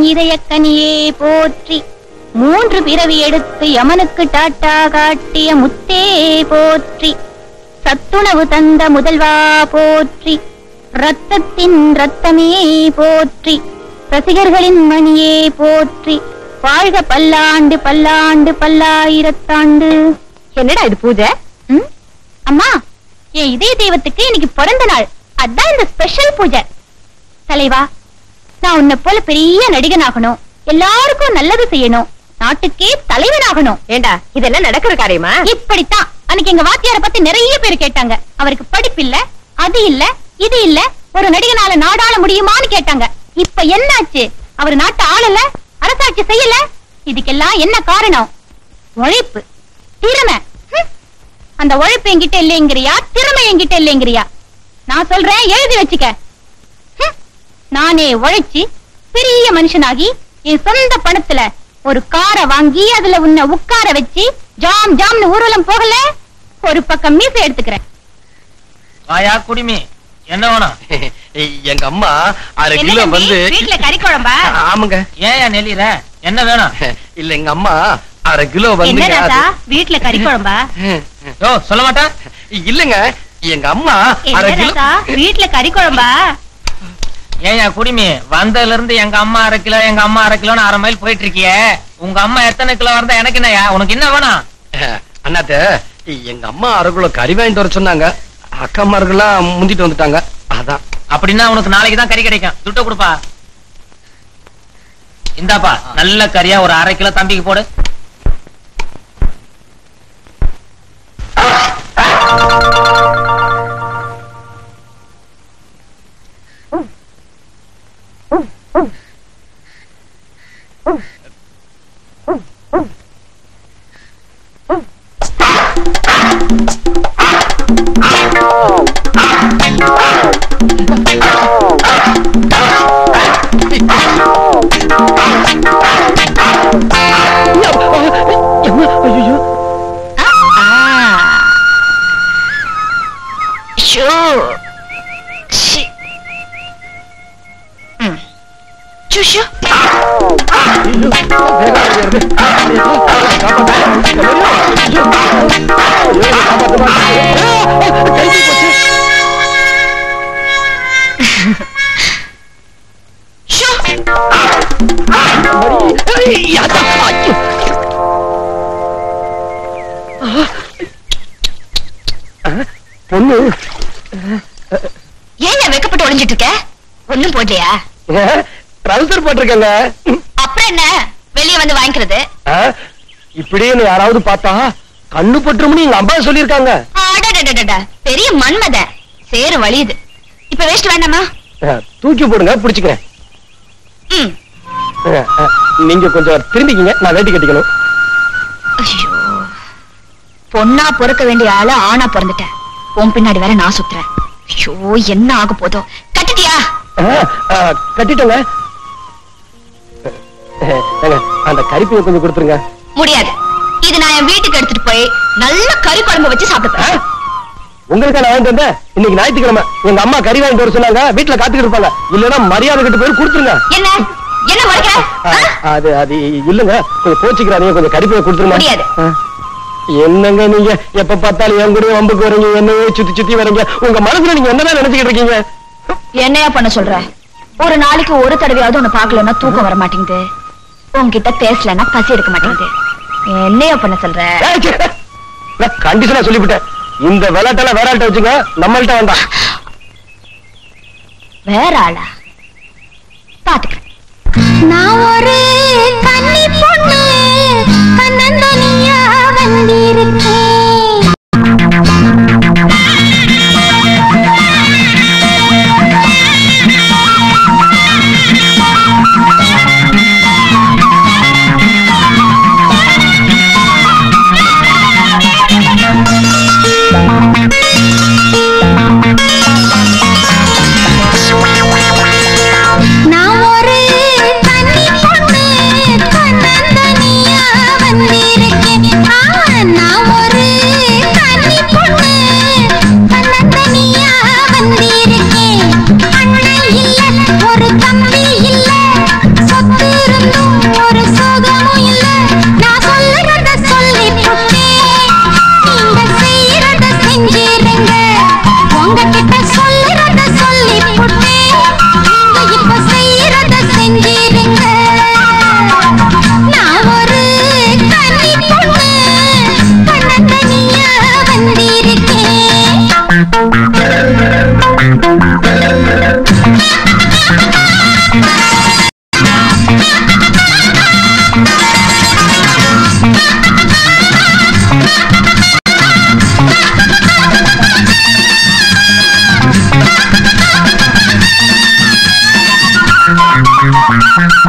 இதயக்கனியே போற்றி மூன்று பிறவி எடுத்து யமனுக்கு டாட்டா காட்டிய முத்தே போற்றி சத்துணவு தந்த முதல்வா போற்றி ரத்தத்தின் ரத்தமே போற்றி ரசிகர்களின் மணியே போற்றி வாழ்க பல்லாண்டு பல்லாண்டு பல்லாயிரத்தாண்டு என்னடா இது பூஜை ம்? அம்மா என் இதய தெய்வத்துக்கு இன்னைக்கு பிறந்த நாள் அதான் இந்த ஸ்பெஷல் பூஜை தலைவா நான் உன்னை போல பெரிய நடிகன் ஆகணும் எல்லாருக்கும் நல்லது செய்யணும் நாட்டுக்கே தலைவனாகணும் ஏண்டா இதெல்லாம் நடக்கிற காரியமா இப்படித்தான் அன்னைக்கு எங்க வாத்தியார பத்தி நிறைய பேர் கேட்டாங்க அவருக்கு படிப்பு இல்ல அது இல்ல இது இல்ல ஒரு நடிகனால நாடாள முடியுமான்னு கேட்டாங்க இப்ப என்னாச்சு அவர் நாட்டை ஆளல அரசாட்சி செய்யல இதுக்கெல்லாம் என்ன காரணம் உழைப்பு திறமை ஹம். அந்த உழைப்பு என்கிட்ட இல்லைங்கிறியா திறமை என்கிட்ட இல்லைங்கிறியா நான் சொல்றேன் எழுதி வச்சுக்க ஹம். நானே உழைச்சி பெரிய மனுஷனாகி என் சொந்த பணத்துல ஒரு காரை வாங்கி அதுல உன்னை உட்கார வச்சு ஜாம் ஜாம்னு ஊர்வலம் போகல ஒரு பக்கம் மீசை எடுத்துக்கிறேன் வாயா குடிமி என்ன வேணும் எங்க அம்மா அரை என்ன கிலோ தம்பி, வந்து வீட்ல கறி குழம்பா ஆமாங்க ஏன் நெளிற என்ன வேணும் இல்ல எங்க அம்மா அரை கிலோ என்ன வந்து ராசா வீட்ல கறி குழம்பா யோ சொல்ல மாட்டா இல்லங்க எங்க அம்மா அரை என்ன கிலோ ராசா வீட்ல கறி குழம்பா ஏன் குடிமி வந்ததுல இருந்து எங்க அம்மா அரை கிலோ எங்க அம்மா அரை கிலோன்னு அரை மைல் போயிட்டு இருக்கியே உங்க அம்மா எத்தனை கிலோ இருந்தா எனக்கு என்னயா உனக்கு என்ன வேணும் அண்ணாத்த எங்க அம்மா அரை கிலோ கறி வாங்கிட்டு வர சொன்னாங்க அக்காமார்கள்லாம் முந்திட்டு வந்துட்டாங்க அதான் அப்படின்னா உனக்கு நாளைக்கு தான் கறி கிடைக்கும் துட்ட கொடுப்பா இந்தாப்பா நல்ல கறியா ஒரு அரை கிலோ தம்பிக்கு போடு ஷோ சி. ம். ஷு, ஷு. ஷு. பொண்ணு ஏன் ஏன் வெக்கப்பட்டு ஒளிஞ்சிட்டு இருக்க ஒண்ணும் போடலையா ட்ரௌசர் போட்டிருக்கேங்க அப்புறம் என்ன வெளியே வந்து வாங்கிக்கிறது ஆ, இப்படின்னு யாராவது பார்த்தா கண்ணு பட்டுரும்னு எங்க அம்மா சொல்லியிருக்காங்க அடடடடடா, பெரிய மன்மத சேரு வலியுது இப்ப வேஸ்ட் வேண்டாமா ஆ, தூக்கி போடுங்க பிடிச்சுக்கிறேன் ம் ஆ, ஆ, நீங்க கொஞ்சம் திரும்பிக்கிங்க நான் வேட்டி கட்டிக்கணும் ஐயோ பொண்ணா பிறக்க வேண்டிய ஆளு ஆணா பிறந்துட்டேன் உன் பின்னாடி வேற நான் சுத்துறேன் ஐயோ என்ன ஆக போதோ கட்டிட்டியா ஆ, ஆ, கட்டிட்டேங்க ஆ, ஏங்க, அந்த கறிப்பையை கொஞ்சம் கொடுத்துருங்க முடியாது இது நான் என் வீட்டுக்கு எடுத்துட்டு போய் நல்ல கறி குழம்பு வச்சு ஆ, சாப்பிட்டுப்பேன் உங்களுக்கு நான் வாங்கிட்டு வந்தேன் இன்னைக்கு ஞாயிற்றுக்கிழமை எங்க அம்மா கறி வாங்கிட்டு வர சொன்னாங்க வீட்டுல காத்துக்கிட்டு இருப்பாங்க இல்லன்னா மரியாதை கிட்ட போய் கொடுத்துருங்க என்ன என்ன முறைக்கிற ஆ, அது அது இல்லங்க கொஞ்சம் கோச்சிக்கிறாதீங்க கொஞ்சம் கறிப்பையை கொடுத்துருங்க முடியாது. ஆ. என்னங்க நீங்க எப்ப பார்த்தாலும் என் கூட வம்புக்கு வரீங்க என்னையே சுத்தி சுத்தி வரீங்க உங்க மனசுல நீங்க என்னதான் நினைச்சுக்கிட்டு இருக்கீங்க என்னையா பண்ண சொல்ற ஒரு நாளைக்கு ஒரு தடவையாவது உன்னை பார்க்கலன்னா தூக்கம் வர மாட்டேங்குது உன்கிட்ட பேசலன்னா பசி எடுக்க மாட்டேங்குது என்னையா பண்ண சொல்ற ஏய், சே. நான் கண்டிஷனா சொல்லிவிட்டேன் இந்த விளையாட்டெல்லாம் வேற ஆள்கிட்ட வச்சுங்க நம்மள்ட்ட வேண்டாம் வேற ஆளா பாத்துக்கிறேன் நான் ஒரு கன்னி பொண்ணு கண்ணந்தனியா வந்திருக்கேன் நான் ஒரு கன்னி பொண்ணு கண்ணந்தனியா வந்திருக்கேன் ஆ, நான் ஒரு கன்னி பொண்ணு கண்ணந்தனியா வந்திருக்கேன் அண்ணன் இல்ல ஒரு தம்பி இல்ல சொத்து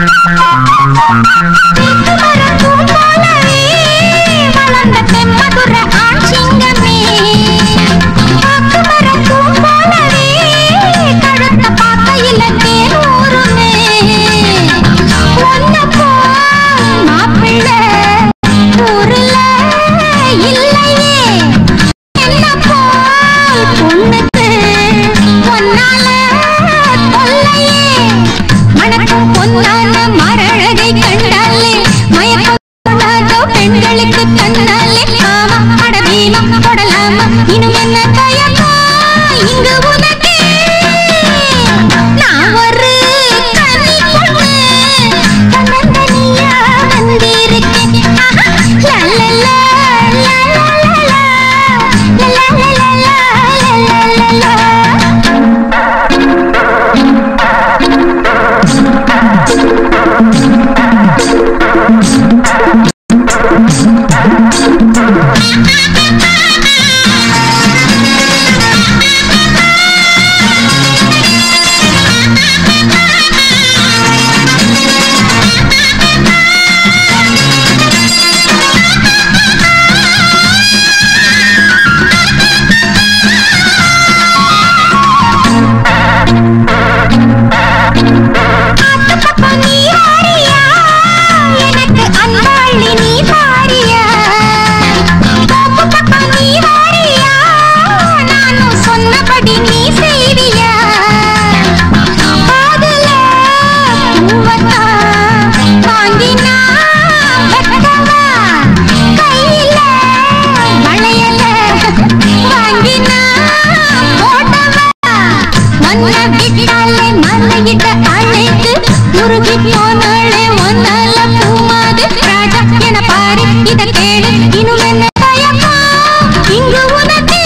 மரப்பூ போலவே வளர்ந்த தெம்மதுர ஆண் சிங்கமே பாக்கு மரப்பூ போலவே கழுத்த பார்க்கையில தேனூருமே ஒன்ன போல் மாப்பிள்ளை ஊருல இல்லையே என்ன போல் பொண்ணுக்கு பொன்னால தொல்லையே மணக்கும் பொன்னான மரழகை கண்டாலே மயக்கம் கொண்டாதோ பெண்களுக்கு தன்னாலே ஆமா அட பீமம் கொடலாமா இன்னும் என்ன தயக்கம் இங்கு உனக்கு நான் ஒரு கன்னி பொண்ணு தன்னந்தனியா வந்திருக்கேன் ஆஹா, லா, லா, லா, லா, லா, லா, லா. லா, லா, லா, லா, லா, லா, லா, லா. ஆத்து பக்கம் நீ வாரியா எனக்கு அன்பாளி நீ பாரியா தோப்பு பக்கம் நீ வாரியா நானும் சொன்னபடி நீ செய்வியா காதுல பூவத்தான் வாங்கினா வெட்டவா கையில வளையல வாங்கினா போட்டவா ஒன்ன விட்டாலே மலையிட்ட அழைத்து உருகி போனாலே ஒன்னால பூமாது ராஜா என பாரு இத கேளு இன்னும் என்ன தயமா இங்கு உனக்கு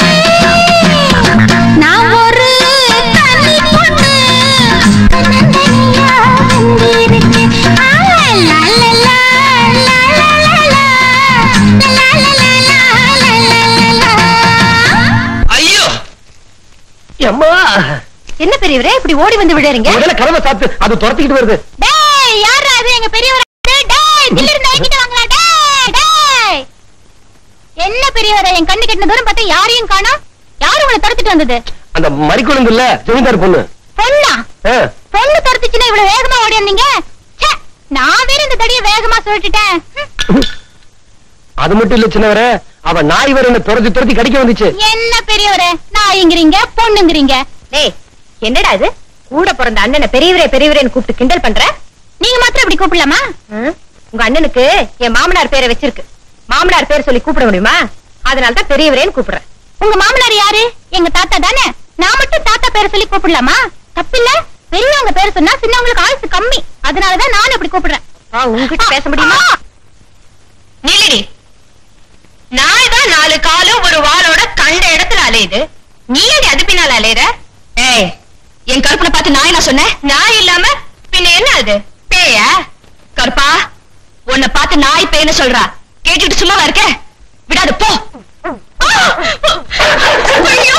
நான் ஒரு தனி பொண்ணு தன்னந்தனியா வந்திருக்கேன். ஆ, லா, லா, லா, லா, லா, லா, லா. லா, லா, லா, லா, லா, லா, லா, லா. ஐயோ அம்மா என்ன பெரியவரே இப்படி ஓடி வந்து விடுறீங்க முதல்ல கதவை சாத்து அது துரத்திக்கிட்டு வருது டேய் யாரா அது எங்க பெரியவர் டேய் தில்லு இருந்தா என்கிட்ட வாங்கலாம் டேய் டேய் என்ன பெரியவரே என் கண்ணு கெட்டின தூரம் பார்த்தா யாரையும் காணோம் யாரு உங்களை துரத்திட்டு வந்தது அந்த மறிக்குழந்து இல்ல ஜமீன்தார் பொண்ணு பொண்ணா ஆ, பொண்ணு துரத்துச்சுன்னா இவ்வளவு வேகமா ஓடி வந்தீங்க ச்சே, நான் வேற இந்த தடிய வேகமா சொல்லிட்டேன் ஹம், அது மட்டும் இல்ல சின்னவரே அவ நாய் வர என்ன துரத்தி துரத்தி கடிக்க வந்துச்சு என்ன பெரியவரே நாய்ங்கிறீங்க பொண்ணுங்கிறீங்க டேய் என்னடா இது கூட பிறந்த அண்ணனை பெரியவரே பெரியவரேன்னு கூப்பிட்டு கிண்டல் பண்ற நீங்க மாத்திரம் இப்படி கூப்பிடலாமா ம்? உங்க அண்ணனுக்கு என் மாமனார் பேரை வச்சிருக்கு மாமனார் பேர் சொல்லி கூப்பிட முடியுமா அதனால தான் பெரியவரேன்னு கூப்பிடுறேன் உங்க மாமனார் யாரு எங்க தாத்தா தானே நான் மட்டும் தாத்தா பேரை சொல்லி கூப்பிடலாமா தப்பில்ல பெரியவங்க பேர் சொன்னா சின்னவங்களுக்கு ஆயுசு கம்மி அதனாலதான் நானும் இப்படி கூப்பிடுறேன் ஆ, உன்கிட்ட பேச முடியுமா ஆ, நில்லடி நாய் தான் நாலு காலும் ஒரு வாளோட கண்ட இடத்துல அலையுது நீ ஏடி அது பின்னால அலையுற ஏய் என் கருப்பனை பார்த்து நாய் நான் சொன்னேன் நாய் இல்லாம பின்ன என்ன அது பேயா கருப்பா உன்னை பார்த்து நாய் பேய்னு சொல்றா கேட்டுட்டு சும்மாவா இருக்க விடாது போ ஆ! ஐயோ!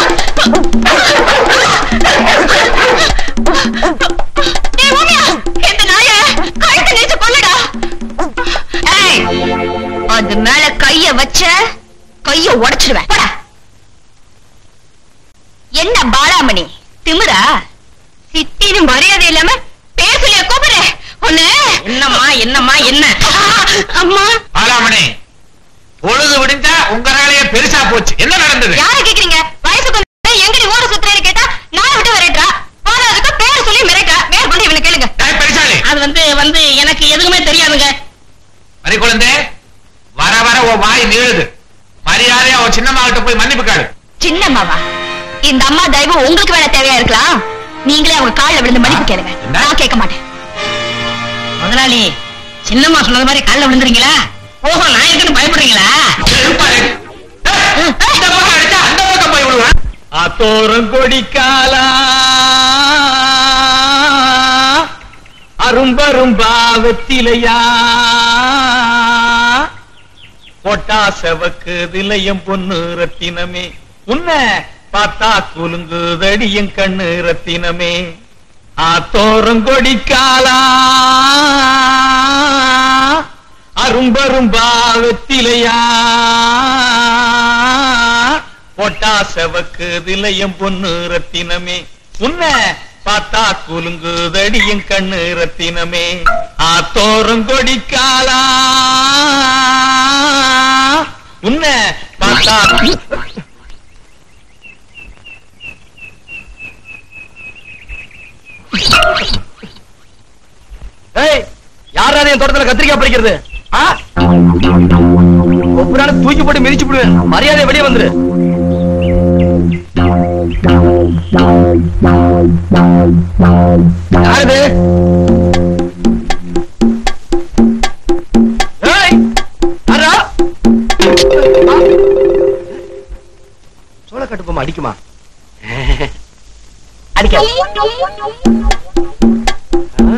ஏய், ஊமையா, இந்த நாய கழுத்தை நெரிச்சு கொல்லுடா. ஏய், அது மேல கைய வச்ச கைய உடைச்சிடுவேன் போடா. என்ன பாலாமணி திமிரா சித்தின்னு மரியாதை இல்லாம பேர் சொல்லிய கூப்பிடுற ஒண்ணு என்னம்மா என்னம்மா என்ன அம்மா பாலாமணி பொழுது விடிஞ்சா உங்க வேலையே பெருசா போச்சு என்ன நடந்தது யார கேக்குறீங்க வயசுக்கு வந்து எங்கடி ஊரு சுத்துறேன்னு கேட்டா நான் விட்டு வரட்டா போனதுக்கு பேர் சொல்லி மிரட்டா மேல் கொண்டு இவனை கேளுங்க டேய், பெருசாளி அது வந்து வந்து எனக்கு எதுவுமே தெரியாதுங்க மணி குழந்தை வர வர உன் வாய் நீளுது மரியாதையா உன் சின்னம்மாகிட்ட போய் மன்னிப்பு கேளு சின்னம்மாவா இந்த அம்மா தெய்வம் உங்களுக்கு வேணா தேவையா இருக்கலாம் நீங்களே அவங்க கால்ல விழுந்து மன்னிப்பு கேளுங்க என்ன? நான் கேட்க மாட்டேன் முதலாளி சின்னம்மா சொன்னது மாதிரி கால்ல விழுந்துறீங்களா ஓஹோ நான் இருக்குன்னு பயப்படுறீங்களா இருப்பாரு. ஏய், இந்த பக்கம் அடிச்சா அந்த பக்கம் போய் விடுவேன் ஆத்தோரம் கொடிக்காலா அரும்பரும்பா வெத்திலையா போட்டா செவக்கு திலையம் பொண்ணு ரத்தினமே உன்னை பார்த்தா குலுங்குதடி என் கண்ணு ரத்தினமே ஆத்தோரங்கொடிக்காலா அரும்பரும்பா வெத்திலையா பொட்டா செவக்கு திலையம் பொண்ணு ரத்தினமே உன்ன பார்த்தா குலுங்குதடி என் கண்ணு ரத்தினமே ஆத்தோரங்கொடிக்காலா உன்ன பார்த்தா ஏய் யாராவது என் தோட்டத்துல கத்திரிக்காய் பறிக்கிறது ஆ ஒப்புறான தூக்கி போட்டு மிதிச்சு விடுவேன் மரியாதை வெளியே வந்துரு யாருது ஏய் யாரா? ஆ. சோளக்காட்டு பொம்மை அடிக்குமா அடிக்காது ஆ?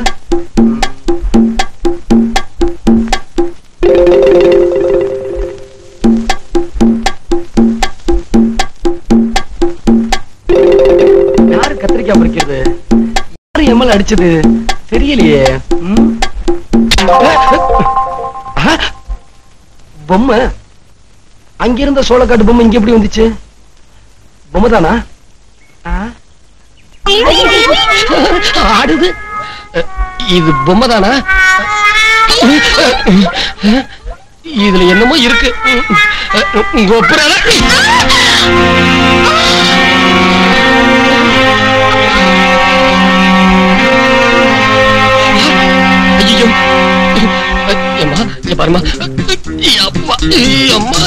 யாரு கத்திரிக்காய் பறிக்கிறது யாரு எம்எல் அடிச்சது தெரியலையே ம்? ஆ? பொம்மை அங்க இருந்த சோளக்காட்டு பொம்மை இங்க எப்படி வந்துச்சு பொம்மை தானா ஆடுது இது பொம்மை தானா இதுல என்னமோ இருக்கு ஒப்புறால ஐயோ அம்மா இங்க பாருமா அப்பா அம்மா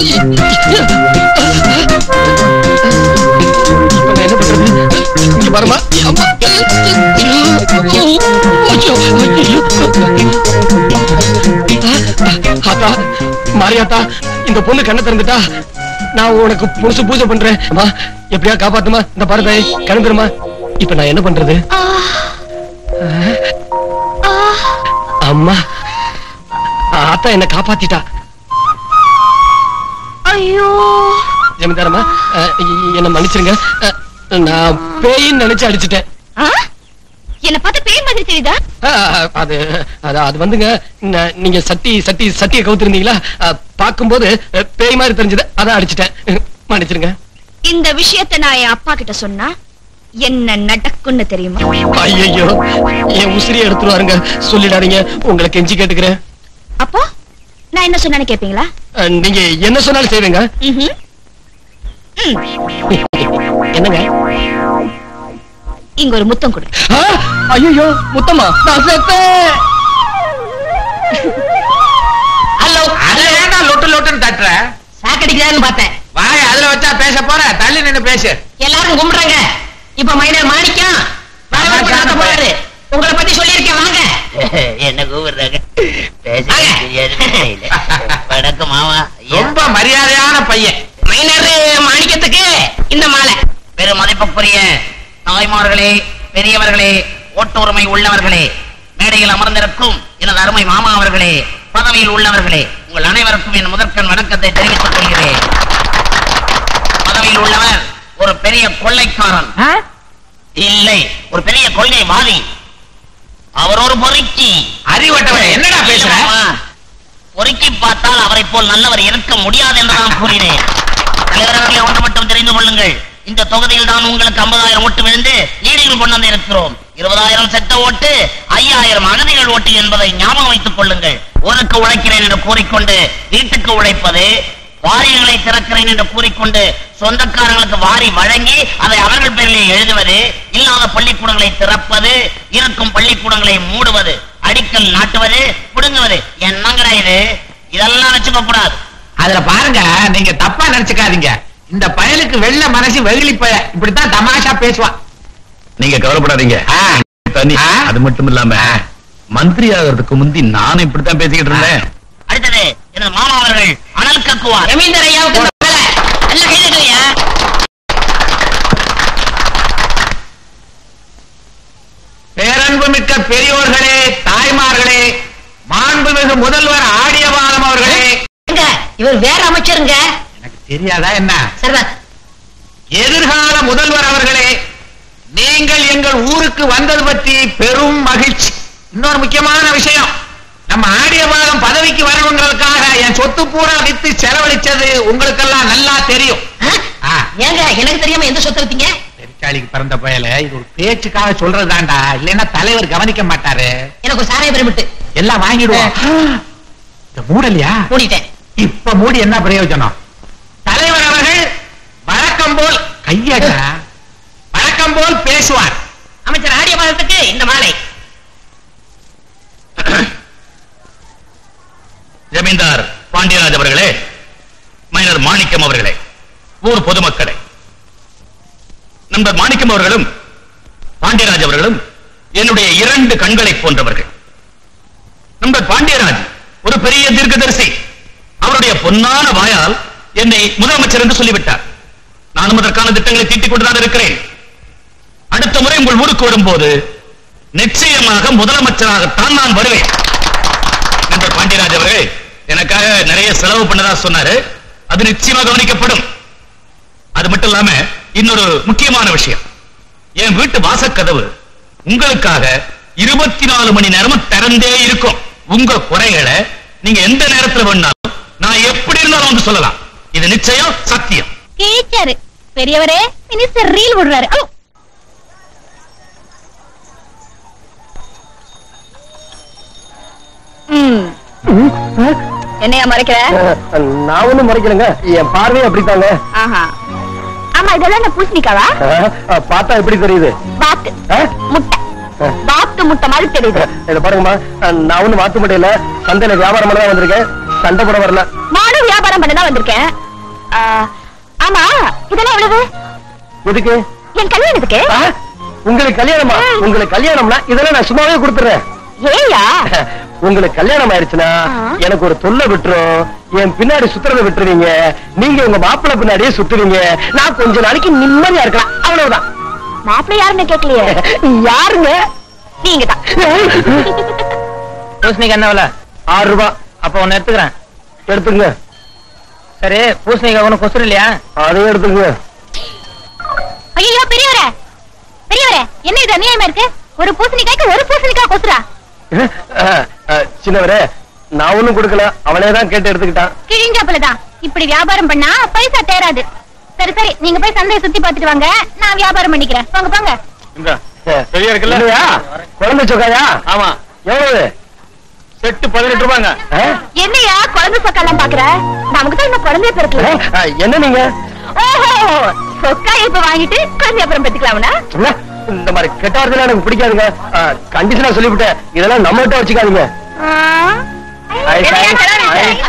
இப்ப நான் என்ன பண்றது இங்க பாருமா அம்மா ஐயோ, ஐயோ. ஆத்தா மாரியாத்தா இந்த பொண்ணு கண்ணை திறந்துட்டா நான் உனக்கு புதுசு பூஜை பண்றேன் அம்மா எப்படியா காப்பாத்துமா இந்த பாரு தாய் கிளம்பிருமா இப்ப நான் என்ன பண்றது அம்மா ஆத்தா என்ன காப்பாத்திட்டா ஐயோ ஜமீன்தாரம்மா அஹ், இ- என்ன மன்னிச்சிருங்க அஹ், நான் பேயின்னு நினைச்சு அடிச்சிட்டேன் என்ன பார்த்து பேய் மாதிரி தெரியுதா அஹ், அது அது அது வந்துங்க ந- நீங்க சட்டி சட்டி சட்டியை கவுத்திருந்தீங்களா அஹ், பார்க்கும்போது அஹ், பேய் மாதிரி தெரிஞ்சது அதான் அடிச்சிட்டேன் அஹ், மன்னிச்சிருங்க இந்த விஷயத்தை நான் என் அப்பா கிட்ட சொன்னா என்ன நடக்கும்னு தெரியுமா ஐயோ என் உசிரியை எடுத்துருவாருங்க சொல்லிடாதீங்க உங்களை கெஞ்சி கேட்டுக்கிறேன் அப்போ நான் என்ன சொன்னான்னு கேப்பீங்களா அஹ், நீங்க என்ன சொன்னாலும் செய்வேங்க ம்ஹும். என்னங்க இங்க ஒரு முத்தம் கொடு ஐயோ முத்தம்மா நான் செத்தேன் ஹலோ அதை ஏன்டா லொட்டு லொட்டுன்னு தட்டுற சாக்கடிக்கிறான்னு பார்த்தேன் வாய அதுல வச்சா பேச போற தள்ளி நின்னு பேசு எல்லாரும் கும்பிடுறாங்க இப்ப மைனர் மாணிக்கம் வரவேற்பு நடத்த போறாரு உங்களை பத்தி சொல்லியிருக்கேன் வாங்க என்ன கூப்பிடுறாங்க பேச வாங்க. தெரியாது தெரியல. வணக்கம் மாமா ஐயா. ரொம்ப மரியாதையான பையன் மைனர் மாணிக்கத்துக்கு இந்த மாலை பெரும் மதிப்புக்குரிய தாய்மார்களே பெரியவர்களே ஓட்டுரிமை உள்ளவர்களே மேடையில் அமர்ந்திருக்கும் எனது அருமை மாமா அவர்களே பதவியில் உள்ளவர்களே உங்கள் அனைவருக்கும் என் முதற்கண் வணக்கத்தை தெரிவித்துக் கொள்கிறேன் பதவியில் உள்ளவர் ஒரு பெரிய கொள்ளைக்காரன் இல்லை ஒரு பெரிய கொள்கைவாதி அவர் ஒரு பொறுக்கி அறிவட்டவன் என்னடா பேசுற ஆமா. பொறுக்கி பார்த்தால் அவரை போல் நல்லவர் இருக்க முடியாது என்று நான் கூறினேன் தலைவர்களே ஒன்று மட்டும் தெரிந்து கொள்ளுங்கள் இந்த தொகுதியில் தான் உங்களுக்கு 50000 ஓட்டு விழுந்து லீடில் கொண்டு வந்து இருக்கிறோம் இருபதாயிரம் செத்த ஓட்டு ஐயாயிரம் அகதிகள் ஓட்டு என்பதை ஞாபகம் வைத்துக் கொள்ளுங்கள் ஊருக்கு உழைக்கிறேன் என்று கூறிக்கொண்டு வீட்டுக்கு உழைப்பது வாரியங்களை திறக்கிறேன் என்று கூறிக்கொண்டு சொந்தக்காரங்களுக்கு வாரி வழங்கி அதை அவர்கள் பேரிலே எழுதுவது இல்லாத பள்ளிக்கூடங்களை திறப்பது இருக்கும் பள்ளிக்கூடங்களை மூடுவது அடிக்கல் நாட்டுவது புடுங்குவது என்னங்கடா இது இதெல்லாம் வச்சுக்க கூடாது அதுல பாருங்க நீங்க தப்பா நினைச்சுக்காதீங்க இந்த பயலுக்கு வெள்ள மனசு வெகுளி பய இப்படித்தான் தமாஷா பேசுவான் நீங்க கவலைப்படாதீங்க ஆ. தனி ஆ. அது மட்டும் இல்லாம மந்திரி ஆகிறதுக்கு முந்தி நானும் இப்படித்தான் பேசிக்கிட்டு இருந்தேன் அடுத்தது எனது மாமா அவர்கள் அனல் கக்குவார் ரவீந்தர் ஐயாவுக்கு இந்த மாலை நல்ல கைதட்டுங்கய்யா பேரன்புமிக்க பெரியோர்களே தாய்மார்களே மாண்புமிகு முதல்வர் ஆடியபாலம் அவர்களே எங்க இவர் வேற அமைச்சருங்க எனக்கு தெரியாதா என்ன சரிதான் எதிர்கால முதல்வர் அவர்களே நீங்கள் எங்கள் ஊருக்கு வந்தது பற்றி பெரும் மகிழ்ச்சி இன்னொரு முக்கியமான விஷயம் நம்ம ஆடிய பாகம் பதவிக்கு வரணுங்கிறதுக்காக என் சொத்து பூரா வித்து செலவழிச்சது உங்களுக்கெல்லாம் நல்லா தெரியும் ஆ, ஏங்க எனக்கு தெரியாம எந்த சொத்தை வித்தீங்க பெருச்சாளிக்கு பிறந்த பயல இது ஒரு பேச்சுக்காக சொல்றதுதான்டா இல்லைன்னா தலைவர் கவனிக்க மாட்டாரு எனக்கு ஒரு சாராய பிரமிட்டு எல்லாம் வாங்கிடுவோம் இந்த மூடலையா மூடிட்டேன் இப்ப மூடி என்ன பிரயோஜனம் தலைவர் அவர்கள் வழக்கம் போல் கையடா வழக்கம் போல் பேசுவார் அமைச்சர் ஆடிய பாதத்துக்கு இந்த மாலை ஜமீன்தார் பாண்டியராஜ் அவர்களே மைனர் மாணிக்கம் அவர்களே ஊர் பொதுமக்களே நண்பர் மாணிக்கம் அவர்களும் பாண்டியராஜ் அவர்களும் என்னுடைய இரண்டு கண்களை போன்றவர்கள் நண்பர் பாண்டியராஜ் ஒரு பெரிய தீர்க்கதரிசி அவருடைய பொன்னான வாயால் என்னை முதலமைச்சர் என்று சொல்லிவிட்டார் நானும் அதற்கான திட்டங்களை தீட்டிக் கொண்டுதான் இருக்கிறேன் அடுத்த முறை உங்கள் ஊருக்கு வரும்போது நிச்சயமாக முதலமைச்சராகத்தான் நான் வருவேன் நண்பர் பாண்டியராஜ் அவர்கள் எனக்காக நிறைய செலவு பண்ணதா சொன்னாரு அது நிச்சயமா கவனிக்கப்படும் அது மட்டும் இல்லாம இன்னொரு முக்கியமான விஷயம் என் வீட்டு வாசக்கதவு உங்களுக்காக இருபத்தி நாலு மணி நேரமும் திறந்தே இருக்கும் உங்க குறைகளை நீங்க எந்த நேரத்துல வேணாலும் நான் எப்படி இருந்தாலும் வந்து சொல்லலாம் இது நிச்சயம் சத்தியம் கிழிச்சாரு பெரியவரே மினிஸ்டர் ரீல் விடுறாரு ஔ! ம். என்னையா மறைக்கிற நான் ஒண்ணும் முறைக்கலங்க என் பார்வையே அப்படித்தாங்க ஆஹா ஆமா இதெல்லாம் என்ன பூசணிக்காவா பார்த்தா எப்படி தெரியுது பாத்து ஆ? முட்டை ஆ. பாத்து முட்டை மாதிரி தெரியுது இத பாருங்கம்மா நான் ஒண்ணும் மாத்த முடியல சந்தையில வியாபாரம் பண்ண தான் வந்திருக்கேன் சண்டை போட வரல நானும் வியாபாரம் பண்ண தான் வந்திருக்கேன் ஆ, ஆமா இதெல்லாம் எவ்வளவு எதுக்கு என் கல்யாணத்துக்கு ஆ? உங்களுக்கு கல்யாணமா உங்களுக்கு கல்யாணம்னா இதெல்லாம் நான் சும்மாவே கொடுத்துறேன் ஏயா உங்களுக்கு கல்யாணம் ஆயிடுச்சுன்னா ஆ. எனக்கு ஒரு தொல்லை விட்டுரும் என் பின்னாடி சுத்துறத விட்டுருவீங்க நீங்க உங்க மாப்பிள்ளை பின்னாடியே சுத்துவீங்க நான் கொஞ்ச நாளைக்கு நிம்மதியா இருக்கலாம் அவ்வளவுதான் மாப்பிள்ளை யாருன்னு கேட்கலையே யாருங்க நீங்க தான் பூசணிக்கு என்ன விலை ஆறு ரூபாய் அப்ப ஒன்னு எடுத்துக்கிறேன் எடுத்துங்க சரி பூசணிக்காய் ஒண்ணு கொசுறு இல்லையா அதையும் எடுத்துங்க ஐயோ பெரியவரே பெரியவரே என்ன இது அநியாயமா இருக்கு ஒரு பூசணிக்காய்க்கு ஒரு பூசணிக்காய் கொசுரா அஹ், அஹ், சின்னவரே நான் ஒண்ணும் கொடுக்கல அவனே தான் கேட்டு எடுத்துக்கிட்டான் கிழிஞ்சாப்புலதான் இப்படி வியாபாரம் பண்ணா பைசா தேராது சரி சரி நீங்க போய் சந்தையை சுத்தி பார்த்துட்டு வாங்க நான் வியாபாரம் பண்ணிக்கிறேன் போங்க போங்க இந்த பெரிய இருக்குல்ல இல்லையா குழந்தை சொக்காயா ஆமா எவ்வளவு செட்டு பதினெட்டு ரூபாங்க என்னையா குழந்தை சொக்கெல்லாம் பாக்குற நமக்கு தான் இன்னும் குழந்தைய பிறக்கல என்ன நீங்க ஓஹோ சொக்கா இப்ப வாங்கிட்டு குழந்தை அப்புறம் பெற்றுக்கலாம்னா என்ன? இந்த மாதிரி கெட்ட வார்த்தைலாம் எனக்கு பிடிக்காதுங்க கண்டிஷனா சொல்லிவிட்டேன் இதெல்லாம் நம்மகிட்ட வச்சுக்காதீங்க ஐஸ், ஐஸ், ஐஸ்.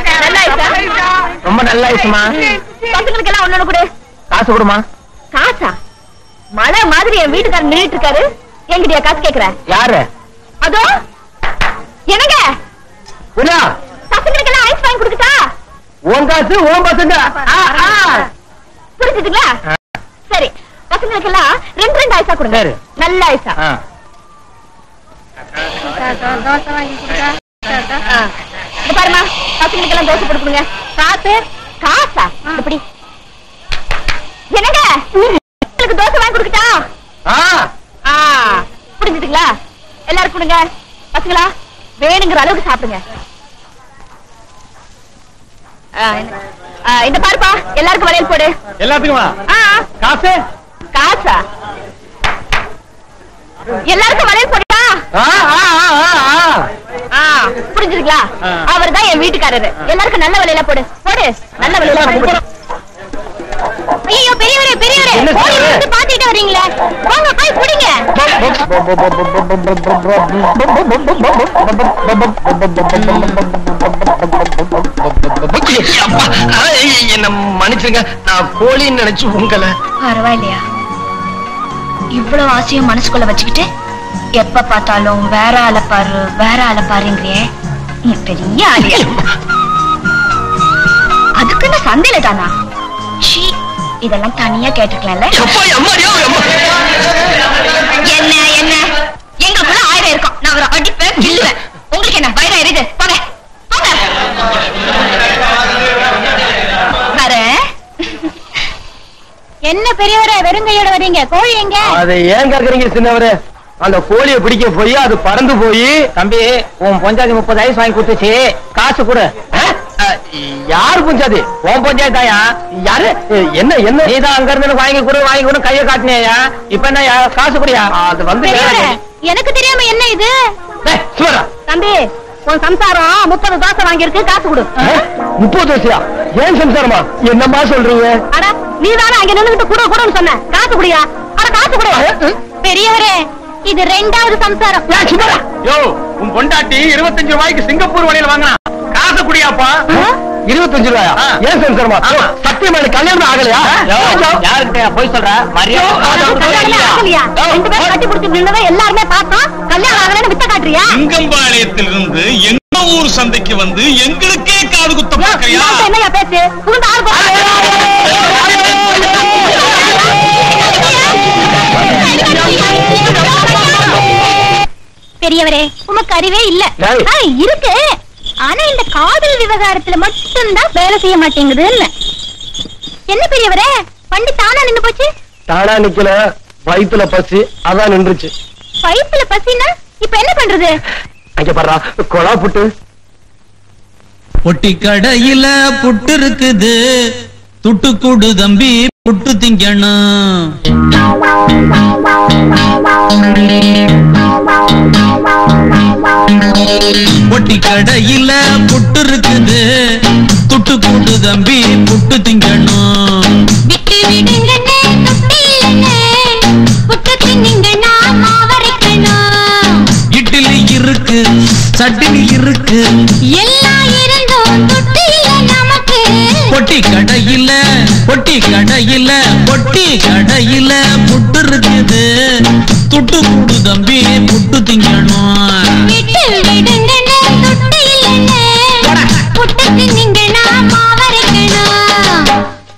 ரொம்ப நல்ல ஐசுமா பசங்களுக்கு எல்லாம் ஒண்ணு கொடு காசு கொடுமா காசா மழை மாதிரி என் வீட்டுக்காரர் நின்னுட்டு இருக்காரு என்கிட்டயா காசு கேக்குற யாரு அதோ என்னங்க புரியா பசங்களுக்கு எல்லாம் ஐஸ் வாங்கி கொடுக்கட்டா உன் காசு உன் பசங்க ஆ, ஆ. புரிஞ்சுதுங்களா சரி பசங்களுக்கு எல்லாம் ரெண்டு ரெண்டு ஐஸா கொடுங்க சரி. நல்ல ஐஸா ஆ. ஆ. இது பாருமா பசங்களுக்கு எல்லாம் தோசை போட்டு கொடுங்க காசு காசா இப்படி என்னங்க உங்களுக்கு தோசை வாங்கி கொடுக்கட்டா ஆ. ஆ புரிஞ்சுதுங்களா எல்லாரும் கொடுங்க பசங்களா வேணுங்கிற அளவுக்கு சாப்பிடுங்க ஆ, இந்த- ஆ, இந்த பாருப்பா எல்லாருக்கும் வளையல் போடு எல்லாத்துக்குமா ஆ காசு காசா எல்லாருக்கும் வளையல் போடுடா ஆ, ஆ, ஆ, ஆ, ஆ. ஆ புரிஞ்சுதுங்களா ஆ. அவர் தான் என் வீட்டுக்காரரு எல்லாருக்கும் நல்ல வலையில போடு போடு நல்ல வலையில போடு ஐயோ பெரியவரே பெரியவரே என்ன ஓடி செய்யறது? வந்து பாத்துக்கிட்டு வர்றீங்களே போங்க போய் புடிங்க அப்பா, ஐ, என்ன மன்னிச்சுங்க நான் கோழின்னு நினைச்சு உங்களை பரவாயில்லையா இவ்வளவு ஆசையும் மனசுக்குள்ள வச்சுக்கிட்டு எப்ப பார்த்தாலும் வேற ஆளை பாரு வேற ஆளை பாருங்கிறியே நீ பெரிய ஆளியா அதுக்குன்னு சந்தையில தானா ஷீ இதெல்லாம் தனியா கேட்டுக்கலாம்ல அப்பா, எம்மாடியோ, எம்மா. என்ன என்ன எங்களுக்குள்ள ஆயிரம் இருக்கும் நான் ஒரு அடிப்பேன் கில்லுவேன் உங்களுக்கு என்ன வயிறா எரியுது போங்க போங்க வரேன் என்ன பெரியவரே வெறுங்கையோட வரீங்க கோழி எங்க அதை ஏன் கேக்குறீங்க சின்னவரே அந்த கோழியை பிடிக்க போய் அது பறந்து போய் தம்பி உன் பொஞ்சாதி முப்பது ஐஸ் வாங்கி கொடுத்துச்சு காசு கொடு யாரு புஞ்சாது உன் பஞ்சாயத்தாயா யாரு என்ன என்ன நீதான் அங்க இருந்து எனக்கு வாங்கி கொடு வாங்கி கொடு கையை காட்டினியா இப்ப என்ன காசு குடியா அது வந்து பெரியவரே எனக்கு தெரியாம என்ன இது டேய், சுவரா தம்பி உன் சம்சாரம் முப்பது தோசை வாங்கியிருக்கு காசு கொடு முப்பது வயசுயா ஏன் சம்சாரமா என்னம்மா சொல்றீங்க அட நீ தானே அங்க நின்னுகிட்டு கூட கூடன்னு சொன்ன காசு குடியா அட காசு கொடு பெரியவரே இது ரெண்டாவது சம்சாரம் ஏன் சும்மாடா? யோ உன் பொண்டாட்டி இருபத்தஞ்சு ரூபாய்க்கு சிங்கப்பூர் வழியில வாங்கினா காசு குடியாப்பா இருபத்தஞ்சு ரூபாயா ஆ. ஏன் சம்சாரமா ஆமா. சத்தியமா எனக்கு கல்யாணம் ஆகலையா யாருக்கிட்ட போய் சொல்ற உனக்கு கல்யாணமே ஆகலையா? ரெண்டு பேரும் கட்டி பிடிச்சு நின்னதை எல்லாருமே பார்த்தோம் கல்யாணம் ஆகலைன்னு வித்த காட்டுறியா சிங்கம்பாளையத்திலிருந்து எங்க ஊர் சந்தைக்கு வந்து எங்களுக்கே காது குத்த பார்க்கறியா இவன்ட்ட என்னய்யா பேச்சு புகுந்த ஆள் பெரியவரே உமக்கு அறிவே இல்ல டேய். ஆ, இருக்கு ஆனா இந்த காதல் விவகாரத்துல மட்டும்தான் வேலை செய்ய மாட்டேங்குது என்ன பெரியவரே வண்டி தானா நின்னு போச்சு தானா நிக்கல வயித்துல பசி அதான் நின்றுச்சு பைப்புல பசினா இப்ப என்ன பண்றது அங்க பாடுறா கொலா புட்டு பொட்டி கடையில புட்டு இருக்குது துட்டு கூடு தம்பி புட்டு திங்கணும் பொட்டி கடையில புட்டு இருக்குது துட்டு கூடு தம்பி புட்டு திங்கணும் விட்டு விடுங்கண்ணே தொட்டிலண்ணே புட்டு தின்னுங்கண்ணா மாவரைக்கணும் இட்லி இருக்கு சட்னி இருக்கு எல்லாம் இருந்தும் தொட்டில நமக்கு பொட்டி கடையில பொட்டி கடையில பொட்டி கடையில புட்டு இருக்குது துட்டு கூடு தம்பி புட்டு திங்கணும் விட்டு விடுங்கண்ணே தொட்டிலண்ணே புட்டு தின்னுங்கண்ணா மாவரைக்கணும்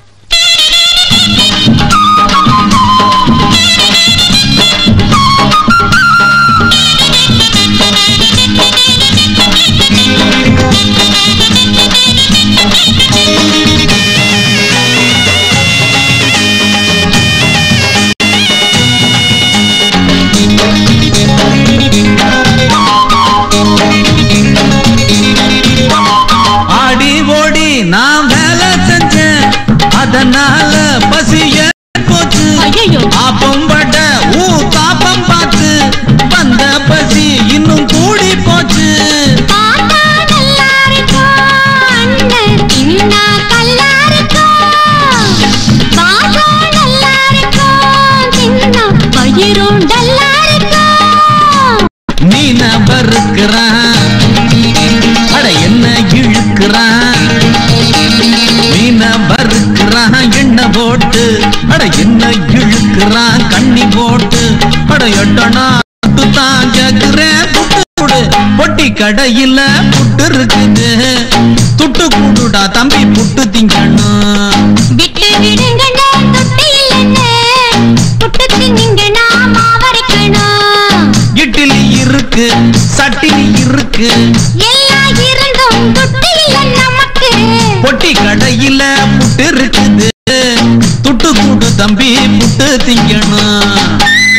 ஆடி ஓடி நான் வேலை செஞ்சேன் அதனால பசிய போச்சு ஆப்பம் பட ஊ தாப்பம் பார்த்து வந்த பசி இன்னும் கூடி போச்சு பார்த்தா நல்லா இருக்கும் அண்ணன் தின்னா கல்லா இருக்கும் வாசம் நல்லா இருக்கும் தின்னா வயிறும் டல்லா இருக்கும் மீன பருக்கிறான் அட என்ன இழுக்கிறான் மீன பருக்கிறான் எண்ணெய் போட்டு அட என்ன இழுக்கிறான் கண்ணி போட்டு அட எட்டனா தான் கேக்குறேன் புட்டு கொடு பொட்டி கடையில புட்டு இருக்குது துட்டு கூடுடா தம்பி புட்டு திங்கணும் விட்டு விடுங்கண்ணே தொட்டிலண்ணே புட்டு தின்னுங்கண்ணா மாவரைக்கணும் இட்லி இருக்கு சட்டினி இருக்கு எல்லாம் இருந்தும் தொட்டில நமக்கு பொட்டி கடையில புட்டு இருக்குது துட்டு கூடு தம்பி புட்டு திங்கணும்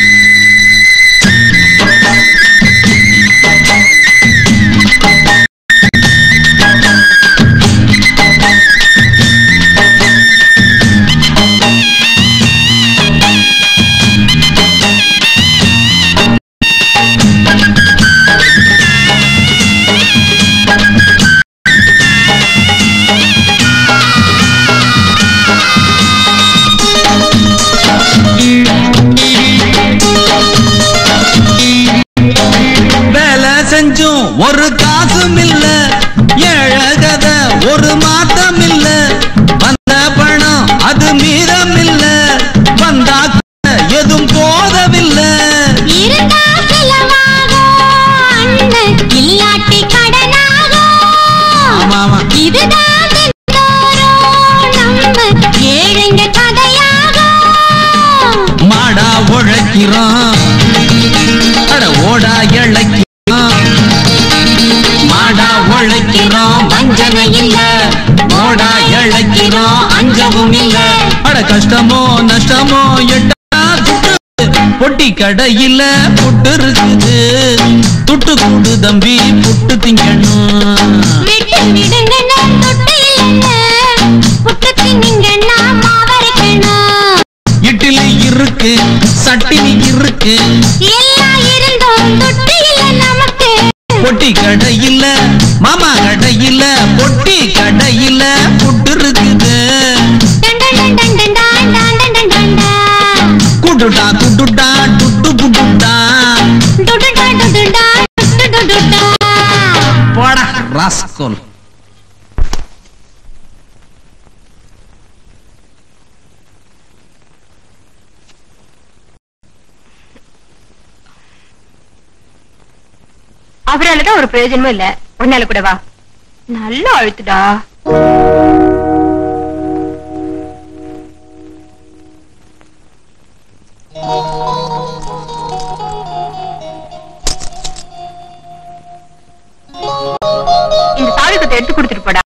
வேலை செஞ்சும் ஒரு காசும் இல்ல ஏழகத ஒரு மாத்தம் இல்ல வந்த பணம் அது மீதம் இல்ல வந்தா கூட எதுவும் போதவில்லை இருந்தா செலவாகும் அண்ணன் இல்லாட்டி கடனாகும் ஆமா ஆமா இதுதான் தினந்தோறும் நம்ம ஏழைங்க கதையாகும் மாடா உழைக்கிறோம் அட ஓடா இழைக்கிறோம் மாடா உழைக்கிறோம் வஞ்சனை இல்ல ஓடா இழைக்கிறோம் அஞ்சவும் இல்ல அட கஷ்டமோ நஷ்டமோ எட்டா துட்டு பொட்டி கடையில புட்டு இருக்குது துட்டு கூடு தம்பி புட்டு திங்கணும் விட்டு விடுங்கண்ணா தொட்டு இல்லைண்ணா புட்டு தின்னுங்கண்ணா மாவரைக்கணும் இட்லி இருக்கு சட்டினி இருக்கு எல்லாம் இருந்தோம் தொட்டு இல்லை நமக்கு பொட்டி கடையில மாமா கடையில பொட்டி கடையில புட்டு இருக்குது டன் டன் டன் டன் டன் டான் டான் டன் டன் டன் டா. குடுடா குடுடா டுட்டு குடுடா டு டு டா டு டு டா, டு டு டு டா. போடா ராஸ்கோல் அவராலதான் ஒரு பிரயோஜனமும் இல்ல ஒன்னால கூட வா நல்லா அழுத்துடா இந்த சாவிக்கத்தை எடுத்து கொடுத்துட்டு போடா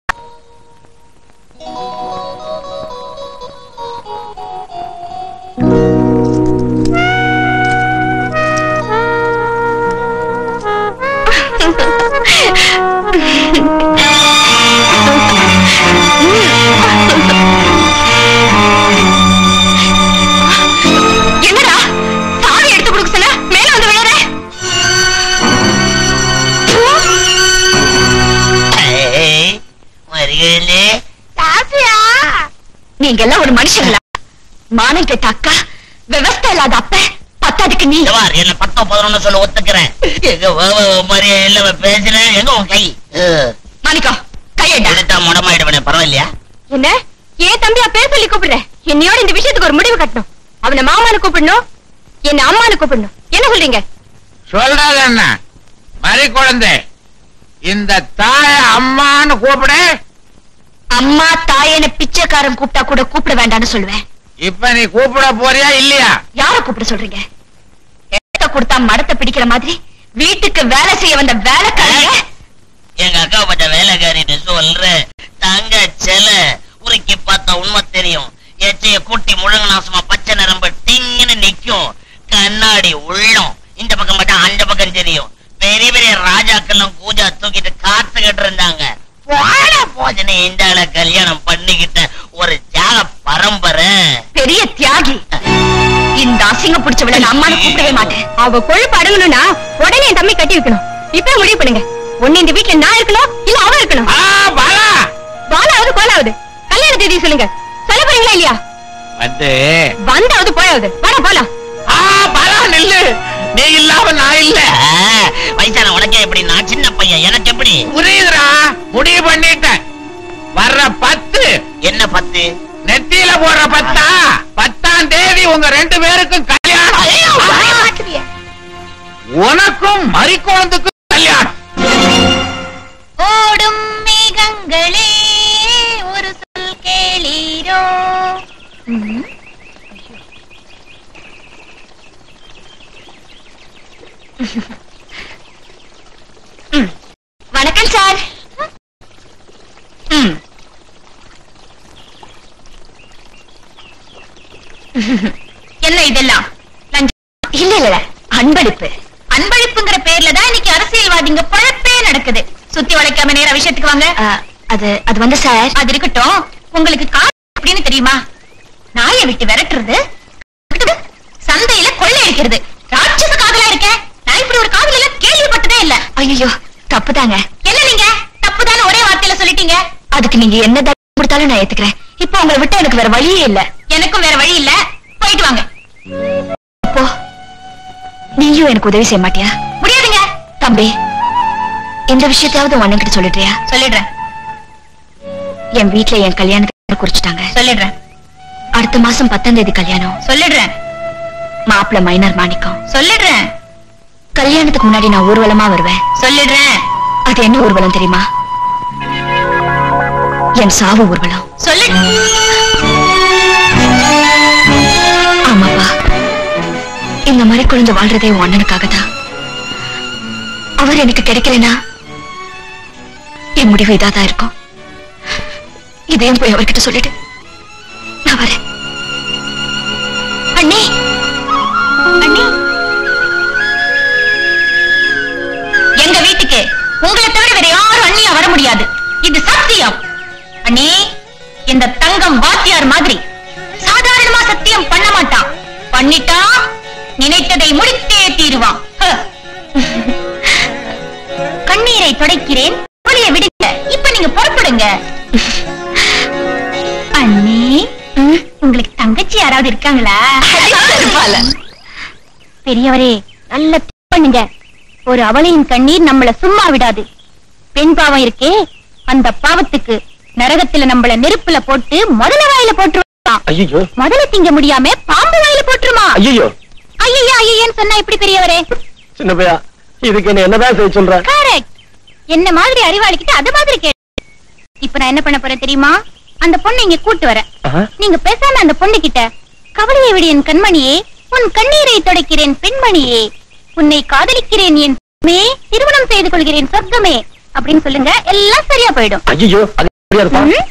என்னடா சாவி எடுத்து கொடுக்க சொன்ன மேல வந்து விழுற வருகிறே சாப்பியா நீங்க எல்லாம் ஒரு மனுஷங்களா மானம் கெட்ட அக்கா விவஸ்தை இல்லாத அப்ப பத்தாதுக்கு நீ பார் என்ன பத்தோ பதினொன்னு சொல்ல ஒத்துக்கிறேன் எங்க வா, வா, வா, மாதிரியே இல்ல பேசுறேன் எங்க உன் கை அஹ், மாணிக்கம் கையடா எடுத்தா முடமாயிடுவனே பரவாயில்லையா என்ன ஏன் தம்பியா பேர் சொல்லி கூப்பிடுற என்னையோட இந்த விஷயத்துக்கு ஒரு முடிவு கட்டணும் அவனை மாமானு கூப்பிடணும் என்ன அம்மானு கூப்பிடணும் என்ன சொல்றீங்க சொல்றது என்ன மறி குழந்தை இந்த தாய அம்மான்னு கூப்பிடு அம்மா தாயன பிச்சைக்காரன் கூப்பிட்டா கூட கூப்பிட வேண்டாம்னு சொல்லுவேன் இப்ப நீ கூப்பிட போறியா இல்லையா யார கூப்பிட சொல்றீங்க இடத்த கொடுத்தா மடத்தை பிடிக்கிற மாதிரி வீட்டுக்கு வேலை செய்ய வந்த வேலைக்காரங்க எங்க அக்கா பட்ட வேலைக்காரின்னு சொல்ற தங்க செல உருக்கி பார்த்தா உண்மை தெரியும் எச்சைய கூட்டி முழங்க நாசமா பச்சை நரம்பு டிங்குன்னு நிக்கும் கண்ணாடி உள்ளம் இந்த பக்கம் பார்த்தா அந்த பக்கம் தெரியும் பெரிய பெரிய ராஜாக்கெல்லாம் கூஜா தூக்கிட்டு காத்துக்கிட்டு இருந்தாங்க போன போஜனை இந்த ஆளை கல்யாணம் பண்ணிக்கிட்ட ஒரு ஜாக பரம்பரை பெரிய தியாகி இந்த அசிங்க பிடிச்சவள நான் அம்மானு கூப்பிடவே மாட்டேன் அவ கொழுப்பு அடங்கணும்னா உடனே என் தம்பி கட்டி வைக்கணும் இப்ப முடிவு பண்ணுங்க ஒண்ணு இந்த வீட்டுல நான் இருக்கணும் இல்ல அவ இருக்கணும் ஆ பாலா பாலாவது கோலாவது கல்யாண தேதி சொல்லுங்க சொல்ல போறீங்களா இல்லையா வந்து வந்தாவது போயாவது வாடா போலாம் ஆ பாலா நில்லு நீ இல்லாம நான் இல்ல ஆ, வயசான உனக்கே எப்படி நான் சின்ன பையன் எனக்கு எப்படி புரியுதுடா முடிவு பண்ணிட்டேன் வர்ற பத்து என்ன பத்து நெத்தியில போடுற பத்தா பத்தாம் தேதி உங்க ரெண்டு பேருக்கும் கல்யாணம் உனக்கும் மறிக்குழந்துக்கும் கல்யாணம் ஓடும் மேகங்களே ஒரு சொல் கேளீரோ வணக்கம் சார் ம். என்ன இதெல்லாம் லஞ்சம்? இல்ல இல்ல அன்பளிப்பு அன்பளிப்புங்கிற பேர்ல தான் இன்னைக்கு அரசியல்வாதிங்க பழப்பே நடக்குது சுத்தி வளைக்காம நேரா விஷயத்துக்கு வாங்க அது அது வந்து சார் அது இருக்கட்டும் உங்களுக்கு கார் அப்படின்னு தெரியுமா நாயை விட்டு விரட்டுறது சந்தையில கொள்ளையடிக்கிறது ராட்சச காதலா இருக்கேன் நான் இப்படி ஒரு காதல் எல்லாம் கேள்விப்பட்டதே இல்ல ஐயோ தப்புதாங்க என்ன நீங்க தப்புதானே ஒரே வார்த்தையில சொல்லிட்டீங்க அதுக்கு நீங்க என்ன தண்டனை கொடுத்தாலும் நான் ஏத்துக்கிறேன் இப்போ உங்களை விட்டு எனக்கு வேற வழியே இல்ல எனக்கும் வேற வழி இல்ல போயிட்டு வாங்க அப்போ நீயும் எனக்கு உதவி செய்ய மாட்டியா முடியாதுங்க தம்பி இந்த விஷயத்தையாவது உன் அண்ணன்கிட்ட சொல்லிடுறியா சொல்லிடுறேன் என் வீட்ல என் கல்யாணத்தை குறிச்சிட்டாங்க சொல்லிடுறேன் அடுத்த மாசம் பத்தாம் தேதி கல்யாணம் சொல்லிடுறேன் மாப்பிள்ள மைனர் மாணிக்கம் சொல்லிடுறேன் கல்யாணத்துக்கு முன்னாடி நான் ஊர்வலமா வருவேன் சொல்லிடுறேன் அது என்ன ஊர்வலம் தெரியுமா என் சாவு ஊர்வலம் சொல்லு ஆமாப்பா இந்த மாதிரி குழந்தை வாழ்றதே உன் அண்ணனுக்காக தான் அவர் எனக்கு கிடைக்கலனா என் முடிவு இதாதான் இருக்கும் இதையும் போய் அவர்கிட்ட சொல்லிட்டு நான் வரேன் நீங்க புறப்படுங்க அண்ணி உங்களுக்கு தங்கச்சி யாராவது இருக்காங்களா பெரியவரே நல்ல திக் பண்ணுங்க ஒரு அவளையின் கண்ணீர் நம்மள சும்மா விடாது பெண் பாவம் இருக்கே அந்த பாவத்துக்கு நரகத்துல நம்மள நெருப்புல போட்டு முதல வாயில போட்டுருவான் ஐயோ முதல்ல திங்க முடியாம பாம்பு வாயில போட்டுருமா ஐயோ ஐயா ஐயன்னு சொன்னா எப்படி பெரியவரே சின்ன பையா இதுக்கு என்ன என்னதான் செய்ய சொல்ற கரெக்ட் என்ன மாதிரி அறிவாளிக்கிட்ட அது மாதிரி கேட்டு இப்ப நான் என்ன பண்ண போறேன் தெரியுமா அந்த பொண்ணை இங்க கூட்டு வரேன் ஆஹா. நீங்க பேசாம அந்த பொண்ணு கிட்ட கவலையை விடு என் கண்மணியே உன் கண்ணீரை துடைக்கிறேன் பெண்மணியே உன்னை காதலிக்கிறேன் என் மே திருமணம் செய்து கொள்கிறேன் சொர்க்கமே அப்படின்னு சொல்லுங்க எல்லாம் சரியா போயிடும் ஐயோ அது எப்படியா இருப்பா ம்?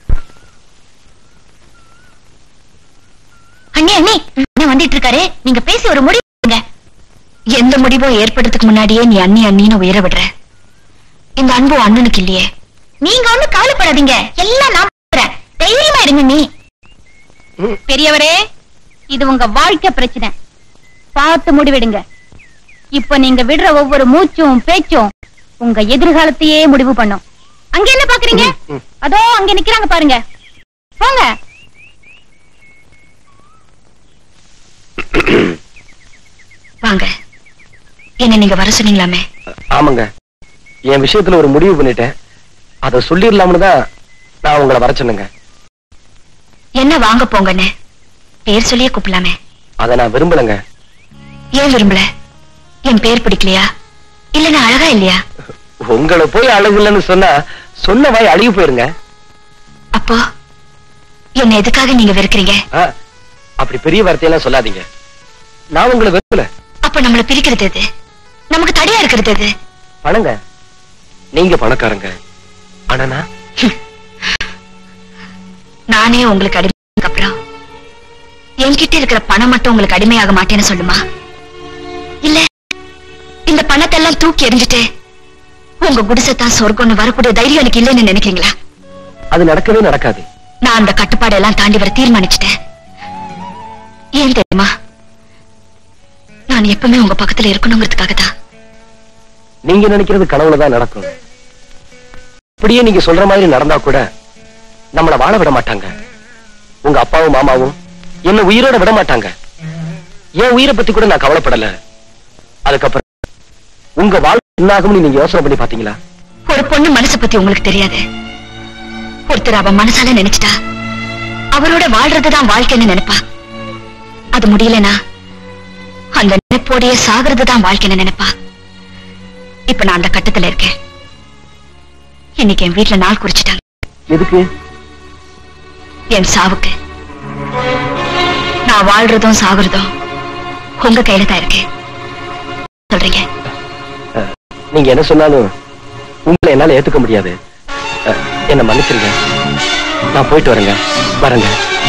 அண்ணி அண்ணி அண்ணன் வந்துட்டு இருக்காரு நீங்க பேசி ஒரு முடிவு எடுங்க. எந்த முடிவும் ஏற்படுறதுக்கு முன்னாடியே நீ அண்ணி அண்ணின்னு உயர விடுற இந்த அன்பு அண்ணனுக்கு இல்லையே நீங்க ஒண்ணு கவலைப்படாதீங்க எல்லாம் நான் பார்க்கறேன். தைரியமா இருங்க நீ ம். பெரியவரே இது உங்க வாழ்க்கை பிரச்சனை பார்த்து முடிவெடுங்க இப்ப நீங்க விடுற ஒவ்வொரு மூச்சும் பேச்சும் உங்க எதிர்காலத்தையே முடிவு பண்ணும் அங்க என்ன பாக்குறீங்க ம், ம். அதோ அங்க நிக்கிறாங்க பாருங்க போங்க வாங்க என்ன நீங்க வர சொன்னீங்களாமே ஆமாங்க என் விஷயத்துல ஒரு முடிவு பண்ணிட்டேன் அத சொல்லிடலாம்னு தான் நான் உங்களை வர சொன்னேங்க என்ன வாங்க போங்கன்னு பேர் சொல்லியே கூப்பிடலாமே அதை நான் விரும்பலங்க ஏன் விரும்பல என் பேர் பிடிக்கலையா இல்ல நான் அழகா இல்லையா உங்களை போய் அழகு இல்லைன்னு சொன்னா சொன்ன வாய் அழுகி போயிருங்க அப்போ என்ன எதுக்காக நீங்க வெறுக்கிறீங்க ஆ, அப்படி பெரிய வார்த்தையெல்லாம் சொல்லாதீங்க நான் உங்களை வெறுக்கல அப்ப நம்மள பிரிக்கிறது எது நமக்கு தடையா இருக்கிறது எது பணங்க நீங்க பணக்காரங்க ஆனா நான் நானே உங்களுக்கு அடிமைக்கு அப்புறம் என்கிட்ட இருக்கிற பணம் மட்டும் உங்களுக்கு அடிமையாக மாட்டேன்னு சொல்லுமா இல்ல இந்த பணத்தை எல்லாம் தூக்கி எறிஞ்சிட்டு உங்க குடிசைத்தான் சொர்க்கம்னு வரக்கூடிய தைரியம் எனக்கு இல்லைன்னு நினைக்கிறீங்களா அது நடக்கவே நடக்காது நான் அந்த கட்டுப்பாடு எல்லாம் தாண்டி வர தீர்மானிச்சிட்டேன் ஏன் தெரியுமா நான் எப்பவுமே உங்க பக்கத்துல இருக்கணுங்கிறதுக்காக தான் நீங்க நினைக்கிறது கனவுல தான் நடக்கும் அப்படியே நீங்க சொல்ற மாதிரி நடந்தா கூட நம்மள வாழ விட மாட்டாங்க உங்க அப்பாவும் மாமாவும் என்ன உயிரோட விட மாட்டாங்க என் உயிரை பத்தி கூட நான் கவலைப்படல அதுக்கப்புறம் உங்க வாழ்க்கை என்ன ஆகும்னு நீங்க யோசனை பண்ணி பாத்தீங்களா ஒரு பொண்ணு மனசை பத்தி உங்களுக்கு தெரியாது ஒருத்தர் அவ மனசால நினைச்சிட்டா அவரோட வாழ்றதுதான் வாழ்க்கைன்னு நினைப்பா அது முடியலனா அந்த நினைப்போடைய சாகிறதுதான் வாழ்க்கைன்னு நினைப்பா இப்ப நான் அந்த கட்டத்துல இருக்கேன் இன்னைக்கு என் வீட்டுல நாள் குறிச்சிட்டாங்க எதுக்கு என் சாவுக்கு நான் வாழ்றதும் சாகுறதும் உங்க கையில தான் இருக்கு சொல்றீங்க நீங்க என்ன சொன்னாலும் உங்களை என்னால ஏத்துக்க முடியாது அஹ், என்ன மன்னிச்சிருங்க நான் போயிட்டு வரேங்க வரேங்க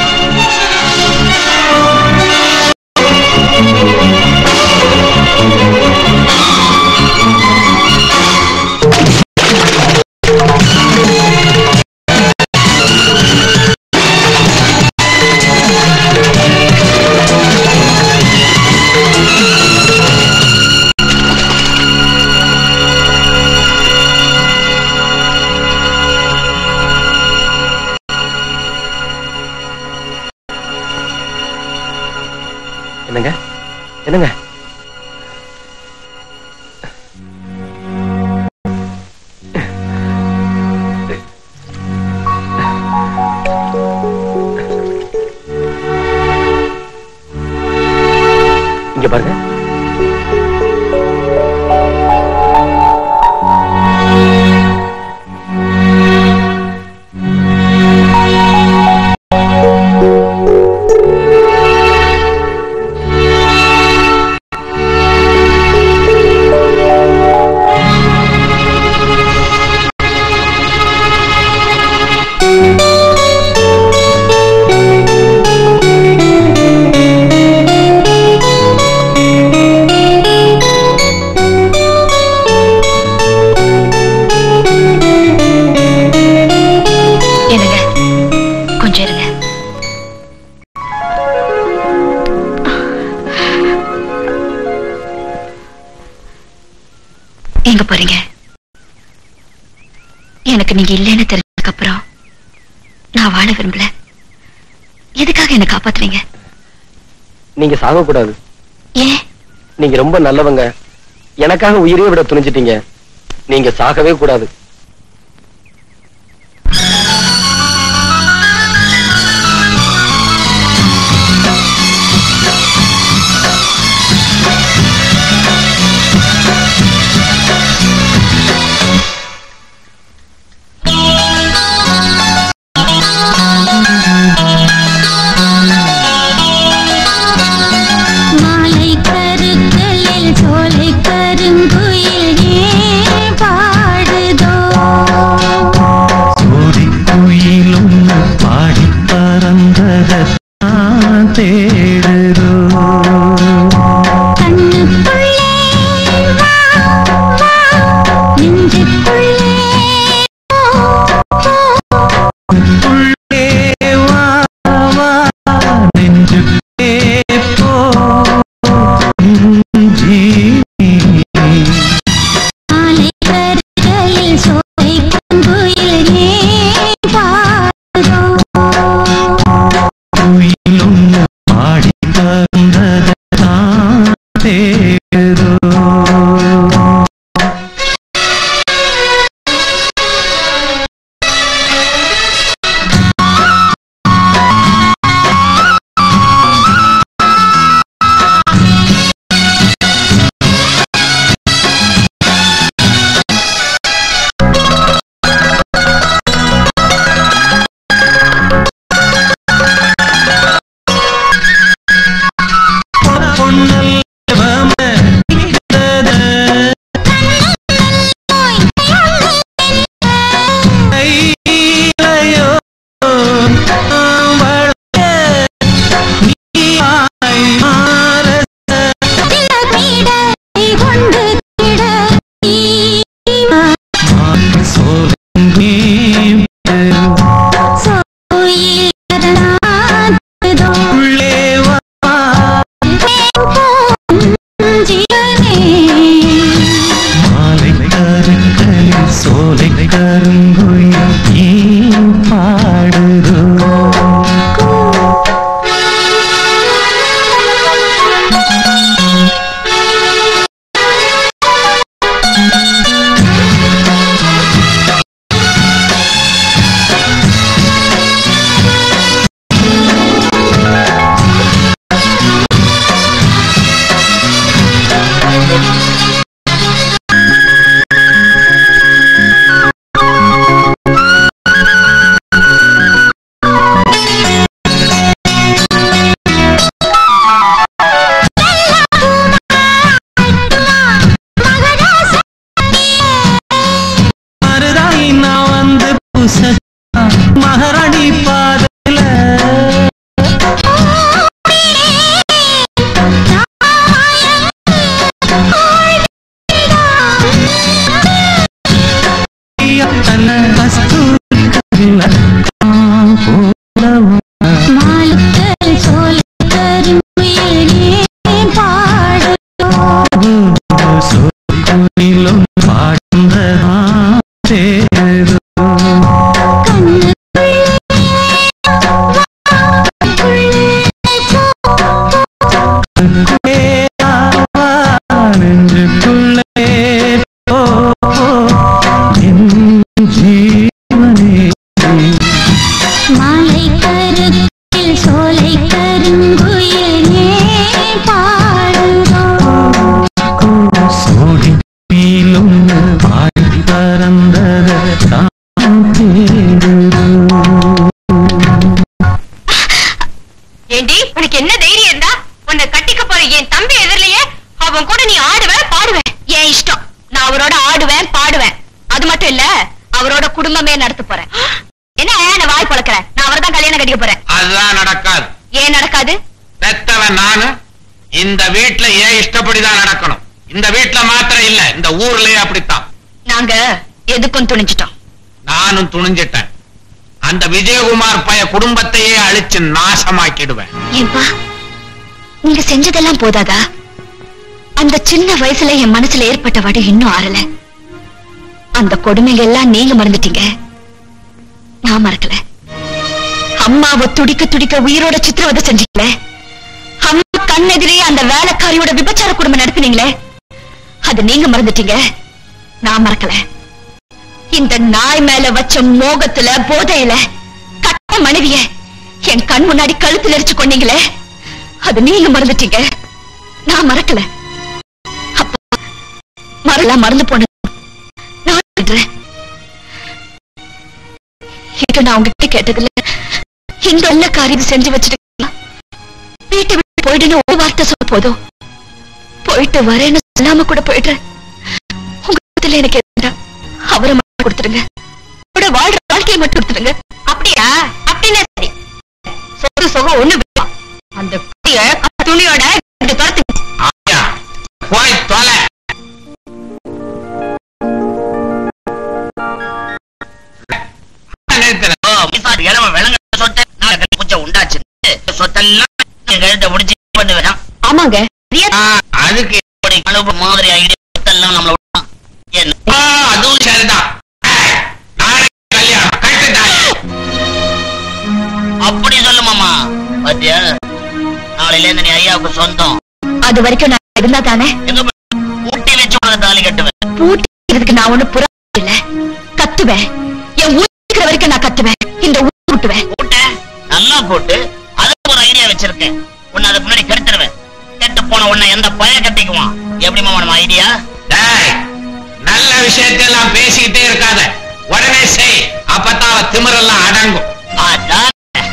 என்னங்க என்னங்க இங்க பாருங்க என்னங்க கொஞ்சம் இருங்க எங்க போறீங்க எனக்கு எனக்கு நீங்க இல்லைன்னு தெரிஞ்சதுக்கு அப்புறம் நான் வாழ விரும்பல எதுக்காக என்ன காப்பாத்துறீங்க நீங்க சாகக்கூடாது ஏன் நீங்க ரொம்ப நல்லவங்க எனக்காக உயிரே விட துணிஞ்சிட்டீங்க நீங்க சாகவே கூடாது மாலை கருக்களில் சோலை கருங்குயில் ஏன் பாடுதோ குயிலும் பாடி பறந்ததான் தேடுதோ கண்ணுக்குள்ளே வா, வா, நெஞ்சுக்குள்ளே போ, போ. உள்ளே வா வா நெஞ்சுக்கே போ ஜீவி மாலை கருக்களில் சோலை கருங்குயில் ஏன் பாடுதோ குயிலும் பாடி பறந்ததான் தேடுதோ பொன்னல்வம நிற்கிறது கையிலையோ வளர்க்க நீயாய் மாறச சோலங்கி உள்ளே வா மாலை கருக்களில் சோலை கருங்குயில் நீ பாடுதோ மருதாய் நான் வந்து புச மகாராணி பாதல தன்ன கஸ்தூரி கவில போலவும் சோனிலும் பாடுந்ததா தேதோ நெஞ்சுக்குள்ளே போ போ, என் ஜீவனே மாலை கருத்தில் சோலை கருங்குயில் ஏன் பாடுதோ சோடி பீலும் பாடி பறந்தத தான் தேடுதோ ஏண்டி உனக்கு என்ன தைரியம் இருந்தா உன்னை கட்டிக்க போற என் தம்பி எதிரிலேயே அவன் கூட நீ ஆடுவ பாடுவ என் இஷ்டம் நான் அவரோட ஆடுவேன் பாடுவேன் அது மட்டும் இல்ல அவரோட குடும்பமே நடத்த போறேன் என்ன நான் வாய் பழக்கிறேன் நான் அவரை தான் கல்யாணம் கட்டிக்க போறேன் அதுதான் நடக்காது ஏன் நடக்காது பெத்தவன் நானு இந்த வீட்டுல ஏன் இஷ்டப்படிதான் நடக்கணும் இந்த வீட்டுல மாத்திரம் இல்ல இந்த ஊர்லயே அப்படித்தான் நாங்க எதுக்கும் துணிஞ்சிட்டோம் நானும் துணிஞ்சிட்டேன் அந்த விஜயகுமார் பைய குடும்பத்தையே அழிச்சு நாசமாக்கிடுவேன் ஏன்பா நீங்க செஞ்சதெல்லாம் போதாதா அந்த சின்ன வயசுல என் மனசுல ஏற்பட்ட வடு இன்னும் ஆறல அந்த கொடுமைங்க எல்லாம் நீங்க மறந்துட்டீங்க நான் மறக்கல அம்மாவை துடிக்க துடிக்க உயிரோட சித்திரவதை செஞ்சீங்களே அம்மா கண்ணெதிரே அந்த வேலைக்காரியோட விபச்சார குடும்பம் நடத்துனீங்களே அது நீங்க மறந்துட்டீங்க நான் மறக்கல இந்த நாய் மேல வச்ச மோகத்துல போதையில கட்ட மனைவிய என் கண் முன்னாடி கழுத்துல எரிச்சு கொண்டீங்களே அது நீங்க மறந்துட்டீங்க நான் மறக்கல அப்பா மறலாம் மறந்து போன நான் விடுறேன். இது நான் உங்ககிட்ட கேட்டதில்ல இந்த நல்ல காரியம் செஞ்சு வச்சிருக்கீங்களா வீட்டை விட்டு போயிடுன்னு ஒரு வார்த்தை சொல்ல போதும் போயிட்டு வரேன்னு சொல்லாம கூட போயிடுறேன் உங்க இடத்துல எனக்கு எதுண்டா அவரை மட்டும் கொடுத்துருங்க கூட வாழ்ற வாழ்க்கையை மட்டும் கொடுத்துருங்க அப்படியா அப்படின்னா சரி சொத்து சுகம் ஒண்ணு வேண்டாம். அந்த குட்டிய துணியோட இப்படி துரத்து ஆயா போய் தொலை நிறுத்துறேன். ஓ, மிசார் இளவ விலங்கு சொத்தை நான் கட்டி பூச்சை உண்டாச்சு சொத்தெல்லாம் என் கழுத்தை பிடிச்சி பண்ணுவேன் ஆமாங்க ஆ, அதுக்கு இப்படி அனுப்பு மாதிரி ஐடியா சொத்தெல்லாம் நம்மள விட்டான். என்ன ஆ, அதுவும் சரிதான் ஏய், நாளைக்கு கல்யாணம் கட்டுட்டாய் அப்படி சொல்லு மாமா பாத்தியா நாளையில இருந்து நீ ஐயாவுக்கு சொந்தம் அது வரைக்கும் நான் இருந்தா தானே எங்க போய் ஊட்டி வச்சு உனக்கு தாலி கட்டுவேன் பூட்டிக்கிறதுக்கு நான் ஒண்ணு புறா இல்ல கத்துவேன் என் ஊர் இருக்கிற வரைக்கும் நான் கத்துவேன் இந்த ஊர் விட்டுவேன் கூட்ட நல்லா போட்டு அதுக்கு ஒரு ஐடியா வச்சிருக்கேன் உன்னை அதுக்கு முன்னாடி கெடுத்துருவேன் கெட்டு போன உன்னை எந்த பய கட்டிக்குவான் எப்படி மாமா நம்ம ஐடியா டேய், நல்ல விஷயத்தெல்லாம் பேசிக்கிட்டே இருக்காத உடனே செய் அப்பதான் அவ திமிரெல்லாம் அடங்கும் அதான்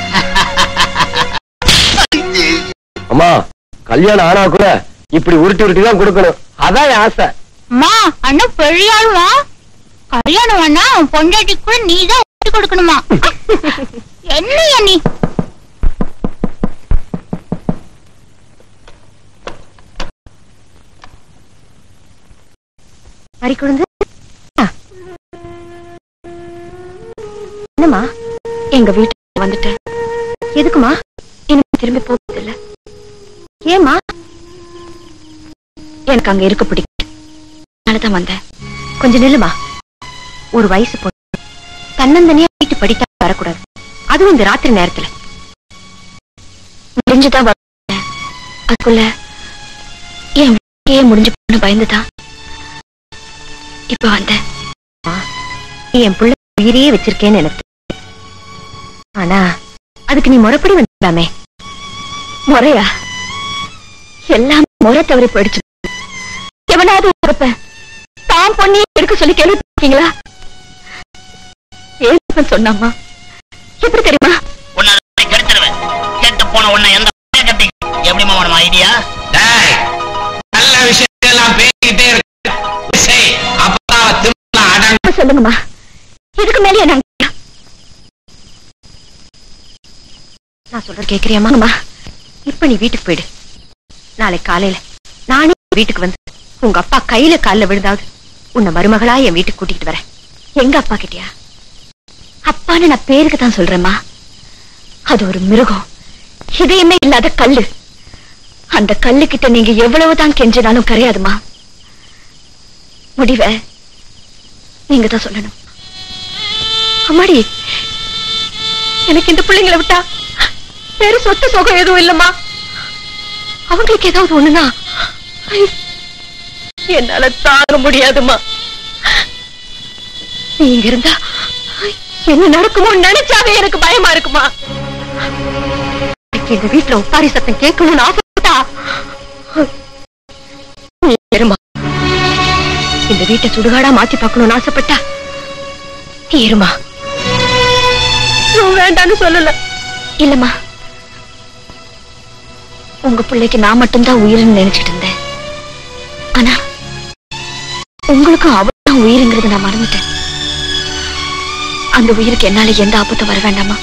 அம்மா கல்யாணம் ஆனா கூட இப்படி உருட்டி உருட்டி தான் கொடுக்கணும் அதான் என் ஆசை அம்மா அண்ணன் பெரிய ஆளுவா கல்யாணம் வேணா உன் பொண்டாட்டிக்கு கூட நீ தான் ஊட்டி கொடுக்கணுமா என்னையா நீ மறி குழந்தை என்னம்மா எங்க வீட்டுக்கு வந்துட்டேன் எதுக்குமா இனிமே திரும்பி போறதில்ல ஏம்மா எனக்கு அங்க இருக்க பிடிக்கும் அதனாலதான் வந்தேன் கொஞ்சம் நில்லுமா ஒரு வயசு பொண்ணு தன்னந்தனியா வீட்டு படித்தா வரக்கூடாது அதுவும் இந்த ராத்திரி நேரத்துல முடிஞ்சுதான் வரேன் அதுக்குள்ள என் வாழ்க்கையே முடிஞ்சு போன்னு பயந்துதான் இப்ப வந்தேன் நீ என் புள்ள உயிரையே வச்சிருக்கேன்னு எனக்கு தெரியும். ஆனா அதுக்கு நீ முறைப்படி வந்துடாமே முறையா எல்லாம் முறை தவறி போயிடுச்சு எவனாவது உறப்ப தான் பொண்ணியே எடுக்க சொல்லி கேள்விப்பட்டீங்களா ஏன் சொன்னாமா எப்படி தெரியுமா உன்னை அதுக்கு கெடுத்துருவேன் கெட்டு போன உன்னை எந்த பய கட்டி எப்படி மாமா நம்ம ஐடியா டேய், நல்ல விஷயத்தெல்லாம் பேசிக்கிட்டே இருக்க செய் அப்பதான் அவ திமிரெல்லாம் அடங்கும் சொல்லுங்கம்மா இதுக்கு மேலே நான் நான் சொல்றது கேக்குறியாமா இப்ப நீ வீட்டுக்கு போயிடு நாளை காலையில நானே உன் வீட்டுக்கு வந்து உங்க அப்பா கையில கால்ல விழுந்தாவது உன்னை மருமகளா என் வீட்டுக்கு கூட்டிட்டு வரேன் எங்க அப்பா கிட்டயா அப்பான்னு நான் பேருக்கு தான் சொல்றேம்மா அது ஒரு மிருகம் இதயமே இல்லாத கல்லு அந்த கல்லு கிட்ட நீங்க எவ்வளவுதான் கெஞ்சினாலும் கரையாதுமா முடிவை நீங்க தான் சொல்லணும் அம்மாடி எனக்கு இந்த பிள்ளைங்களை விட்டா வேற சொத்து சுகம் எதுவும் இல்லம்மா அவங்களுக்கு ஏதாவது ஒண்ணுனா ஐ, என்னால தாங்க முடியாதும்மா நீ இங்க இருந்தா ஐ, என்ன நடக்குமோ நினைச்சாவே எனக்கு பயமா இருக்குமா எனக்கு இந்த வீட்டுல உப்பாரி சத்தம் கேட்கணும்னு ஆசைப்பட்டா நீ இருமா இந்த வீட்டை சுடுகாடா மாத்தி பார்க்கணும்னு ஆசைப்பட்டா நீ இருமா நான் வேண்டான்னு சொல்லல இல்லம்மா உங்க பிள்ளைக்கு நான் மட்டும்தான் உயிர்னு நினைச்சிட்டு இருந்தேன் ஆனா உங்களுக்கும் அவதான் உயிருங்கிறத நான் மறந்துட்டேன் அந்த உயிருக்கு என்னால எந்த ஆபத்தும் வர வேண்டாமா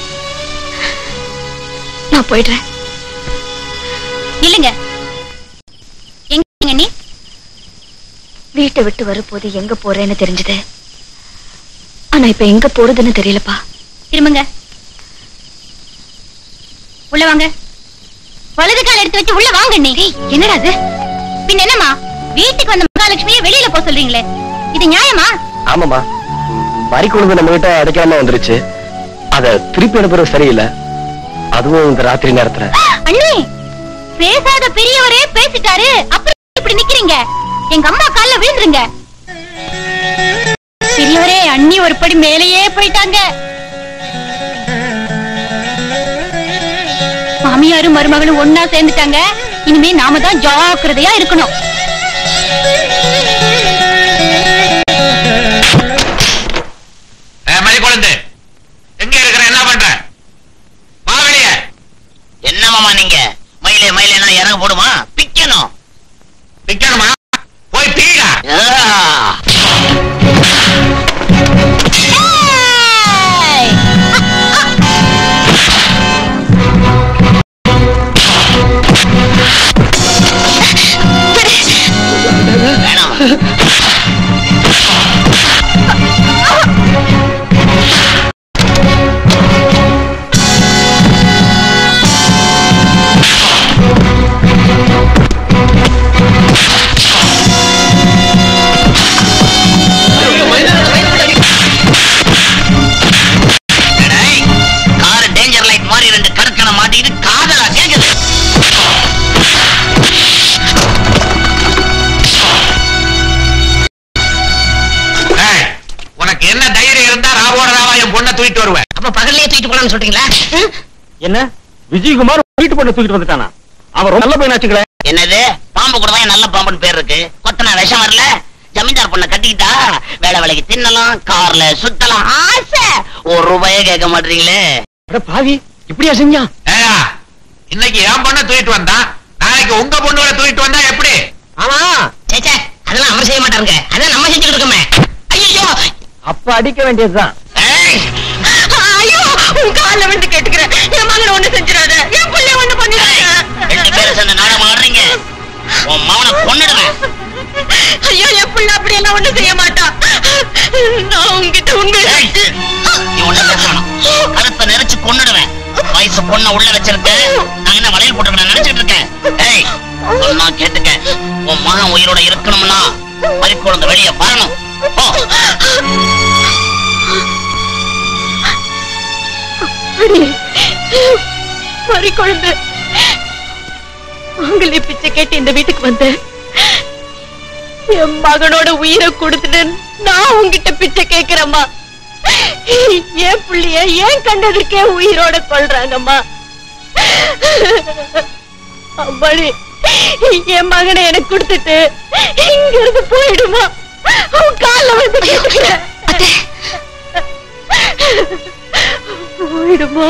நான் போயிடுறேன் இல்லைங்க எங்க நீ வீட்டை விட்டு வரும்போது எங்க போறேன்னு தெரிஞ்சது ஆனா இப்ப எங்க போறதுன்னு தெரியலப்பா திரும்புங்க உள்ள வாங்க வலது கால் எடுத்து வச்சு உள்ள வாங்க நீ என்னடா அது பின்ன என்னம்மா வீட்டுக்கு வந்த மகாலட்சுமியை வெளியில போக சொல்றீங்களே இது நியாயமா ஆமாமா மறி கொழுந்து நம்ம கிட்ட அடைக்காம வந்துருச்சு அத திருப்பி அனுப்புறது சரியில்லை அதுவும் இந்த ராத்திரி நேரத்துல அண்ணே பேசாத பெரியவரே பேசிட்டாரு அப்புறம் இப்படி நிக்கிறீங்க எங்க அம்மா கால்ல விழுந்துருங்க பெரியவரே அண்ணி ஒரு படி மேலேயே போயிட்டாங்க மாமியாரும் மருமகளும் ஒன்னா சேர்ந்துட்டாங்க இனிமே நாம தான் ஜாக்கிரதையா இருக்கணும் மணி குழந்தை எங்க இருக்கிற என்ன பண்ற வா வெளியே என்ன மாமா நீங்க மயிலே மயிலேனா இறங்க போடுமா பிக்கணும் நிக்கணுமா போய் தீடா ஆ. வேணாம் டேய், கார் டேஞ்சர் லைட் மாதிரி ரெண்டு கடுக்கனை மாட்டிட்டு காதலா கேக்குது ஏய், உனக்கு என்ன தைரியம் இருந்தா ராவோட ராவா என் பொண்ணை தூக்கிட்டு வருவேன் அப்ப பகல்லே தூக்கிட்டு போலாம்னு சொல்றீங்களா என்ன விஜயகுமார் வீட்டு பொண்ணை தூக்கிட்டு வந்துட்டானா அவர் ரொம்ப நல்ல பையனாச்சுங்களே என்னது பாம்பு கூட தான் நல்ல பாம்புன்னு பேர் இருக்கு கொத்தனா விஷம் வரல ஜமீன்தார் பொண்ணை கட்டிக்கிட்டா வேலை வேலைக்கு தின்னலாம் கார்ல சுத்தலாம் ஆசை ஒரு ரூபாயே கேட்க மாட்டீங்களே அட பாவி இப்படியா செஞ்சான் ஏயா இன்னைக்கு என் பொண்ணை தூக்கிட்டு வந்தான் நாளைக்கு உங்க பொண்ணோட தூக்கிட்டு வந்தா எப்படி ஆமா சேச்சே அதெல்லாம் அவர் செய்ய மாட்டாருங்க அதான் நம்ம செஞ்சுட்டு இருக்கோமே ஐயோ அப்ப அடிக்க வேண்டியதுதான் ஐயோ உன் கால்ல விழுந்து கேட்டுக்கிறேன் என் மகனை ஒண்ணு செஞ்சிடாத என் பிள்ளை ஒண்ணு பண்ணிடாத ரெண்டு பேரும் சேர்ந்து நாடகம் ஆடுறீங்க உன் மவனை கொன்னுடுவேன் ஐயோ என் பிள்ளை அப்படி எல்லாம் ஒண்ணு செய்ய மாட்டான் நான் உங்ககிட்ட உண்மை ஏய், நீ ஒண்ணு பேசணும் கருத்தை நெரிச்சு கொன்னுடுவேன் வயசு பொண்ண உள்ள வச்சிருக்கேன் நான் என்ன வளையல் போட்டு நினைச்சிட்டு இருக்கேன் ஏய் சொன்னா கேட்டுக்க உன் மகன் உயிரோட இருக்கணும்னா மறிக்குழந்த வெளியே வரணும் போ மறி குழந்தை மாங்கல்ய பிச்சை கேட்டு இந்த வீட்டுக்கு வந்தேன் என் மகனோட உயிரை கொடுத்துட்டு நான் உன்கிட்ட பிச்சை கேக்குறேம்மா என் புள்ளைய ஏன் கண்டதுக்கே உயிரோட கொள்றாங்கம்மா அம்மாடி என் மகனை எனக்கு கொடுத்துட்டு இங்க இருந்து போயிடுமா அவன் கால்ல வந்து கேட்டுக்கிறேன் போயிடுமா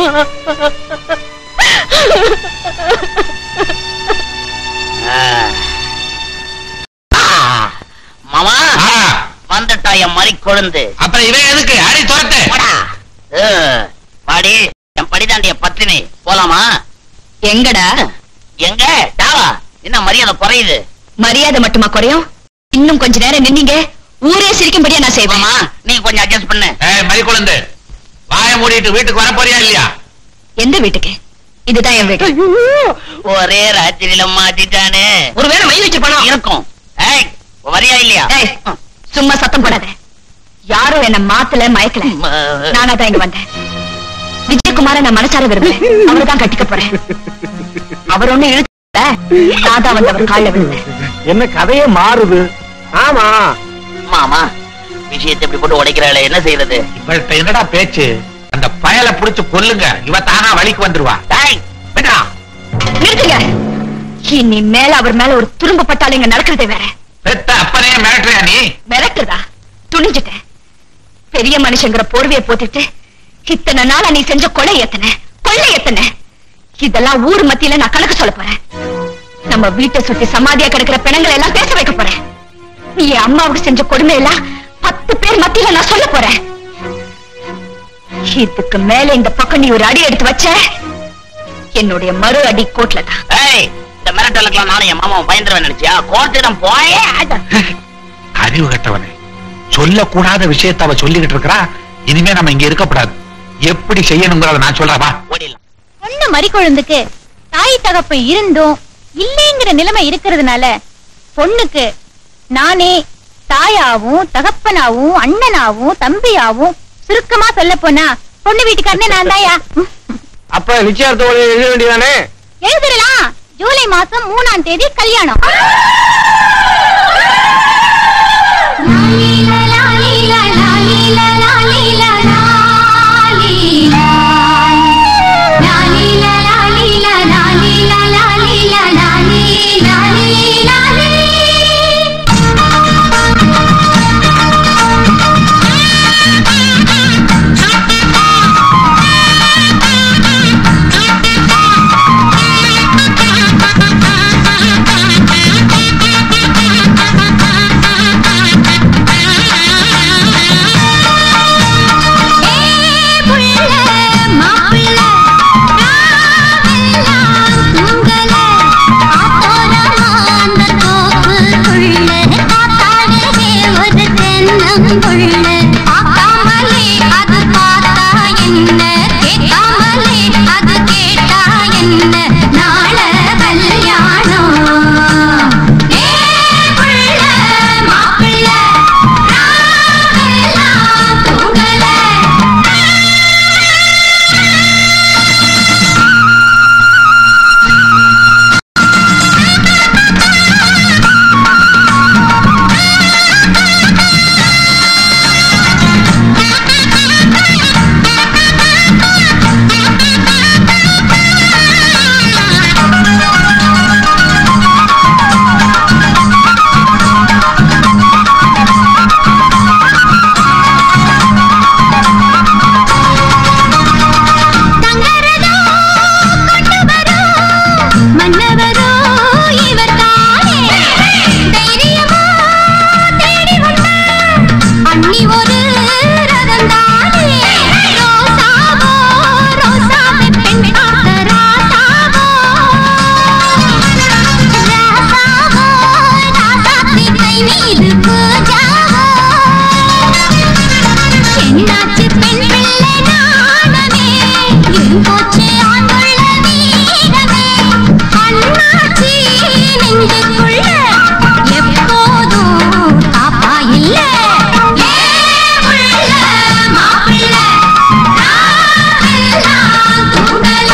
மாமா ஆ, வந்துட்டா என் மறிக்கொழுந்து அப்புறம் இவன் எதுக்கு அடி துரத்து போடா. ஏ, வாடி என் படிதாண்டிய பத்தினி போலாமா எங்கடா எங்க டாவா என்ன மரியாதை குறையுது மரியாதை மட்டுமா குறையும் இன்னும் கொஞ்ச நேரம் நின்னீங்க ஊரே சிரிக்கும்படியா நான் செய்வேன் மாமா நீ கொஞ்சம் அட்ஜஸ்ட் பண்ணு ஏய் மறி குழந்தை வாய மூடிட்டு வீட்டுக்கு வர போறியா இல்லையா எந்த வீட்டுக்கு இதுதான் என் வீடு ஒரே ராத்திரியில மாட்டிட்டானே ஒருவேளை மை வச்சிருப்பானோ இருக்கும் ஏய் வரியா இல்லையா ஏய், சும்மா சத்தம் போடாத யாரும் என்ன மாத்தல மயக்கல நானா தான் இங்க வந்தேன் விஜயகுமார நான் மனசார விரும்புறேன் அவரை தான் கட்டிக்க போறேன் அவர் ஒண்ணு இழுத்த நான் தான் வந்து அவர் காலில் விழுந்தேன் என்ன கதையே மாறுது ஆமா மாமா விஷயத்தை இப்படி போட்டு உடைக்கிறாளே என்ன செய்யறது இவள்கிட்ட என்னடா பேச்சு அந்த பயலை புடிச்சு கொல்லுங்க இவ தானா வழிக்கு வந்துருவா டேய், விடா நிறுத்துங்க இனி மேல அவர் மேல ஒரு துரும்ப பட்டாலும் இங்க நடக்கிறதே வேற பெத்த அப்பனே மிரட்டுறியா நீ மிரட்டுதா துணிஞ்சிட்டேன் பெரிய மனுஷங்கிற போர்வையை போட்டுட்டு இத்தனை நாளா நீ செஞ்ச கொலை எத்தனை கொள்ளை எத்தனை இதெல்லாம் ஊர் மத்தியில நான் கணக்கு சொல்ல போறேன் நம்ம வீட்டை சுத்தி சமாதியா கிடக்கிற பிணங்களை எல்லாம் பேச வைக்க போறேன் நீ என் அம்மாவுக்கு செஞ்ச கொடுமை எல்லாம் பத்து பேர் மத்தியில நான் சொல்ல போறேன் இதுக்கு மேல இந்த பக்கம் நீ ஒரு அடி எடுத்து வச்ச என்னுடைய மறு அடி கோட்ல தான் ஏய் இந்த மிரட்டலுக்கெல்லாம் நானும் என் மாமாவை பயந்துருவேன் நினைச்சியா கோர்ட்டிடம் போயே அறிவு கட்டவனே சொல்லக்கூடாத விஷயத்த அவ சொல்லிக்கிட்டு இருக்கறா இனிமே நம்ம இங்க இருக்கக்கூடாது எப்படி செய்யணுங்கிறத நான் சொல்றேன் வா ஓடிடலாம் பொண்ணு மறிக்குழந்துக்கு தாய் தகப்பு இருந்தும் இல்லைங்கிற நிலைமை இருக்கிறதுனால பொண்ணுக்கு நானே தாயாவும் தகப்பனாவும் அண்ணனாவும் தம்பியாவும் சுருக்கமா சொல்ல போனா பொண்ணு வீட்டுக்காரனே நான் தாயா அப்ப நிச்சயார்த்தம் எழுத வேண்டியதானே எழுதிடலாம் ஜூலை மாசம் மூணாம் தேதி கல்யாணம் மன்னவரோ இவர் தானே தைரியமா தேடி வந்த அண்ணி ஒரு ரதம் தானே ரோசாவோ ரோசாவே பெண் பார்த்த ராசாவோ ராசாவோ ராசாத்தி கை மீது பூஜாவோ என்னாச்சு பெண் பிள்ளை நாணமே என் போச்சு ஆண்குள்ள வீரமே அண்ணாச்சி நெஞ்சுக்குள்ள எப்போதும் தாப்பா இல்ல ஏ புள்ள, மாப்பிள்ள, நாமெல்லாம் தூங்கல.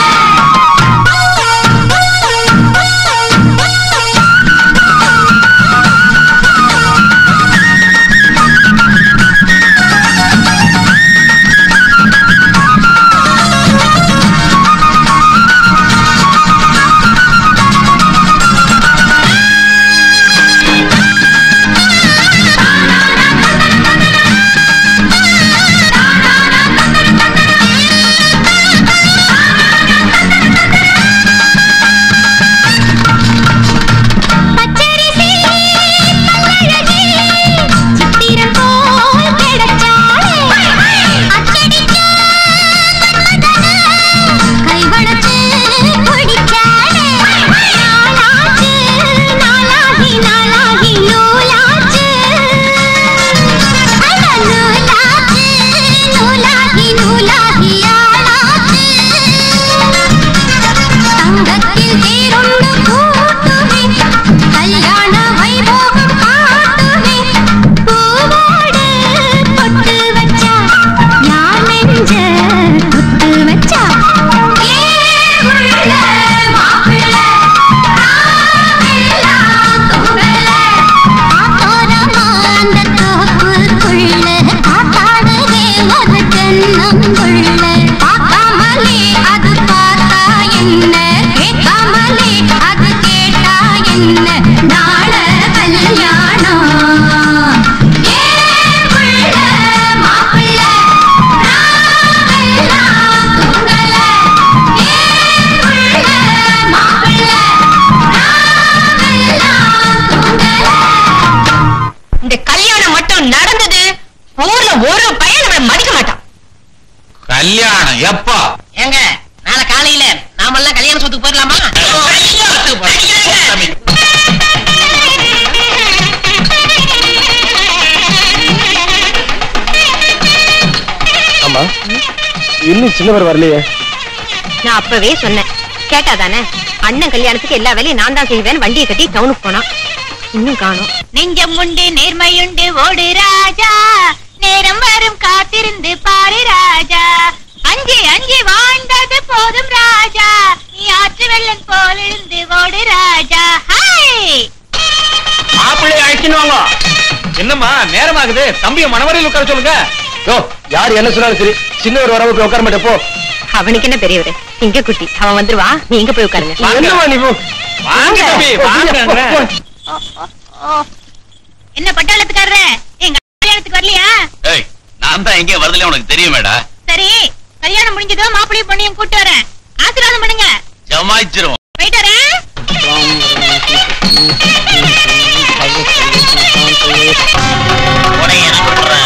பச்சரிசி பல்லழகி சித்திரம் போல் கிடைச்சாளே அச்சடிக்க கைவளத்து குடிச்சாளே நாளாச்சு நாளாகி நாளாகி நூலாச்சு அட நூலாச்சு நூலாகி நூலாகி ஆளாச்சு தங்கத்தில் தேரொண்டு கூட்டுவேன் கல்யாண வைபோகம் காட்டுவேன் பூவோடு பொட்டு வச்சா யார் நெஞ்ச குத்து வச்சா ஏ உள்ள மாப்பிள்ள நாமெல்லாம் தூங்கல ஆத்தோரமா அந்த தோப்புக்குள்ள காத்தாடுவே ஒரு தென்னங்குள்ள பார்க்காமலே அது பார்த்தா என்ன கேட்காமலே அது கேட்டா என்ன நாள கல்யாணம் ஏ புள்ள மாப்பிள்ள நாமெல்லாம் தூங்கல ஏ புள்ள மாப்பிள்ள நாமெல்லாம் தூங்கல இந்த கல்யாணம் மட்டும் நடந்தது ஊர்ல ஒரு பையன் நம்மள மதிக்க மாட்டான் கல்யாணம் எப்போ ஏங்க நாளை காலையில நாமெல்லாம் கல்யாண சொத்துக்கு போயிடலாமா ஆமா இன்னும் சின்னவர் வரலையே நான் அப்பவே சொன்னேன் கேட்டாதானே அண்ணன் கல்யாணத்துக்கு எல்லா வேலையும் நான் தான் செய்வேன் வண்டியை கட்டி டவுனுக்கு போனான் இன்னும் காணும் நெஞ்சம் உண்டு நேர்மையுண்டு ஓடு ராஜா நேரம் வரும் காத்திருந்து பாரு ராஜா அஞ்சு அஞ்சு வாழ்ந்தது போதும் ராஜா நீ ஆற்று வெள்ளம் போல் எழுந்து ஓடு ராஜா ஹாய் மாப்பிள்ளை அழைச்சின்னு வாங்க என்னம்மா நேரமாகுது தம்பிய மணவரையில் உட்கார சொல்லுங்க யோ யார் என்ன சொன்னாலும் சரி சின்னவர் வரவு போய் உட்கார மாட்டே போ அவனுக்கு என்ன பெரியவரு இங்க குட்டி அவன் வந்துருவா நீ இங்க போய் உட்காருங்க என்னவா நீ போ வாங்க தம்பி வாங்க ஓ, ஓ, ஓ. என்ன பட்டாளத்துக்காரரே எங்க கல்யாணத்துக்கு வரலையா ஏய் நான் தான் எங்கே வரதுல உனக்கு தெரியுமேடா சரி கல்யாணம் முடிஞ்சதோ மாப்பிள்ளையும் பொண்ணையும் கூட்டு வரேன் ஆசீர்வாதம் பண்ணுங்க ஜமாய்ச்சிரும் போயிட்டு வரேன் உடைய எனக்கு விடுறா.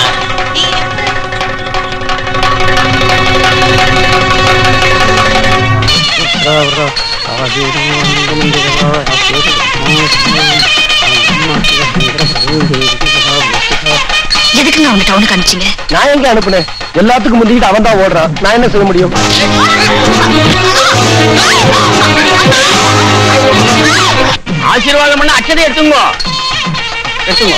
எதுக்குங்க அவனை டவுனுக்கு அனுப்பிச்சீங்க நான் எங்க அனுப்புனேன் எல்லாத்துக்கும் முந்திக்கிட்டு அவன் தான் ஓடுறான் நான் என்ன செய்ய முடியும் ஆசீர்வாதம் பண்ண அச்சதை எடுத்துங்க எடுத்துங்க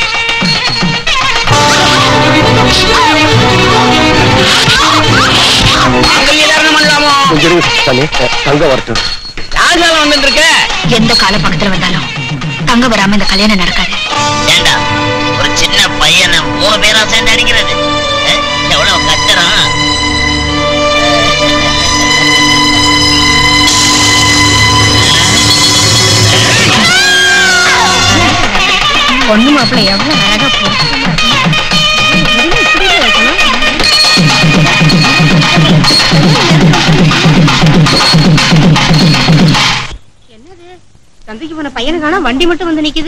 கொஞ்சம் இருங்க, சாமி தங்க வரட்டும் யாருக்கால வந்துட்டு இருக்க எந்த கால பக்கத்துல வந்தாலும் தங்க வராம இந்த கல்யாணம் நடக்காது ஏண்டா ஒரு சின்ன பையனை மூணு பேரா சேர்ந்து அடிக்கிறது அஹ், எவ்வளவு கத்துறான் பொண்ணு மாப்பிள்ளை எவ்வளவு அழகா பொருத்தமா என்னது தந்தைக்கு போன பையனை காணா வண்டி மட்டும் வந்து நிக்குது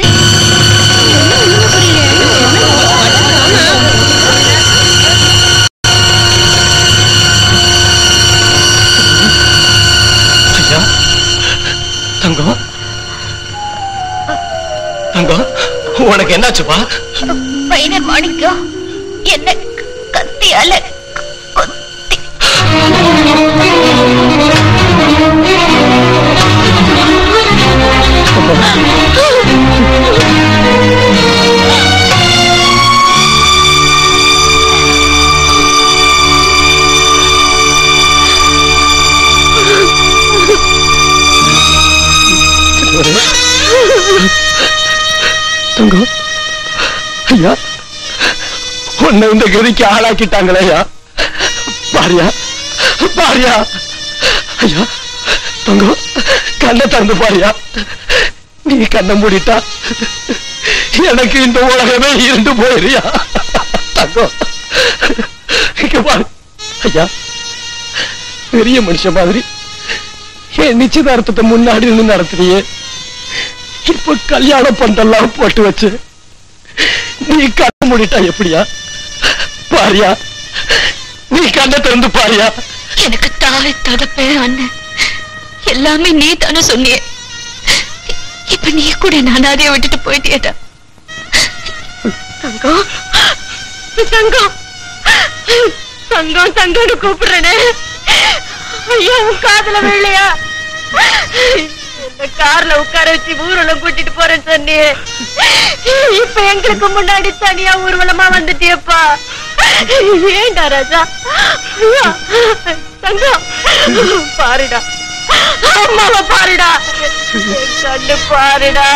ஐயா தங்கம் தங்கம் உனக்கு என்னாச்சுப்பா பையனை மாணிக்கம் என்ன கத்தியால கொத்தி தங்கம் ஐயா உன்னை இந்த கதிக்கு ஆளாக்கிட்டாங்களே ஐயா பாரியா பாரியா ஐயா தங்கம் கண்ணை திறந்து பாரியா நீ கண்ணை மூடிட்டா எனக்கு இந்த உலகமே இருந்து போயிரியா தங்கம் இங்க பாரு ஐயா பெரிய மனுஷன் மாதிரி என் நிச்சயதார்த்தத்தை முன்னாடி நின்று நடத்துறியே இப்ப கல்யாண பந்தெல்லாம் போட்டு வச்சு நீ கண்ண மூடிட்டா எப்படியா பாரியா நீ கண்ணை திறந்து பாரியா எனக்கு தாய் தகப்பே அண்ணன் எல்லாமே நீ தானே சொன்னியே இப்ப நீ கூட நான் அதைய விட்டுட்டு போயிட்டியடா தங்கம் தங்கம் தங்கம் தங்கம்னு கூப்பிடுறேனே ஐயா உன் காதுல விழலையா இந்த கார்ல உட்கார வச்சு ஊர்வலம் கூட்டிட்டு போறேன்னு சொன்னியே இப்ப எங்களுக்கு முன்னாடி தனியா ஊர்வலமா வந்துட்டியப்பா ஏண்டா ராஜா ஐயா, தங்கம் பாருடா அம்மாவை பாருடா என் கண்ணு பாருடா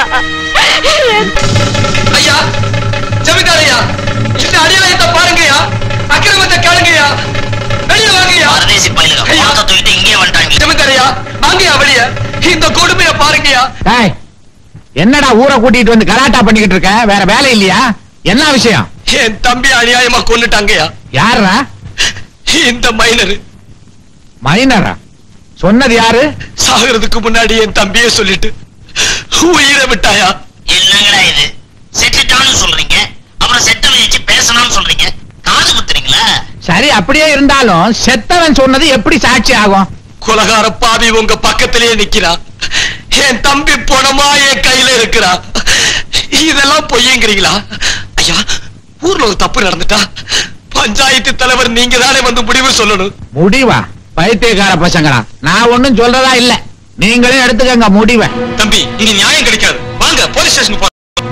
ஐயா ஜமீன்தாரையா இந்த அநியாயத்தை பாருங்கய்யா அக்கிரமத்தை கேளுங்கய்யா வெளியே வாங்கய்யா பரதேசி பயிலுங்க பணத்தை தூக்கிட்டு இங்கே வந்துட்டாங்க ஜமீன்தாரையா வாங்கய்யா வெளியே இந்த கொடுமையை பாருங்கய்யா டேய், என்னடா ஊரை கூட்டிட்டு வந்து கலாட்டா பண்ணிக்கிட்டு இருக்க வேற வேலை இல்லையா என்ன விஷயம் என் தம்பி அநியாயமா கொன்னுட்டாங்கய்யா யாரா இந்த மைனர் மைனரா சொன்னது யாரு சாகிறதுக்கு முன்னாடி என் தம்பியே சொல்லிட்டு உயிரை விட்டாயா என்னங்கடா இது செத்துட்டான்னு சொல்றீங்க அப்புறம் செத்தவன் வச்சு பேசணும்னு சொல்றீங்க காது குத்துறீங்களா சரி அப்படியே இருந்தாலும் செத்தவன் சொன்னது எப்படி சாட்சி ஆகும் கொலகார பாவி உங்க பக்கத்திலேயே நிக்கிறா என் தம்பி பணமா என் கையில இருக்கிறா இதெல்லாம் பொய்யுங்கிறீங்களா ஐயா ஊர்ல ஒரு தப்பு நடந்துட்டா பஞ்சாயத்து தலைவர் நீங்க தானே வந்து முடிவு சொல்லணும் முடிவா பைத்தியக்கார பசங்களா நான் ஒண்ணும் சொல்றதா இல்ல நீங்களே எடுத்துக்கங்க முடிவை தம்பி இங்க நியாயம் கிடைக்காது வாங்க போலீஸ் ஸ்டேஷன் போ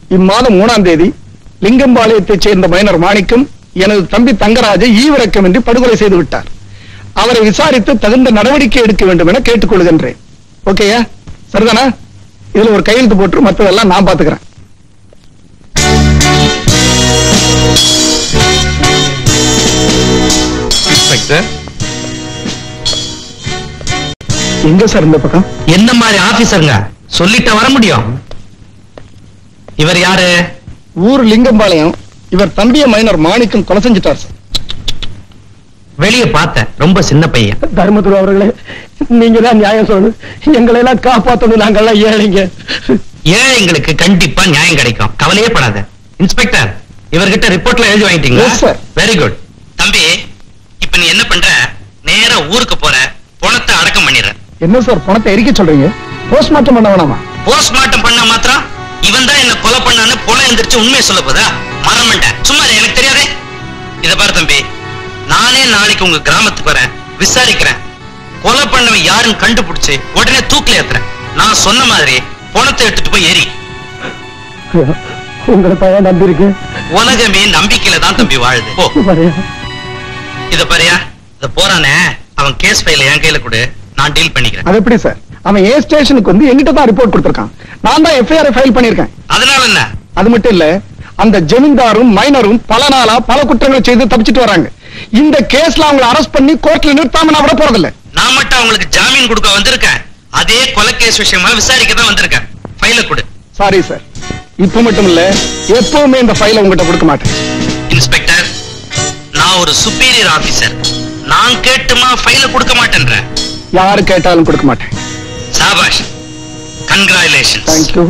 இம்மாதம் மூணாம் தேதி லிங்கம்பாளையத்தைச் சேர்ந்த மைனர் மாணிக்கம் எனது தம்பி தங்கராஜை ஈவிரக்கமின்றி படுகொலை செய்து விட்டார் அவரை விசாரித்து தகுந்த நடவடிக்கை எடுக்க வேண்டும் என கேட்டுக்கொள்கின்றேன் ஓகேயா சரிதானா இதுல ஒரு கையெழுத்து போட்டு மற்றதெல்லாம் நான் பாத்துக்கிறேன் இன்ஸ்பெக்டர் எங்க சார் இந்த பக்கம் என்ன மாதிரி ஆபீசருங்க சொல்லிட்ட வர முடியும் இவர் யாரு ஊர் லிங்கம்பாளையம் இவர் தம்பிய மைனர் மாணிக்கம் கொலை செஞ்சுட்டார் சார் வெளிய பார்த்தேன் ரொம்ப சின்ன பையன் தர்மதுரை அவர்களே நீங்க தான் நியாயம் சொல்லணும் எங்களை எல்லாம் காப்பாத்தணும் நாங்கெல்லாம் ஏழைங்க ஏழைங்களுக்கு கண்டிப்பா நியாயம் கிடைக்கும் கவலையே படாத இன்ஸ்பெக்டர் இவர்கிட்ட ரிப்போர்ட்ல எழுதி வாங்கிட்டீங்களா Yes, sir. வெரி குட் தம்பி இப்ப நீ என்ன பண்ற நேரா ஊருக்கு போற பணத்தை அடக்கம் பண்ணிடுற என்ன சார் பணத்தை எரிக்க சொல்றீங்க போஸ்ட்மார்ட்டம் பண்ண வேணாமா போஸ்ட்மார்ட்டம் பண்ணா மாத்திரம் இவன் தான் என்ன கொலை பண்ணான்னு பொல எந்திரிச்சு உண்மையை சொல்ல போதா மறமண்டேன் சும்மா இரு, எனக்கு தெரியாதே இத பாரு தம்பி நானே நாளைக்கு உங்க கிராமத்துக்கு வரேன் விசாரிக்கிறேன் கொலை பண்ணவன் யாருன்னு கண்டுபிடிச்சு உடனே தூக்கில ஏத்துறேன் நான் சொன்ன மாதிரி பணத்தை எடுத்துட்டு போய் எரி உங்களை பையன் நம்பி இருக்கு உலகமே நம்பிக்கையில தான் தம்பி வாழுது போ இத பாரியா இத போறானே அவன் கேஸ் ஃபைல என் கையில கொடு நான் டீல் பண்ணிக்கிறேன் அது எப்படி சார் அவன் ஏ ஸ்டேஷனுக்கு வந்து எங்கிட்ட தான் ரிப்போர்ட் கொடுத்திருக்கான் நான் தான் எஃப்ஐஆர் ஃபைல் பண்ணிருக்கேன் அதனால என்ன அது மட்டும் இல்ல அந்த ஜமீன்தாரும் மைனரும் பல நாளா பல குற்றங்களை செய்து தப்பிச்சிட்டு வராங்க இந்த கேஸ்ல அவங்களை அரெஸ்ட் பண்ணி கோர்ட்ல நிறுத்தாம நான் விட போறதில்ல நான் மட்டும் அவங்களுக்கு ஜாமீன் கொடுக்க வந்திருக்கேன் அதே கொலை கேஸ் விஷயமா விசாரிக்க தான் வந்திருக்கேன் ஃபைல கொடு சாரி சார் இப்ப மட்டும் இல்ல எப்பவுமே இந்த ஃபைலை உங்ககிட்ட கொடுக்க மாட்டேன் இன்ஸ்பெக்டர் நான் ஒரு சுப்பீரியர் ஆபீசர் நான் கேட்டுமா ஃபைல கொடுக்க மாட்டேன்ற யாரு கேட்டாலும் கொடுக்க மாட்டேன் சாபாஷ் கங்க்ராச்சுலேஷன் தேங்க்யூ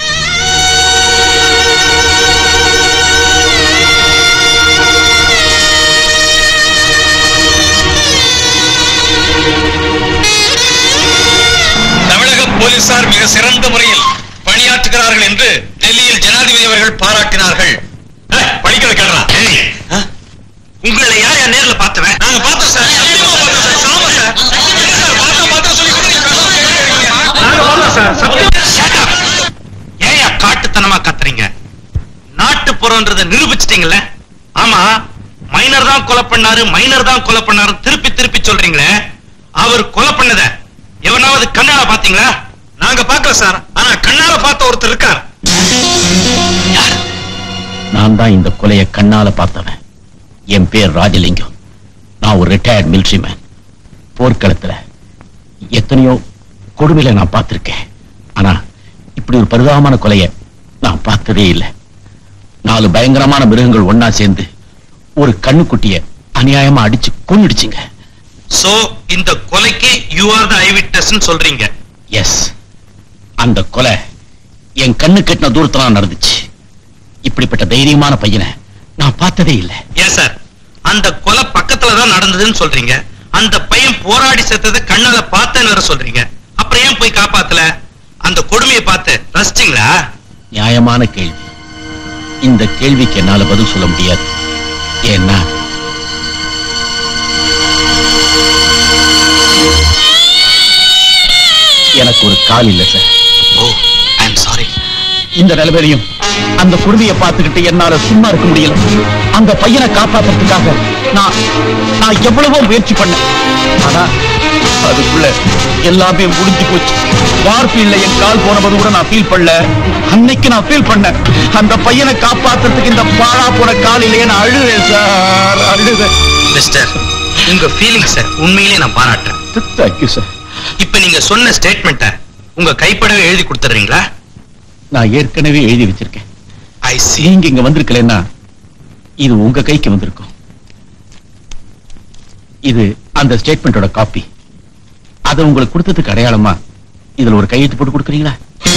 தமிழக போலீசார் மிக சிறந்த முறையில் பணியாற்றுகிறார்கள் என்று டெல்லியில் ஜனாதிபதி அவர்கள் பாராட்டினார்கள் ஏய், படிக்கிற கேடுறா. ஏய், ஆ? உங்களை யார் யார் நேர்ல பார்த்தவன் நாங்க பார்த்தோம் சார் சத்தியமா பார்த்தோம் சார் சாமா சார் இல்ல சார், பார்த்தோம், பார்த்தோம் சொல்லி கூட நீங்க பேசாம கேட்கறீங்க. Shut up. ஏன்யா காட்டுத்தனமா கத்துறீங்க நாட்டுப்புறம்ன்றதை நிரூபிச்சிட்டீங்கல்ல ஆமா மைனர் தான் கொலை பண்ணாரு மைனர் தான் கொலை பண்ணாரு திருப்பி திருப்பி சொல்றீங்களே அவர் கொலை பண்ணத எவனாவது கண்ணால பாத்தீங்களா நாங்க பார்க்கல சார் ஆனா கண்ணால பார்த்த ஒருத்தர் இருக்கார் யார் நான் தான் இந்த கொலையை கண்ணால பார்த்தவன் என் பேர் ராஜலிங்கம் நான் ஒரு ரிட்டையர்ட் மிலிட்ரி மேன் போர்க்களத்துல எத்தனையோ கொடுமையில நான் பார்த்திருக்கேன் ஆனா இப்படி ஒரு பரிதாபமான கொலையை நான் பார்த்ததே இல்லை நாலு பயங்கரமான மிருகங்கள் ஒண்ணா சேர்ந்து ஒரு கண்ணுக்குட்டிய அநியாயமா அடிச்சு கொன்னுடுச்சுங்க சோ இந்த கொலைக்கு you are the eye witness சொல்றீங்க எஸ் அந்த கொலை என் கண்ணு கெட்டின தூரத்துல நடந்துச்சு இப்படிப்பட்ட தைரியமான பையனை நான் பார்த்ததே இல்லை ஏன் சார் அந்த கொலை பக்கத்துல தான் நடந்ததுன்னு சொல்றீங்க அந்த பையன் போராடி செத்ததை கண்ணால பார்த்தேன்னு வேற சொல்றீங்க அப்புறம் ஏன் போய் காப்பாத்தல அந்த கொடுமையை பார்த்து ரசிச்சிங்களா நியாயமான கேள்வி இந்த கேள்விக்கு என்னால பதில் சொல்ல முடியாது ஏன்னா எனக்கு ஒரு கால் இல்ல sir O I am sorry இந்த நிலைமையிலையும் அந்த குருவியை பார்த்துக்கிட்டு என்னால சும்மா இருக்க முடியல அந்த பையனை காப்பாத்துறதுக்காக நான் நான் எவ்வளவோ முயற்சி பண்ணேன் ஆனா அதுக்குள்ள எல்லாமே முடிஞ்சு போச்சு வார்ஃபீல்ட்ல என் கால் போனபோது கூட நான் ஃபீல் பண்ணல அன்னைக்கு நான் ஃபீல் பண்ணேன் அந்த பையனை காப்பாத்துறதுக்கு இந்த பாழா போன கால் இல்லையே நான் அழுதேன் சார் அழுதேன் மிஸ்டர் உங்க ஃபீலிங்ஸ உண்மையிலேயே நான் பாராட்டுறேன் தேங்க்யூ சார் இப்ப நீங்க சொன்ன ஸ்டேட்மெண்ட்ட உங்க கைப்படவே எழுதி கொடுத்துறீங்களா நான் ஏற்கனவே எழுதி வச்சிருக்கேன் ஐ சி நீங்க இங்க வந்திருக்கலன்னா இது உங்க கைக்கு வந்திருக்கும் இது அந்த ஸ்டேட்மெண்டோட காப்பி அதை உங்களுக்கு கொடுத்ததுக்கு அடையாளமா இதுல ஒரு கையெழுத்து போட்டு கொடுக்குறீங்களா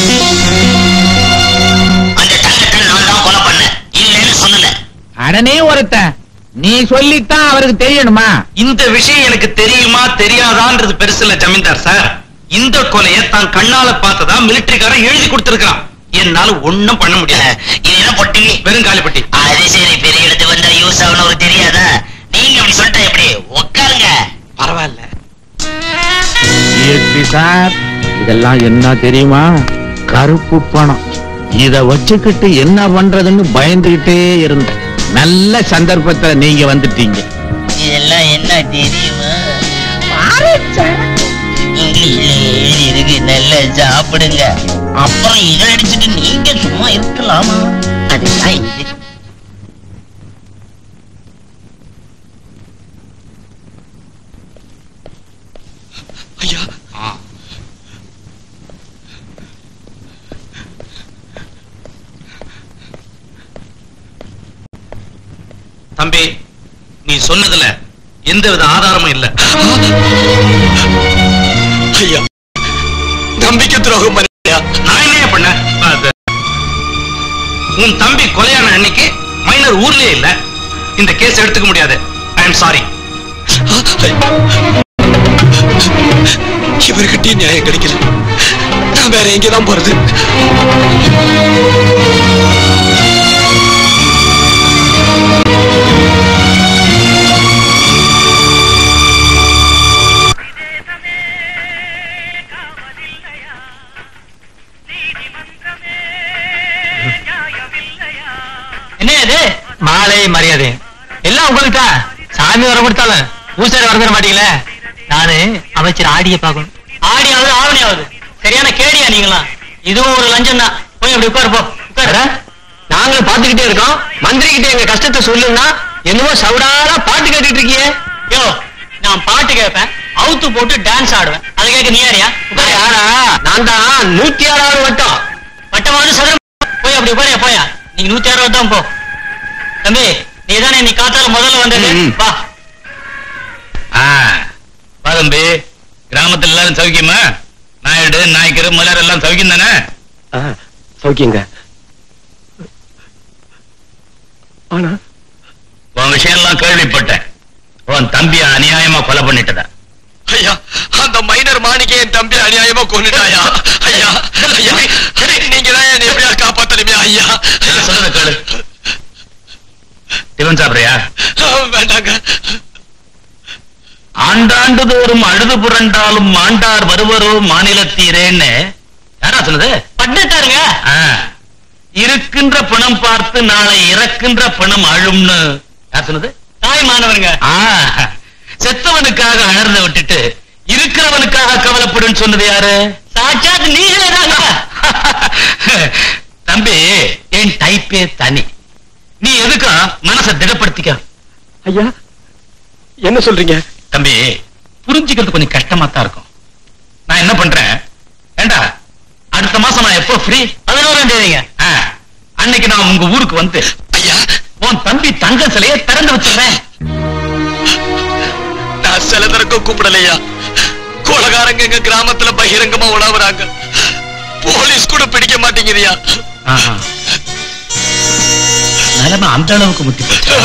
அந்த தங்கத்தை நான் தான் கொலை பண்ணேன் இல்லைன்னு சொன்னல அடனே ஒருத்தன் நீ சொல்லித்தான் அவருக்கு தெரியணுமா இந்த விஷயம் எனக்கு தெரியுமா தெரியாதான்றது பெருசு இல்ல ஜமீன்தார் சார் இந்த கொலையை தான் கண்ணால பார்த்ததா மிலிட்டரிக்காரன் எழுதி கொடுத்திருக்கான் என்னால ஒண்ணும் பண்ண முடியல இது என்ன பொட்டி வெறும் காலிப்பட்டி அது சரி பெரிய இடத்து வந்தா யூஸ் ஆகணும் ஒரு தெரியாதா நீங்க அப்படி சொல்லிட்டா எப்படி உட்காருங்க பரவாயில்ல சார் இதெல்லாம் என்ன தெரியுமா கருப்பு பணம் இத வச்சுக்கிட்டு என்ன பண்றதுன்னு பயந்துகிட்டே இருந்தேன் நல்ல சந்தர்ப்பத்துல நீங்க வந்துட்டீங்க இதெல்லாம் என்ன தெரியுமா இங்கிலீஷ்ல எழுதி இருக்கு நல்லா சாப்பிடுங்க அப்புறம் இதை அடிச்சுட்டு நீங்க சும்மா இருக்கலாமா அதுதான் இது தம்பி நீ சொன்னதுல எந்தவித ஆதாரமும் இல்ல ஐயா நம்பிக்கை துரோகம் பண்ணியா நான் என்ன பண்ண அது, உன் தம்பி கொலையான அன்னைக்கு மைனர் ஊர்லயே இல்ல இந்த கேஸ் எடுத்துக்க முடியாது ஐ எம் சாரி இவர்கிட்டயும் நியாயம் கிடைக்கல நான் வேற எங்கதான் போறது என்ன இது மாலை மரியாதை எல்லாம் உங்களுக்கு தான் சாமி வர கொடுத்தாலும் பூசாரி வர தர மாட்டீங்களே நானு அமைச்சர் ஆடிய பார்க்கணும் ஆடியாவது ஆவணியாவது சரியான கேடியா நீங்களா இதுவும் ஒரு லஞ்சம் தான் போய் அப்படி உட்காரு போ உட்காரு நாங்களும் பாத்துக்கிட்டே இருக்கோம் மந்திரி கிட்ட எங்க கஷ்டத்தை சொல்லுன்னா என்னமோ சவுடாலா பாட்டு கேட்டுட்டு இருக்கியே யோ நான் பாட்டு கேட்பேன் அவுத்து போட்டு டான்ஸ் ஆடுவேன் அதை கேட்க நீ யாரியா யாரா நான் தான் நூத்தி ஆறாவது வட்டம் வட்டமாவது சதுரம் போய் அப்படி உட்காரியா போயா நீங்க நூத்தி அறுபது தான் போ தம்பி நீ தானே நீ காத்தால முதல்ல வந்தது வா ஆ, வா தம்பி கிராமத்துல எல்லாரும் சௌக்கியமா நாயுடு நாய்க்கரு மலர் எல்லாம் சௌக்கியம் தானே சௌக்கியங்க ஆனா உன் விஷயம் எல்லாம் கேள்விப்பட்டேன் உன் தம்பிய அநியாயமா கொலை பண்ணிட்டதா ஐயா அந்த மைனர் மாணிக்க என் தம்பி அநியாயமா கொண்டுட்டாயா ஐயா ஐயா நீங்க தான் என்னை எப்படியா காப்பாத்தணுமே ஐயா சொல்றத கேளு டிஃபன் சாப்பிடுறியா வேண்டாங்க ஆண்டாண்டு தோறும் அழுது புரண்டாலும் மாண்டார் வருவரோ மாநிலத்தீரேன்னு யாரா சொன்னது பட்டுட்டாருங்க ஆ, இருக்கின்ற பணம் பார்த்து நாளை இறக்கின்ற பணம் அழும்னு யார் சொன்னது தாய் மாணவருங்க ஆ, செத்தவனுக்காக அழறத விட்டுட்டு இருக்கிறவனுக்காக கவலைப்படுன்னு சொன்னது யாரு சாட்சாத் நீங்களே தாங்க தம்பி என் டைப்பே தனி நீ எதுக்கா மனசை திடப்படுத்திக்க ஐயா என்ன சொல்றீங்க தம்பி புரிஞ்சுக்கிறது கொஞ்சம் கஷ்டமா தான் இருக்கும் நான் என்ன பண்றேன் ஏண்டா அடுத்த மாசம் நான் எப்போ ஃப்ரீ பதினோராம் தேதிங்க ஆ, அன்னைக்கு நான் உங்க ஊருக்கு வந்து ஐயா உன் தம்பி தங்க சிலையை திறந்து வச்சிடுறேன் நான் சில தரக்கும் கூப்பிடலையா கொலகாரங்க எங்க கிராமத்துல பகிரங்கமா உழவுறாங்க போலீஸ் கூட பிடிக்க மாட்டேங்குதுயா ஆஹா. நிலைமை அந்த அளவுக்கு முத்தி போச்சா?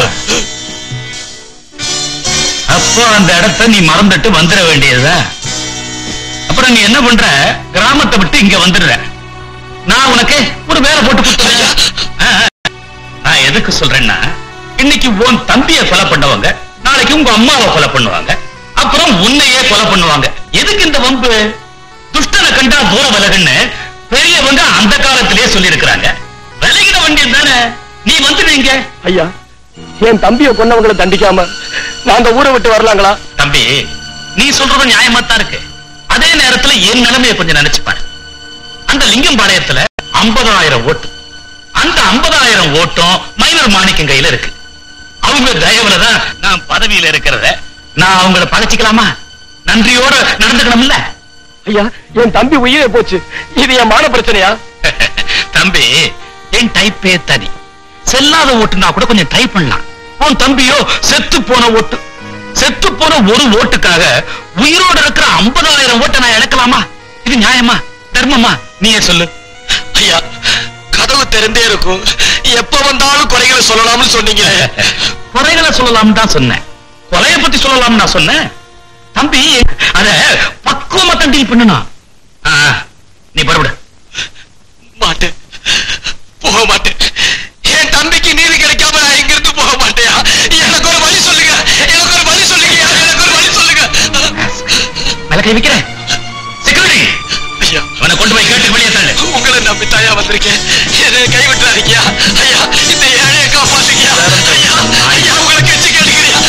அப்போ அந்த இடத்த நீ மறந்துட்டு வந்துட வேண்டியதா அப்புறம் நீ என்ன பண்ற கிராமத்தை விட்டு இங்க வந்துடுற நான் உனக்கு ஒரு வேலை போட்டு கொடுத்துறேன். ஆ, ஆ. நான் எதுக்கு சொல்றேன்னா இன்னைக்கு உன் தம்பியை கொலை பண்ணவங்க நாளைக்கு உங்க அம்மாவை கொலை பண்ணுவாங்க அப்புறம் உன்னையே கொலை பண்ணுவாங்க எதுக்கு இந்த வம்பு துஷ்டனை கண்டா தூர விலகுன்னு பெரியவங்க அந்த காலத்திலேயே சொல்லி இருக்கிறாங்க விலகிட வண்டியது தானே நீ வந்துடுவீங்க ஐயா என் தம்பியை கொன்னவங்களை தண்டிக்காம நான் அந்த ஊரை விட்டு வரலாங்களா தம்பி நீ சொல்றது நியாயமா தான் இருக்கு அதே நேரத்துல என் நிலைமையை கொஞ்சம் நினைச்சு பாரு அந்த லிங்கம்பாளையத்துல 50000 ஓட்டு அந்த 50000 ஓட்டும் மைனர் மாணிக்கம் கையில இருக்கு அவங்க தயவுல தான் நான் பதவியில இருக்கிறத நான் அவங்கள பழச்சிக்கலாமா நன்றியோட நடந்துக்கணும்ல ஐயா என் தம்பி உயிரே போச்சு இது என் மான பிரச்சனையா தம்பி என் டைப்பே தனி செல்லாத ஓட்டுனா கூட கொஞ்சம் டைப் பண்ணலாம் உன் தம்பியோ செத்து போன ஓட்டு செத்து போன ஒரு ஓட்டுக்காக உயிரோட இருக்கிற 50000 ஓட்டை நான் இழக்கலாமா இது நியாயமா தர்மமா நீயே சொல்லு ஐயா கதவு திறந்தே இருக்கும் எப்ப வந்தாலும் குறைகளை சொல்லலாம்னு சொன்னீங்க குறைகளை சொல்லலாம் தான் சொன்னேன் கொலைய பத்தி சொல்லலாம் நான் சொன்னேன் தம்பி அத பக்குவமா தான் டீல் பண்ணணும் ஆ, நீ பரவிடு மாட்டேன் போக மாட்டேன் என் தம்பிக்கு நீதி கிடைக்காம நான் இங்கிருந்து போக மாட்டேயா எனக்கு ஒரு வழி சொல்லுங்க எனக்கு ஒரு வழி சொல்லுங்க எனக்கு ஒரு வழி சொல்லுங்க மேல கை வைக்கிறேன் செக்யூரிட்டி ஐயா அவனை கொண்டு போய் கேட்டு வெளியே தள்ளு உங்களை நம்பித்தாயா வந்திருக்கேன் என்னை கை விட்டுறாதீங்கயா ஐயா இந்த ஏழையை காப்பாத்துங்கயா ஐயா ஐயா உங்களை கெஞ்சி கேட்டுக்கிறியா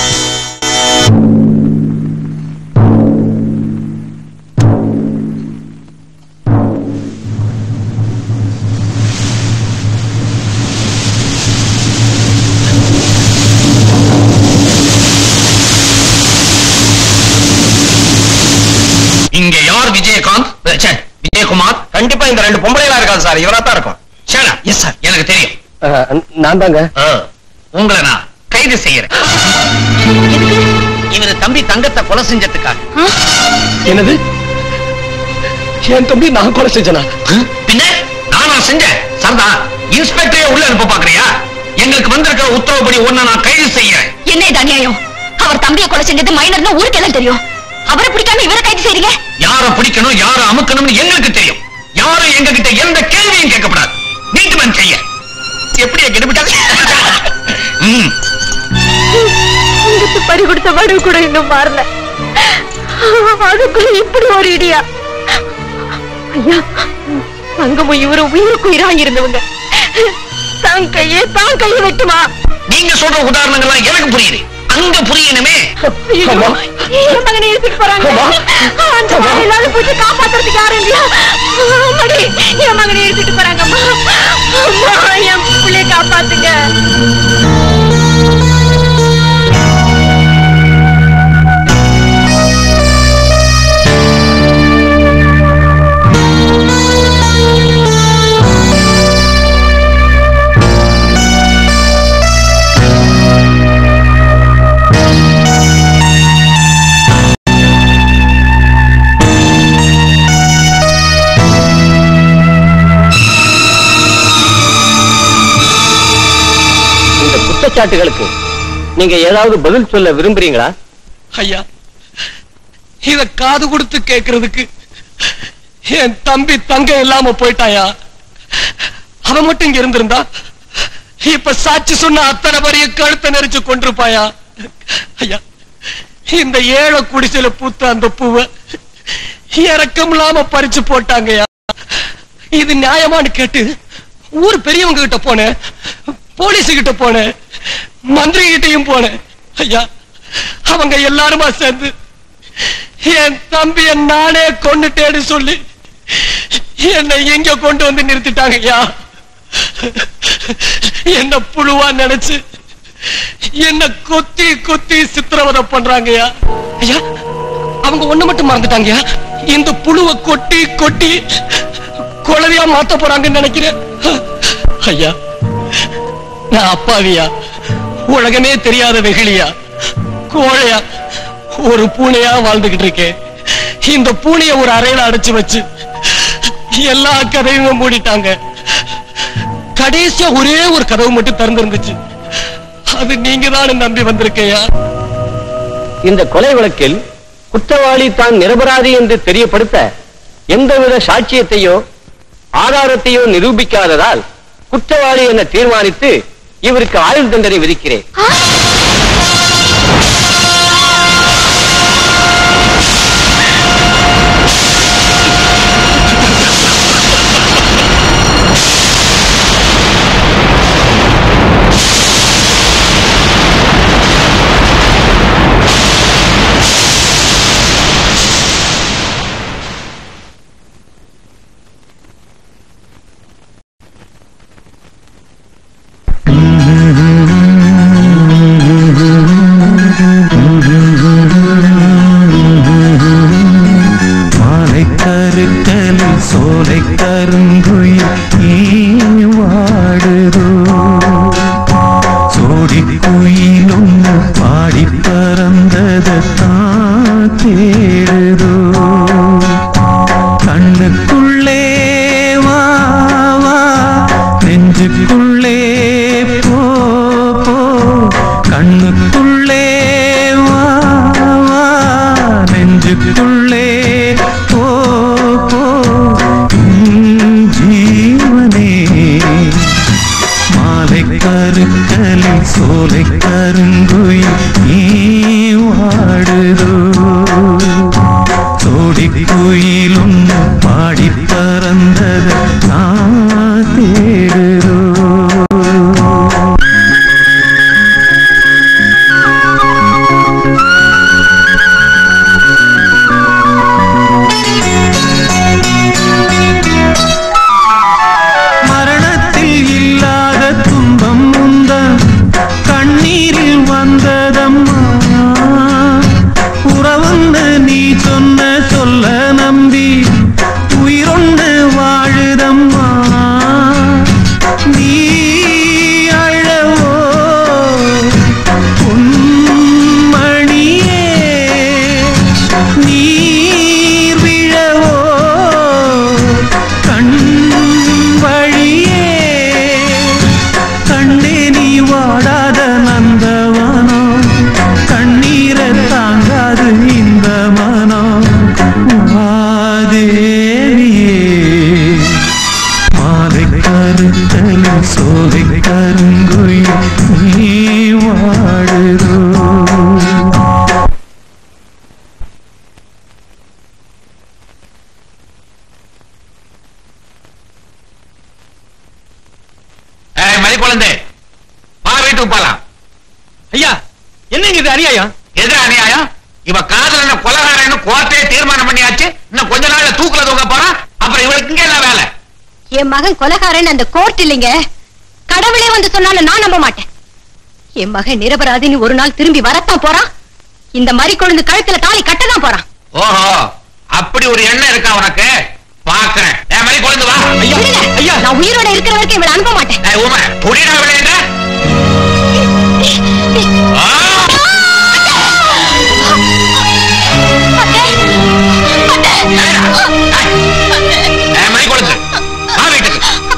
இங்க யார் விஜயகாந்த் ச்சே, விஜயகுமார் கண்டிப்பா இந்த ரெண்டு பொம்பளைகளா இருக்காது சார் இவரா தான் இருக்கும் எஸ் சார் எனக்கு தெரியும் நான் தாங்க ஆ, உங்களை நான் கைது செய்யறேன் இவரு தம்பி தங்கத்தை கொலை செஞ்சதுக்காக என்னது என் தம்பி நான் கொலை செஞ்சனா பின்ன நானா செஞ்சேன் சரதா இன்ஸ்பெக்டரே உள்ள அனுப்ப பாக்குறியா எங்களுக்கு வந்திருக்கிற உத்தரவுப்படி ஒன்ன நான் கைது செய்யறேன் என்ன இது அநியாயம் அவர் தம்பியை கொலை செஞ்சது மைனர்னு ஊருக்கு எல்லாம் தெரியும் அவரை பிடிக்காம இவரை கைது செய்றீங்க யார பிடிக்கணும் யார அமுக்கணும்னு எங்களுக்கு தெரியும் யாரும் எங்க கிட்ட எந்த கேள்வியும் கேட்கப்படாது நீதிமன் செய்ய எப்படி கெடுபிட்டாங்க ம் உங்களுக்கு பறி கொடுத்த வடு கூட இன்னும் மாறல அதுக்குள்ள இப்படி ஒரு இடியா ஐயா தங்கமும் இவரும் உயிருக்கு உயிரா இருந்தவங்க தான் கையே தான் கையை வெட்டுமா நீங்க சொல்ற உதாரணங்கள்லாம் எனக்கு புரியுது அங்க புரியணுமே ஐயோ, என் மகனை இழுத்துட்டு போறாங்க அந்த மாதிரி இல்லாத பூச்சி காப்பாத்துறதுக்கு யாரும் இல்லையா அம்மாடி என் மகனை இழுத்துட்டு போறாங்க அம்மா அம்மா என் பிள்ளைய காப்பாத்துங்க இந்த குற்றச்சாட்டுகளுக்கு நீங்க ஏதாவது பதில் சொல்ல விரும்புறீங்களா ஐயா இத காது கொடுத்து கேக்குறதுக்கு என் தம்பி தங்க இல்லாம போயிட்டாயா அவன் மட்டும் இங்க இருந்திருந்தா இப்ப சாட்சி சொன்ன அத்தனை பெரிய கழுத்தை நெரிச்சு கொண்டிருப்பாயா ஐயா இந்த ஏழை குடிசையில பூத்த அந்த பூவை இறக்கம் இல்லாம பறிச்சு போட்டாங்கய்யா இது நியாயமான்னு கேட்டு ஊர் பெரியவங்க கிட்ட போனேன் போலீஸ் கிட்ட போனேன் மந்திரி கிட்டயும் போனேன் ஐயா அவங்க எல்லாருமா சேர்ந்து என் தம்பிய நானே கொன்னுட்டேன்னு சொல்லி என்னை எங்க கொண்டு வந்து நிறுத்திட்டாங்க ஐயா என்ன புழுவா நினைச்சு என்ன கொத்தி கொத்தி சித்திரவதை பண்றாங்கய்யா ஐயா அவங்க ஒண்ணு மட்டும் மறந்துட்டாங்கய்யா இந்த புழுவை கொட்டி கொட்டி குழவையா மாத்த போறாங்கன்னு நினைக்கிறேன் ஐயா நான் அப்பாவியா உலகமே தெரியாத வெகுளியா கோழையா ஒரு பூனையா வாழ்ந்துகிட்டு இருக்கேன் இந்த பூனைய ஒரு அறையில அடைச்சு வச்சு எல்லா கதையும் மூடிட்டாங்க கடைசியா ஒரே ஒரு கதவு மட்டும் திறந்திருந்துச்சு அது நீங்க தான் நம்பி வந்திருக்கையா இந்த கொலை வழக்கில் குற்றவாளி தான் நிரபராதி என்று தெரியப்படுத்த எந்தவித சாட்சியத்தையோ ஆதாரத்தையோ நிரூபிக்காததால் குற்றவாளி என தீர்மானித்து இவருக்கு ஆயுள் தண்டனை விதிக்கிறேன் மாலை கருக்கலில் சோலை கருங்குயில் நீ வாடுதோ சோடி குயிலும் பாடி பறந்ததான் தேடுதோ கண்ணுக்குள்ளே வா வா நெஞ்சுக்குள்ளே போ போ கண்ணுக்குள்ளே வா வா நெஞ்சுக்குள்ளே போ போ உன் ஜீவனே மாலை கருக்கலில் சோலை கருங்குயில் நீ வாடுதோ இவ காதலன கொலகாரன்னு கோர்ட்டே தீர்மானம் பண்ணியாச்சு இன்னும் கொஞ்ச நாள்ல தூக்குல தூக்க போறான் அப்புறம் இவளுக்கு இங்க என்ன வேலை என் மகன் கொலகாரன் அந்த கோர்ட் இல்லைங்க கடவுளே வந்து சொன்னாலும் நான் நம்ப மாட்டேன் என் மகன் நிரபராதின்னு ஒரு நாள் திரும்பி வரத்தான் போறான் இந்த மாதிரி கொழுந்து கழுத்துல தாலி கட்டதான் போறான் ஓஹோ அப்படி ஒரு எண்ணம் இருக்கா உனக்கு பாக்குறேன் என் மாதிரி கொண்டு வா விடுங்க. நான் உயிரோட இருக்கிற வரைக்கும் இவளை அனுப்ப மாட்டேன் ஏய், உமை புடிடா விளையாட என் மாதிரி கொடுத்து வா வீட்டுக்கு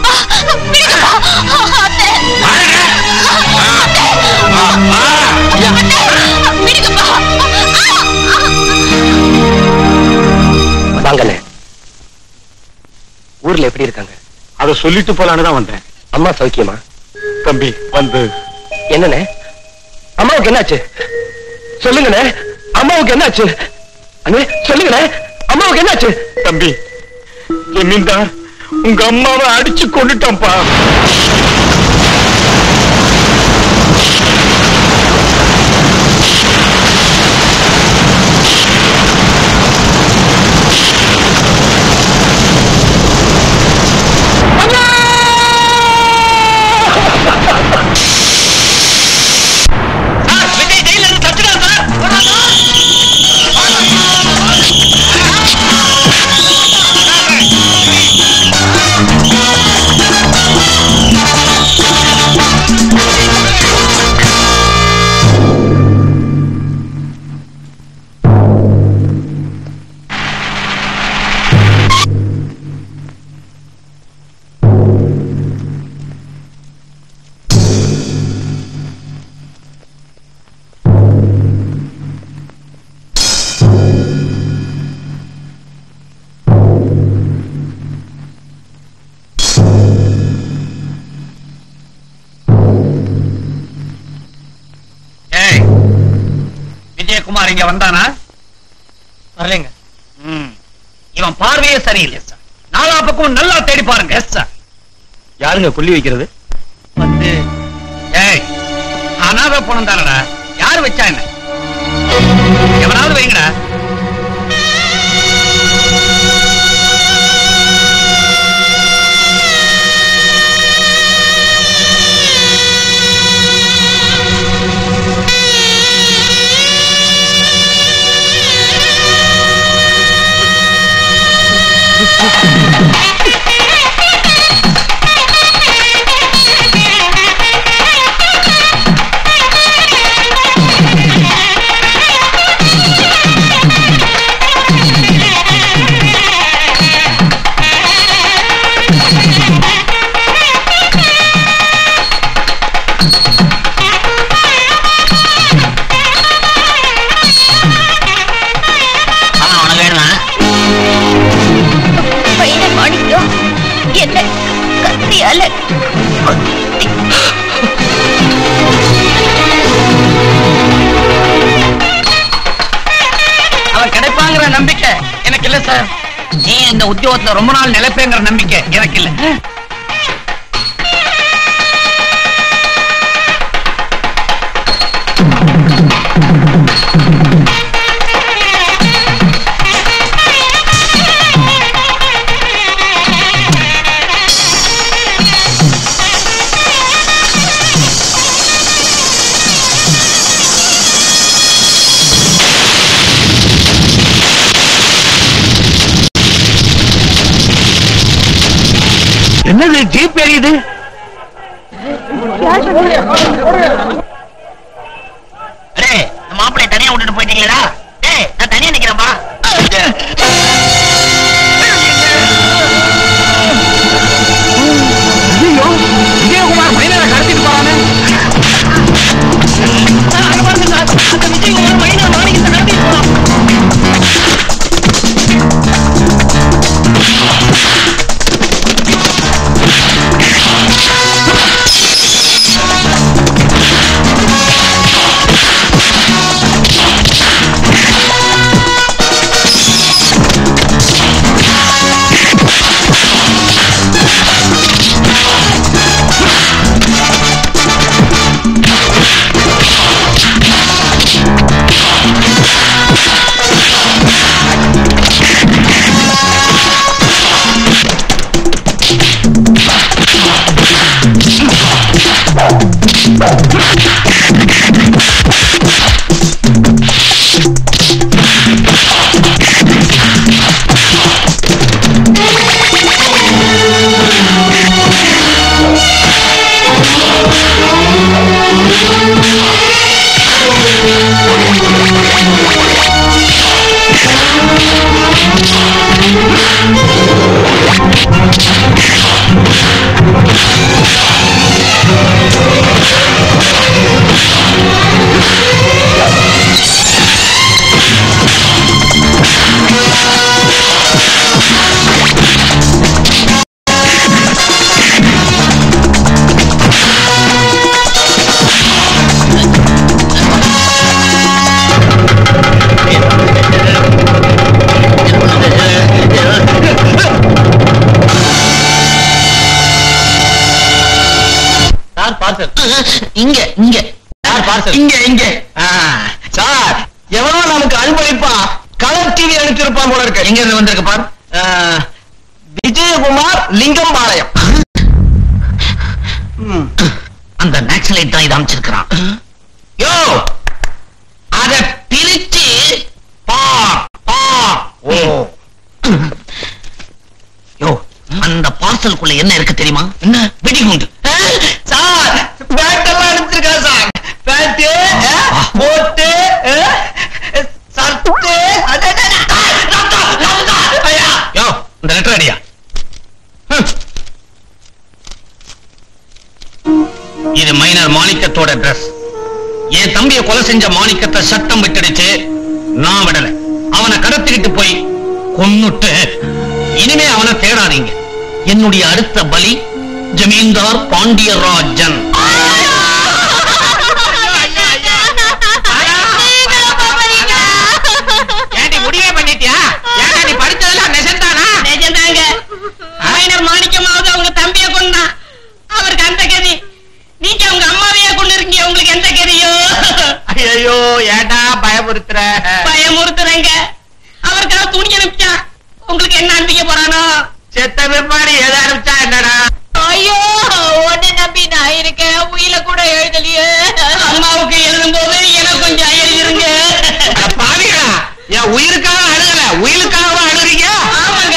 வாருங்க. வா, வா. வாங்கண்ணே ஊர்ல எப்படி இருக்காங்க அதை சொல்லிட்டு போலான்னு தான் வந்தேன் அம்மா சௌக்கியமா தம்பி வந்து என்னண்ணே அம்மாவுக்கு என்னாச்சு சொல்லுங்கண்ணே அம்மாவுக்கு என்னாச்சு அண்ணே சொல்லுங்கண்ணே அம்மாவுக்கு என்னாச்சு தம்பி ஜமீன்தார் உங்க அம்மாவை அடிச்சு கொண்டுட்டான்ப்பா விஜய் ஜெயில இருந்து தப்பிச்சிட்டான் சார் ஏய் விஜயகுமார் இங்க வந்தானா வரலைங்க ம். இவன் பார்வையே சரியில்லை சார் நாலா பக்கம் நல்லா தேடி பாருங்க எஸ் சார் யாருங்க கொல்லி வைக்கிறது வந்து ஏய் அனாதை பணம் தானடா யாரு வச்சா என்ன எவனாவது வைங்கடா ஆமா உனக்கு வேணுமா பையனை மாணிக்கம் என்ன கத்தியால கொத்தி அவன் கிடைப்பாங்கிற நம்பிக்கை எனக்கு இல்ல சார் நீ இந்த உத்தியோகத்துல ரொம்ப நாள் நிலைப்பேங்கிற நம்பிக்கை எனக்கு இல்ல என்னது ஜீப் எரியுது அடே இந்த மாப்பிளைய தனியா விட்டுட்டு போயிட்டீங்களா டேய் நான் தனியா நிக்கிறேன்பா ஐயோ விஜயகுமார் மைனரை கடத்திட்டு போறானே விஜயகுமார் மைனர் மாணிக்கத்தை கடத்திட்டு போறான் ஆ இங்க இங்க பார்சல் இங்க இங்க சார் எவனோ நமக்கு அனுபவிப்பா கலர் டிவி அனுப்பிச்சிருப்பான் போல இருக்கு எங்க இருந்து வந்திருக்கு பார் ஆ, விஜயகுமார் லிங்கம்பாளையம் அந்த நேக்ஸலைட் தான் இதை அமைச்சிருக்கிறான் யோ அத பிரிச்சு பார் பார் ஓ யோ அந்த பார்சலுக்குள்ள என்ன இருக்கு தெரியுமா என்ன வெடிகுண்டு சார் பேண்ட் எல்லாம் அனுப்பிச்சிருக்கா சார் பேண்ட் போட்டு சர்ட்டு யோ இந்த லெட்டர் அடியா இது மைனர் மாணிக்கத்தோட ட்ரெஸ் என் தம்பிய கொலை செஞ்ச மாணிக்கத்தை சட்டம் விட்டுடுச்சு நான் விடல அவனை கடத்திக்கிட்டு போய் கொன்னுட்டு இனிமே அவனை தேடாதீங்க என்னுடைய அடுத்த பலி ஜமீன்தார் பாண்டியராஜன் ஏண்டி முடிவே பண்ணிட்டியா ஏன்னா நீ படிச்சதெல்லாம் நெசந்தானா நிஜம்தாங்க மைனர் மாணிக்கமாவது அவங்க தம்பிய கொண்டான் அவருக்கு அந்த கதி நீங்க அவங்க அம்மாவையே கொண்டு இருக்கீங்க உங்களுக்கு எந்த கதியோ ஐயோ ஏடா பயமுறுத்துற பயமுறுத்துறங்க அவருக்காக துணி அனுப்பிச்சான் உங்களுக்கு என்ன அனுப்பிக்க போறானோ செத்த பிற்பாடு எதை அனுப்பிச்சா என்னடா ஐயோ உன்னை நம்பி நான் இருக்கேன் உயில கூட எழுதலையே அம்மாவுக்கு எழுதும் போது எனக்கு கொஞ்சம் எழுதிருங்க அட பாவிகளா என் உயிருக்காக அழுகல உயிருக்காக அழுறீங்க ஆமாங்க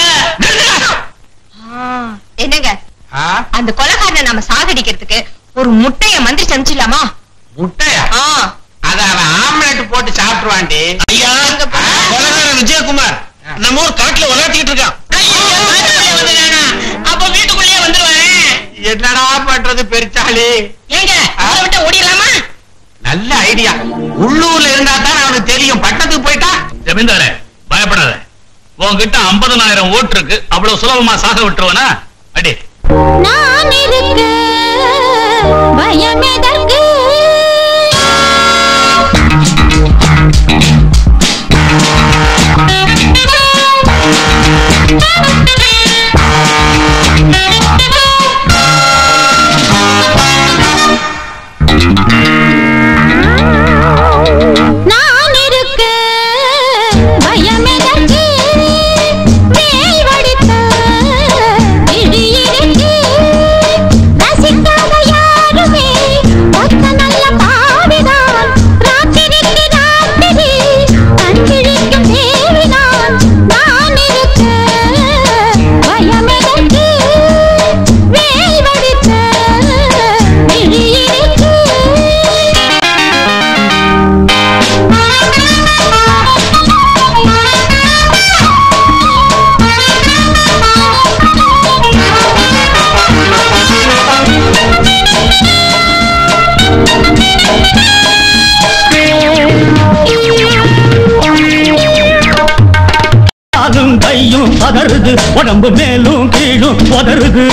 என்னங்க ஆ? அந்த கொலைகாரனை நாம சாகடிக்கிறதுக்கு ஒரு முட்டைய மந்திரிச்சு அனுப்பிச்சிடலாமா முட்டையா ஆ அத அவன் ஆம்லெட் போட்டு சாப்பிட்டுவாண்டி ஐயா கொலைகாரன் விஜயகுமார் நம்ம ஊர் காட்டுல விளையாட்டிட்டு இருக்கான் அப்ப வீட்டுக்குள்ளேயே வந்துருவேன் என்னடா பண்றது பெருச்சாளி ஏங்க அதை விட்டு ஓடிடலாமா நல்ல ஐடியா உள்ளூர்ல இருந்தா தான் அவனுக்கு தெரியும் பட்டத்துக்கு போயிட்டா ஜமீன்தாரே பயப்படாத உன்கிட்ட 50000 ஓட்டு இருக்கு அவ்வளவு சுலபமா சாக விட்டுருவனா அடி நான் இருக்க பயம் எதற்கு நான் இருக்க பயம் எதற்கு வேல் வடித்த இடி இருக்கு ரசிக்காத யாருமே ஒத்த நல்ல பாவிதான் ராத்திரிக்கு ராத்திரி கண்கிழிக்கும் தேவிதான் நான் இருக்க பயம் எதற்கு வேல் வடித்த இடி இருக்கு காலும் கையும் பதறுது உடம்பு மேலும் கீழும் உதறுது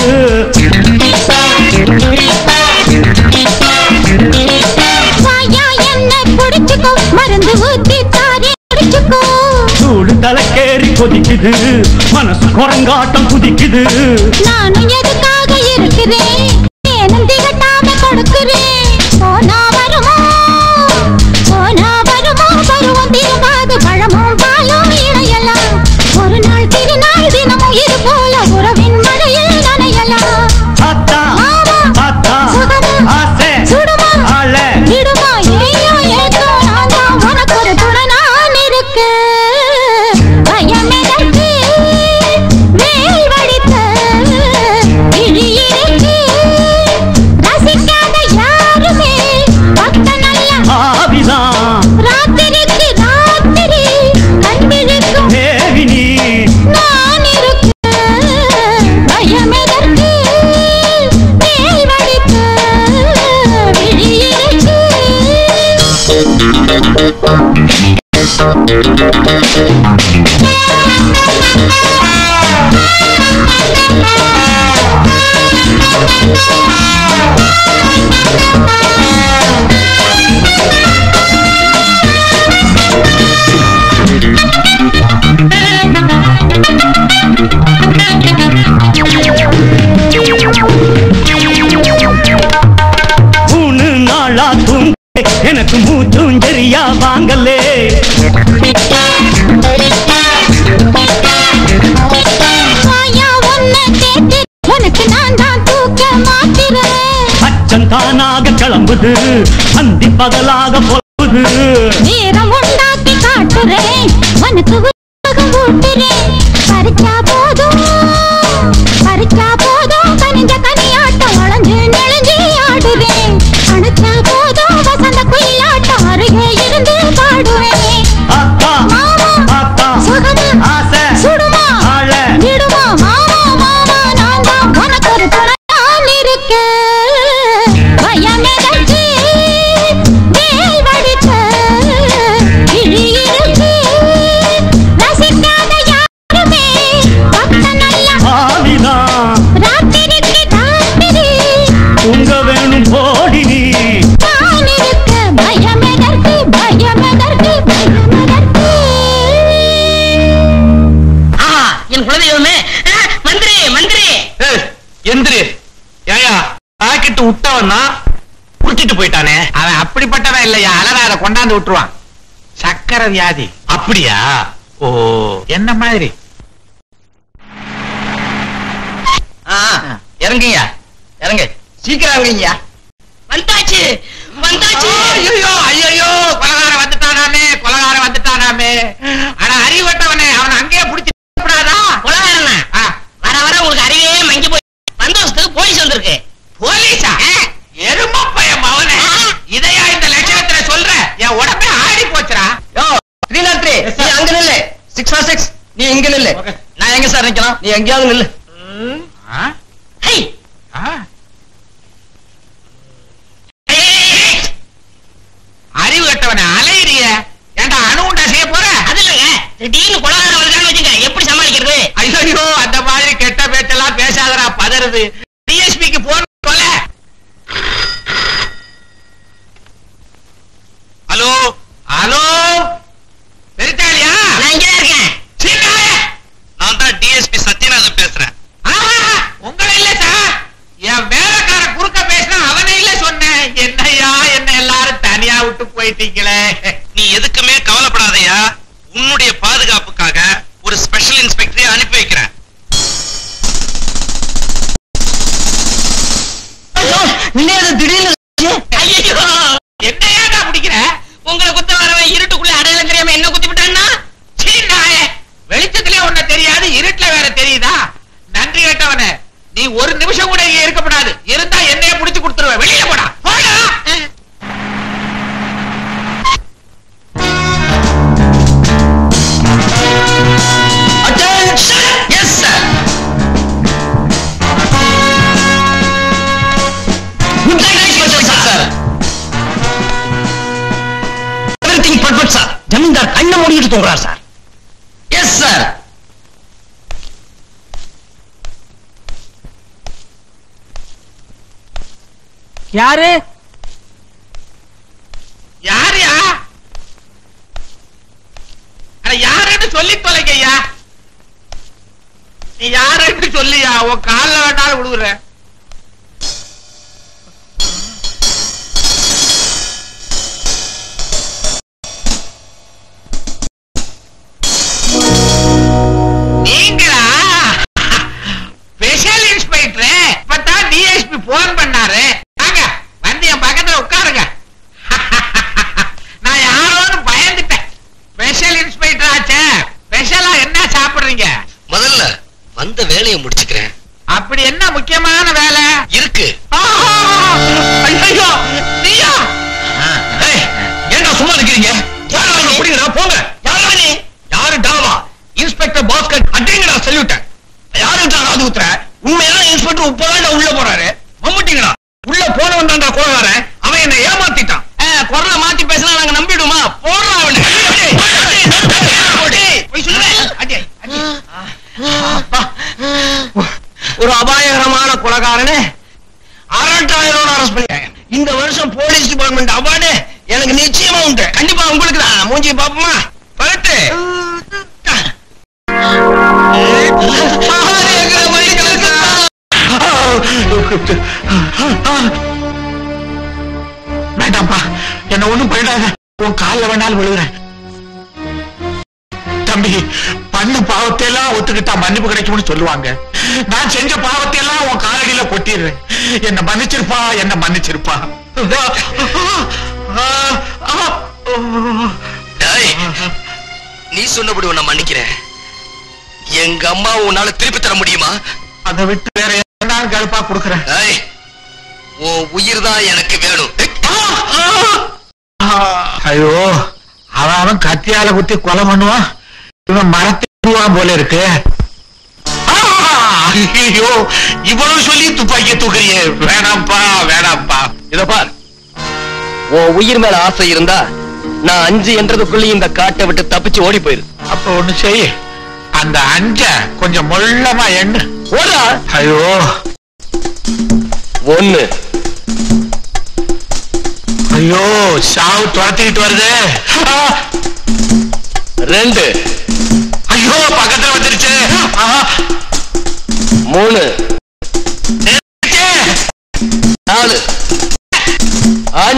வாயா என்ன புடிச்சுக்கோ மருந்து ஊத்தி தாரி குடிச்சுக்கோ சூடு தலைக்கேறி கொதிக்குது மனசு குரங்காட்டம் குதிக்குது நானும் எதுக்காக இருக்கிறேன் ஏனும் திகட்டாம கொடுக்கிறேன் போனா வருமோ போனா வருமோ பருவம் திரும்பாது பழமும் பாலும் இணையலாம் ஒரு நாள் திருநாள் தினமும் இது போல உறவின் மழையில் நனையலாம் அத்தா மாமா அத்தா சுகமா ஆசை சுடுமா ஆள விடுமா ஏயோ ஏதோ நான் தான் உனக்கு ஒரு துணை நான் இருக்க பயம் எதற்கு வேல் வடித்த விழி இருக்கு ரசிக்காத யாருமே பக்த நல்ல ஆவிதான் ராத்திரிக்கு ராத்திரி கண்விழிக்கும் தேவினி நான் இருக்க பயம் எதற்கு வேல் வடித்த விழி இருக்கு கிளம்புது அந்தி பகலாக பொழுது நேரம் உண்டாக்கி காட்டுறேன் மனசு உற்சாகம் ஊட்டுறேன் பறிச்சா போதும் பறிச்சா போதும் கனிஞ்ச கனியாட்டம் வளைஞ்சு நெளிஞ்சு ஆடுவேன் அணைச்சா போதும் வசந்த குயிலாட்டம் அருகே இருந்து பாடுவேன் ஆத்தா மாமா ஆத்தா சுகமா ஆசை சுடுமா ஆள விடுமா மாமா மாமா நான் தான் உனக்கு ஒரு துணையான் இருக்கேன் பயம் எதற்கு வேல் வடித்த கிளி இருக்கு ரசிக்காத யாருமே பக்த நல்ல ஆவிதான் ராத்திரிக்கு ராத்திரி உங்க வேணும் போடி நீ நான் இருக்க பயம் எதற்கு பயம் எதற்கு பயம் எதற்கு ஆஹா என் குலதெய்வமே ஆ, மந்திரி மந்திரி ஏய், எந்திரி ஏயா பாக்கெட்டு விட்டவன்னா குடிச்சிட்டு போயிட்டானே அவன் அப்படிப்பட்டவன் இல்லையா அலறாத கொண்டாந்து விட்டுருவான் சக்கரை வியாதி அப்படியா ஓ என்ன மாதிரி இறங்குங்க இறங்கு சீக்கிரம் இறங்குங்க வந்தாச்சு வந்தாச்சு ஐயோ ஐயோ கொலகாரம் வந்துட்டானாமே கொலகாரம் வந்துட்டானாமே ஆனா அறிவட்டவனே அவன் அங்கேயே புடிச்சு கூடாதா கொலகாரனா வர வர உங்களுக்கு அறிவே மங்கி போய் வந்தோஸ்துக்கு போலீஸ் வந்திருக்கு போலீஸா எரும பையன் அவனே இதையா இந்த லட்சணத்துல சொல்ற என் உடம்பே ஆடி போச்சுடா யோ த்ரீ நாட் த்ரீ நீ அங்க நில்லு சிக்ஸ் ஃபார் சிக்ஸ் நீ இங்க நில்லு நான் எங்க சார் நிக்கலாம் நீ எங்கேயாவது நில்லு ஆ? ஹை ஆ? அறிவு கட்டவனே அலையிறிய ஏன்டா அணுகுண்டா செய்ய போற அது இல்லைங்க திடீர்னு கொலகாரம் வருதான்னு வச்சுங்க எப்படி சமாளிக்கிறது ஐயோ அந்த மாதிரி கெட்ட பேச்செல்லாம் பேசாதடா பதறுது டிஎஸ்பிக்கு போன் போல ஹலோ ஹலோ பெரித்தாளியா நான் இங்கே இருக்கேன் சீனாய நான் தான் டிஎஸ்பி சத்யநாதன் பேசுறேன் உங்களை இல்ல சார் என் வேலைக்கார குறுக்க பேசினா அவனை இல்ல சொன்னேன் என்னையா என்ன எல்லாரும் தனியா விட்டு போயிட்டீங்களே நீ எதுக்குமே கவலைப்படாதயா உன்னுடைய பாதுகாப்புக்காக ஒரு ஸ்பெஷல் இன்ஸ்பெக்டரை அனுப்பி வைக்கிறேன் நின்று திடீர்னு ஐயோ என்னையாடா பிடிக்கிற உங்களை குத்த வரவன் இருட்டுக்குள்ள அடையாளம் தெரியாம என்ன குத்தி விட்டான்னா சீனாய வெளிச்சத்திலே உன்ன தெரியாது இருட்டுல வேற தெரியுதா நன்றி கேட்டவனே நீ ஒரு நிமிஷம் கூட இங்க இருக்கப்படாது இருந்தா என்னைய புடிச்சு கொடுத்துருவேன் வெளியில போடா போடா attention yes sir good night special sir everything perfect sir ஜமீன்தார் கண்ணை மூடிட்டு தூங்குறார் சார் எஸ் சார் யாரு யாருயா அட யாருன்னு சொல்லி தொலைங்கய்யா நீ யாருன்னு சொல்லியா உன் கால்ல வேணாலும் விடுவுறேன் நீங்களா ஸ்பெஷல் இன்ஸ்பெக்டர் இப்பதான் டிஎஸ்பி போன் பண்ணாரு வாங்க வந்து என் பக்கத்துல உட்காருங்க நான் யாரோன்னு பயந்துட்டேன் ஸ்பெஷல் இன்ஸ்பெக்டர் ஆச்சே ஸ்பெஷலா என்ன சாப்பிடுறீங்க முதல்ல வந்த வேலையை முடிச்சுக்கிறேன் அப்படி என்ன முக்கியமான வேலை இருக்கு ஐயோ நீயா ஏன்டா சும்மா இருக்கிறீங்க அப்படிங்கடா போங்க யாரா நீ யாரு டாவா இன்ஸ்பெக்டர் பாஸ்கர் அடிங்கடா சொல்லிவிட்டேன் யாருடா ராது உத்தர உண்மையான இன்ஸ்பெக்டர் இப்பதான்டா உள்ள போறாரு மம்முட்டிங்கடா உள்ள போனவன் தான்டா கோளாரன் அவன் என்ன ஏமாத்திட்டான் குரலை மாத்தி பேசினா நாங்க நம்பிடுமா போடுறா அவனை போய் சொல்லுவேன் அடி அடி அப்பா. ஒரு அபாயகரமான கொலகாரனே அரட்டாயிரம் அரெஸ்ட் பண்ணிட்டாங்க இந்த வருஷம் போலீஸ் டிபார்ட்மெண்ட் அவார்டு எனக்கு நிச்சயமா உண்டு கண்டிப்பா உங்களுக்கு தான் மூஞ்சி பாப்போமா பரட்டு வேண்டாம்ப்பா என்ன ஒண்ணும் பண்ணிடாத உன் கால்ல வேணாலும் விழுகிறேன் தம்பி பண்ண பாவத்தை எல்லாம் ஒத்துக்கிட்டா மன்னிப்பு கிடைக்கும்னு சொல்லுவாங்க நான் செஞ்ச பாவத்தை எல்லாம் உன் காலடியில கொட்டிடுறேன் என்ன மன்னிச்சிருப்பா என்ன மன்னிச்சிருப்பா டேய், நீ சொன்னபடி உன்னை மன்னிக்கிறேன் எங்க அம்மா உன்னால திருப்பி தர முடியுமா அதை விட்டு வேற என்ன கருப்பா கொடுக்குறேன் டேய், உன் உயிர் தான் எனக்கு வேணும் ஐயோ அவன் அவன் கத்தியால குத்தி கொலை பண்ணுவான் இவன் மரத்திடுவான் போல இருக்கு ஆ! ஐயோ இவ்வளவு சொல்லி துப்பாக்கி தூக்குறியே வேணாம்ப்பா வேணாம்ப்பா இத பார் உன் உயிர் மேல ஆசை இருந்தா நான் அஞ்சு என்றதுக்குள்ளேயும் இந்த காட்டை விட்டு தப்பிச்சு ஓடி போயிரு அப்ப ஒண்ணு செய் அந்த அஞ்ச கொஞ்சம் மொள்ளமா எண்ணு ஓடா ஐயோ ஒண்ணு ஐயோ சாவு துரத்திக்கிட்டு வருது ஆ! ரெண்டு ஐயோ பக்கத்துல வந்துருச்சு ஆ! மூணு நிறுத்து. நாலு அஞ்சு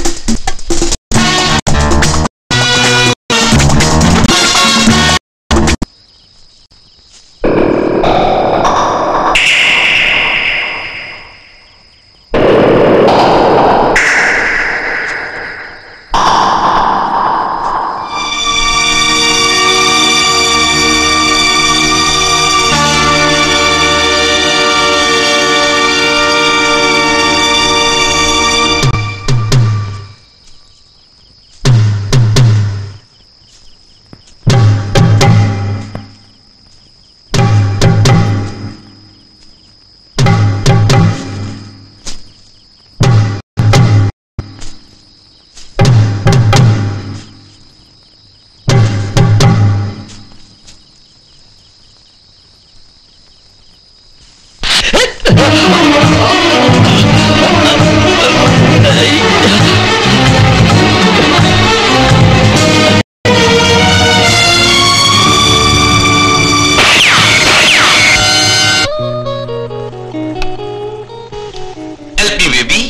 Help me, baby.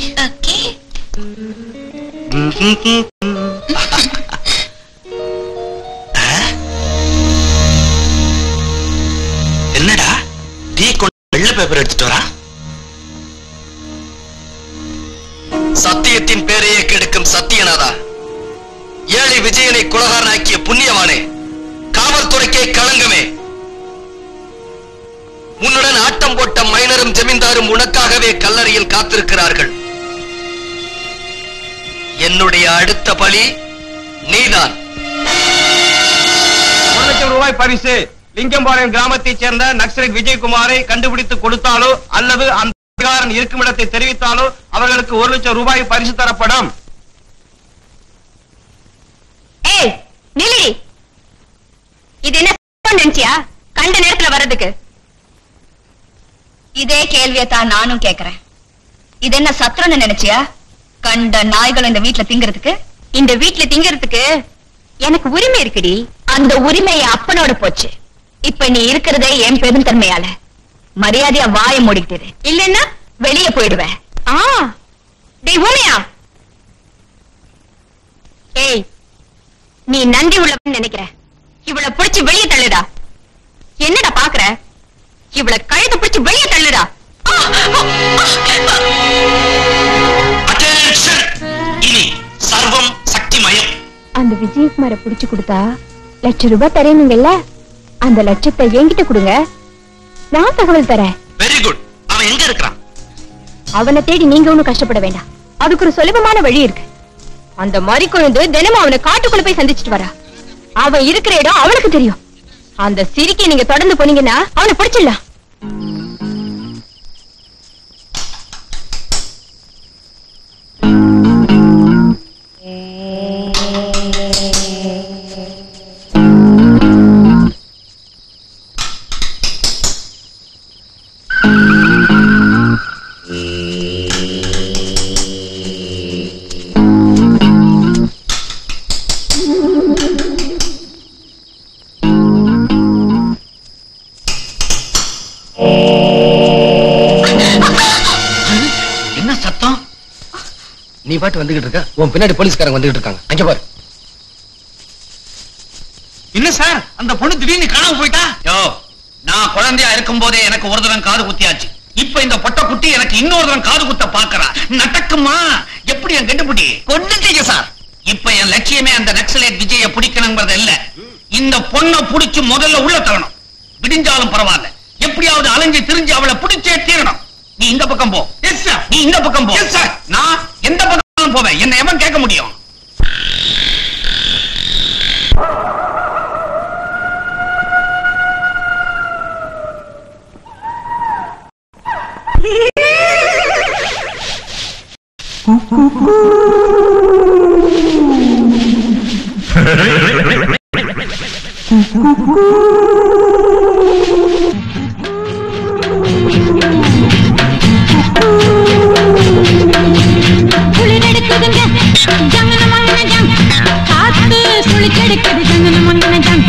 என்னடா டீ கொண்டு வெள்ளை பேப்பர் எடுத்துட்டு வரா சத்தியத்தின் பேரையே கெடுக்கும் சத்தியநாதா ஏழை விஜயனை குலகாரனாக்கிய புண்ணியவானே காவல்துறைக்கே களங்கமே உன்னுடன் ஆட்டம் போட்ட மைனரும் ஜமீன்தாரும் உனக்காகவே கல்லறையில் காத்திருக்கிறார்கள் என்னுடைய அடுத்த பலி நீதான் ஒரு லட்சம் ரூபாய் பரிசு லிங்கம்பாளையம் கிராமத்தைச் சேர்ந்த நக்சலைட் விஜயகுமாரை கண்டுபிடித்து கொடுத்தாலோ அல்லது அந்த அதிகாரன் இருக்கும் இடத்தை தெரிவித்தாலோ அவர்களுக்கு ஒரு லட்சம் ரூபாய் பரிசு தரப்படும் ஏய் நில்லடி இது என்ன சத்தம் நினைச்சியா கண்ட நேரத்துல வர்றதுக்கு இதே கேள்வியை தான் நானும் கேக்குறேன் இது என்ன சத்திரம்னு நினைச்சியா கண்ட நாய்கள் இந்த வீட்ல திங்கிறதுக்கு இந்த வீட்ல திங்கிறதுக்கு எனக்கு உரிமை இருக்குடி அந்த உரிமை என் அப்பனோட போச்சு இப்ப நீ இருக்கிறதே என் பெருந்தன்மையால மரியாதையா வாய மூடிக்கிட்டு இரு. இல்லைன்னா வெளியே போயிடுவேன் ஆ டேய் ஊமையா ஏய் நீ நன்றி உள்ளவன் நினைக்கிற இவளை பிடிச்சு வெளியே தள்ளுடா என்னடா பாக்குற இவளை கழுத்து பிடிச்சு வெளியே தள்ளுடா ஆ! Attention! இனி சர்வம் சக்திமயம் அந்த விஜயகுமார புடிச்சு கொடுத்தா லட்ச ரூபாய் தரேனுங்கல்ல அந்த லட்சத்தை என்கிட்ட கொடுங்க நான் தகவல் தரேன் வெரி குட் அவன் எங்க இருக்கிறான் அவனை தேடி நீங்க ஒண்ணும் கஷ்டப்பட வேண்டாம் அதுக்கு ஒரு சுலபமான வழி இருக்கு அந்த மாதிரி குழந்தை தினமும் அவனை காட்டுக்குள்ள போய் சந்திச்சுட்டு வரா அவன் இருக்கிற இடம் அவனுக்கு தெரியும் அந்த சிரிக்கை நீங்க தொடர்ந்து போனீங்கன்னா அவனை பிடிச்சிடலாம் என்ன சத்தம் நீ பாட்டு வந்துகிட்டு இருக்க உன் பின்னாடி போலீஸ்காரங்க வந்துகிட்டு இருக்காங்க அங்க பாரு என்ன சார் அந்த பொண்ணு திடீர்னு காணாம போயிட்டா யோ நான் குழந்தையா இருக்கும் போதே எனக்கு ஒரு தரம் காது குத்தியாச்சு இப்ப இந்த பொட்ட குட்டி எனக்கு இன்னொரு தரம் காது குத்த பாக்குறா நடக்குமா எப்படி என் கண்டுபிடி கொண்டுட்டீங்க சார் இப்ப என் லட்சியமே அந்த நக்சலைட் விஜய பிடிக்கணுங்கிறது இல்ல இந்த பொண்ணை புடிச்சு முதல்ல உள்ள தள்ளணும் விடிஞ்சாலும் பரவாயில்ல எப்படியாவது அலைஞ்சு திரிஞ்சு அவளை பிடிச்சே தீரணும் நீ இந்த பக்கம் போ எஸ் சார் நீ இந்த பக்கம் போ எஸ் சார் நான் எந்த பக்கம் போவேன் என்ன எவன் கேட்க முடியும் குளிரெடுக்குதுங்க ஜங்கன மங்கன ஜங் காத்து சுழிச்செடுக்குது ஜங்கன மங்கன ஜங்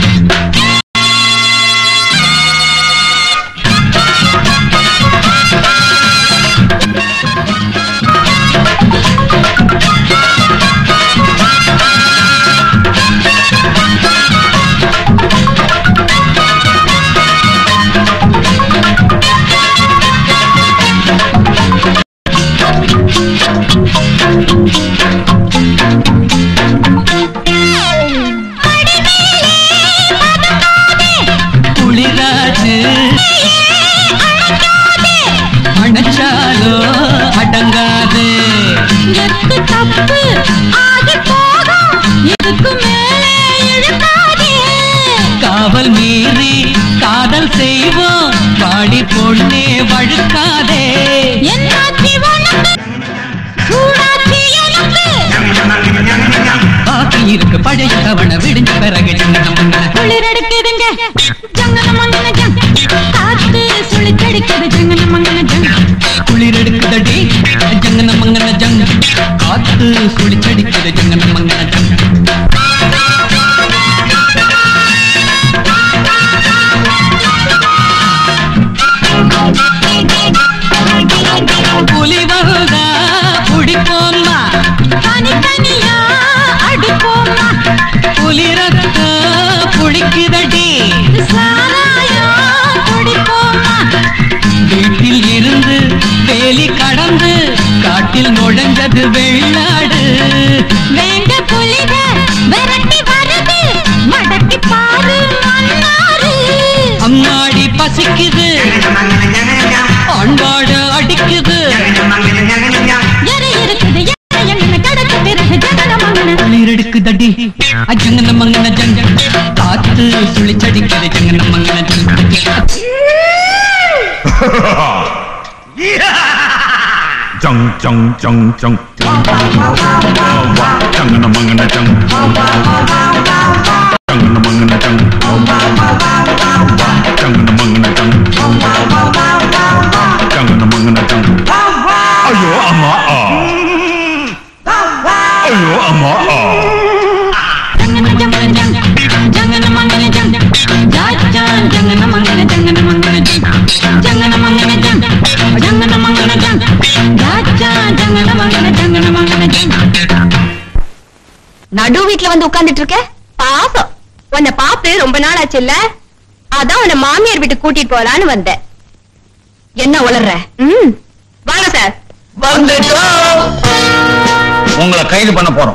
குளிராது அணைச்சாலோ அடங்காது எக்கு தப்பு ஆகி போகும் இதுக்கு மேலே இழுக்காதே காவல் மீறி காதல் செய்வோம் வாடி பொண்ணே வழுக்காதே என்னாச்சி உனக்கு சூடாச்சி எனக்கு பாக்கி இருக்கு பழைய தவணை விடிஞ்ச பிறகு சின்ன முன்ன குளிரெடுக்குதுங்க ஜங்கன மங்கன ஜங் காத்து சுழிச்செடுக்குது ஜங்கன மங்கன ஜங் குளிர் எடுக்குதடி ஜங்கன மங்கன ஜங் காத்து சுழிச்சடிக்குது ஜங்கன மங்கன ஜங் புலி வருதா பிடிப்போம்மா தனித்தனியா அடிப்போமா புலி ரத்த புடிக்குதடி சாராயம் குடிப்போமா வீட்டில் இருந்து வேலி கடந்து காட்டில் நுழைஞ்சது வெள்ளாடு வேங்க புலிக விரட்டி வருது மடக்கி பாரு மன்னாரு அம்மாடி பசிக்குது அன்பாடு அடிக்குது எரி இருக்குது எரி என்ன கடக்கு பிறகு ஜங்கன மங்கன குளிர் எடுக்குதடி அஜங்கன மங்கன ஜங்க காத்து சுழிச்சடிக்குது ஜங்கன மங்கன ஜங்க Chung chung chung chung chung chung na mangana chung chung na mangana chung chung na mangana chung chung na mangana chung ayo amma ah ayo amma ah ஜங்கன ஜங்கன ஜங் ஜங்கன மங்கன ஜங் ஜாச்சான் ஜங்கன மங்கன ஜங்கன மங்கன ஜங் ஜங்கன மங்கன ஜங் ஜங்கன மங்கன ஜங் ஜாச்சான் ஜங்கன மங்கன ஜங்கன மங்கன ஜங் நடு வீட்ல வந்து உட்கார்ந்துட்டு இருக்க பாசம் உன்னை பார்த்து ரொம்ப நாள் ஆச்சு இல்ல அதான் உன்னை மாமியார் வீட்டுக்கு கூட்டிட்டு போலான்னு வந்தேன் என்ன உளர்ற ம் வாங்க சார் உங்களை கைது பண்ண போறோம்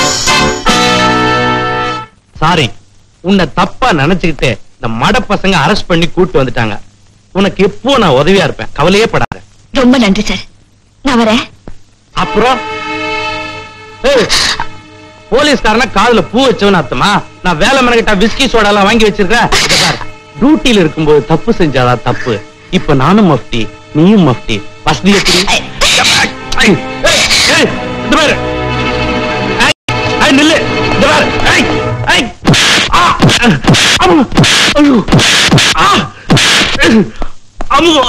சாரி உன்னை தப்பா நினைச்சுக்கிட்டு இந்த மட பசங்க அரெஸ்ட் பண்ணி கூட்டு வந்துட்டாங்க உனக்கு எப்போ நான் உதவியா இருப்பேன் கவலையே படாத ரொம்ப நன்றி சார் நான் வரேன் அப்புறம் ஏய், போலீஸ்காரன காதுல பூ வச்சவன் அர்த்தமா நான் வேலை மனக்கிட்ட விஸ்கி சோடா எல்லாம் வாங்கி வச்சிருக்கேன் இத பாரு, டியூட்டில இருக்கும்போது தப்பு செஞ்சாதான் தப்பு இப்ப நானும் மஃப்டி நீயும் மஃப்டி வசதி எப்படி ஏய், ஏய், இந்த பாரு ஏய், ஏய், நில்லு இந்த பாரு ஏய், ஏய். ஆ, அம்மு, ஐயோ, ஆ, அம்மு.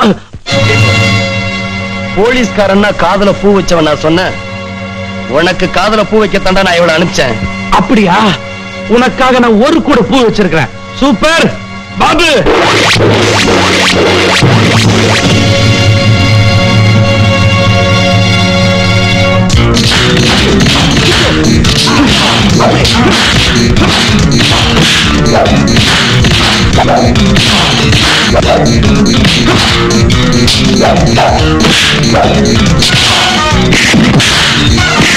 போலீஸ்காரன்னா காதுல பூ வச்சவன் நான் சொன்னேன் உனக்கு காதுல பூ வைக்கத்தாண்டா நான் இவளை அனுப்பிச்சேன் அப்படியா உனக்காக நான் ஒரு கூட பூ வச்சிருக்கிறேன் super Babu Thank you.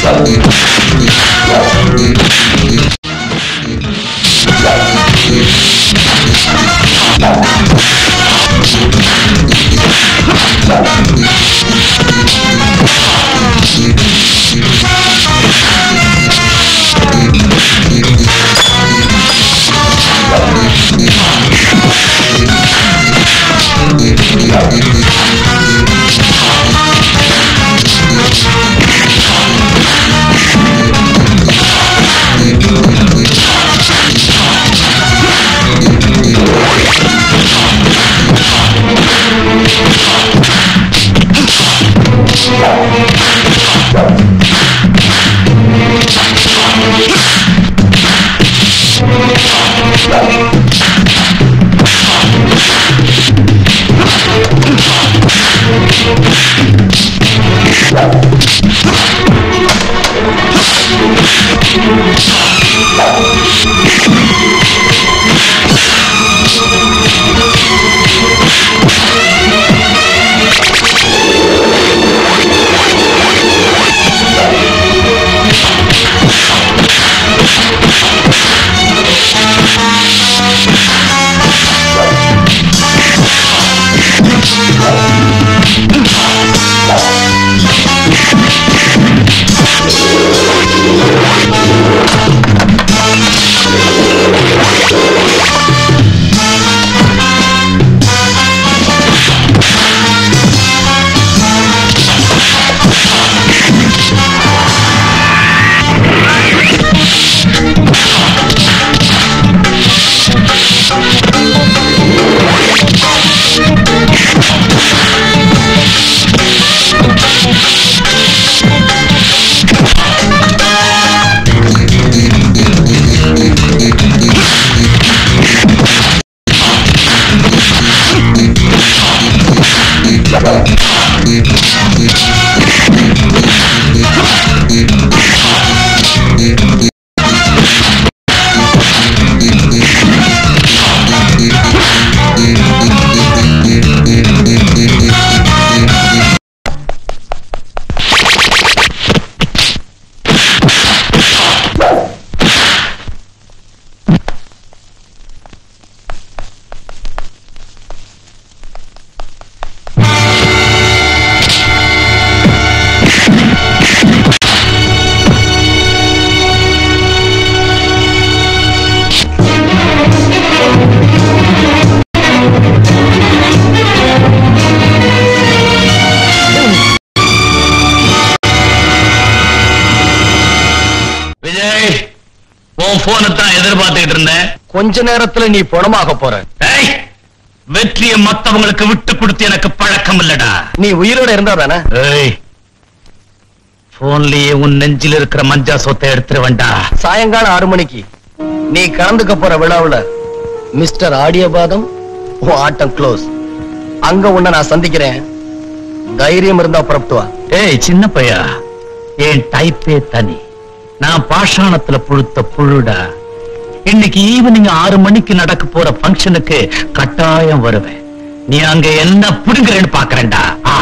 Vijay உன் போனை தான் எதிர்பார்த்துக்கிட்டு இருந்தேன் கொஞ்ச நேரத்துல நீ பணமாக போற ஏய், வெற்றியை மத்தவங்களுக்கு விட்டு கொடுத்து எனக்கு பழக்கம் இல்லடா நீ உயிரோட இருந்தா தானே ஏய் போன்லயே உன் நெஞ்சில் இருக்கிற மஞ்சா சொத்தை எடுத்துரு வேண்டா சாயங்காலம் ஆறு மணிக்கு நீ கலந்துக்க போற விழாவுல மிஸ்டர் ஆடியபாதம் உன் ஆட்டம் க்ளோஸ் அங்க உன்னை நான் சந்திக்கிறேன் தைரியம் இருந்தா புறப்பட்டு வா ஏய் சின்ன பையா என் டைப்பே தனி நான் பாஷாணத்துல புழுத்த புழுடா இன்னைக்கு ஈவினிங் ஆறு மணிக்கு நடக்க போற ஃபங்க்ஷனுக்கு கட்டாயம் வருவேன் நீ அங்க என்ன புடுங்குறேன்னு பாக்குறேன்டா ஆ.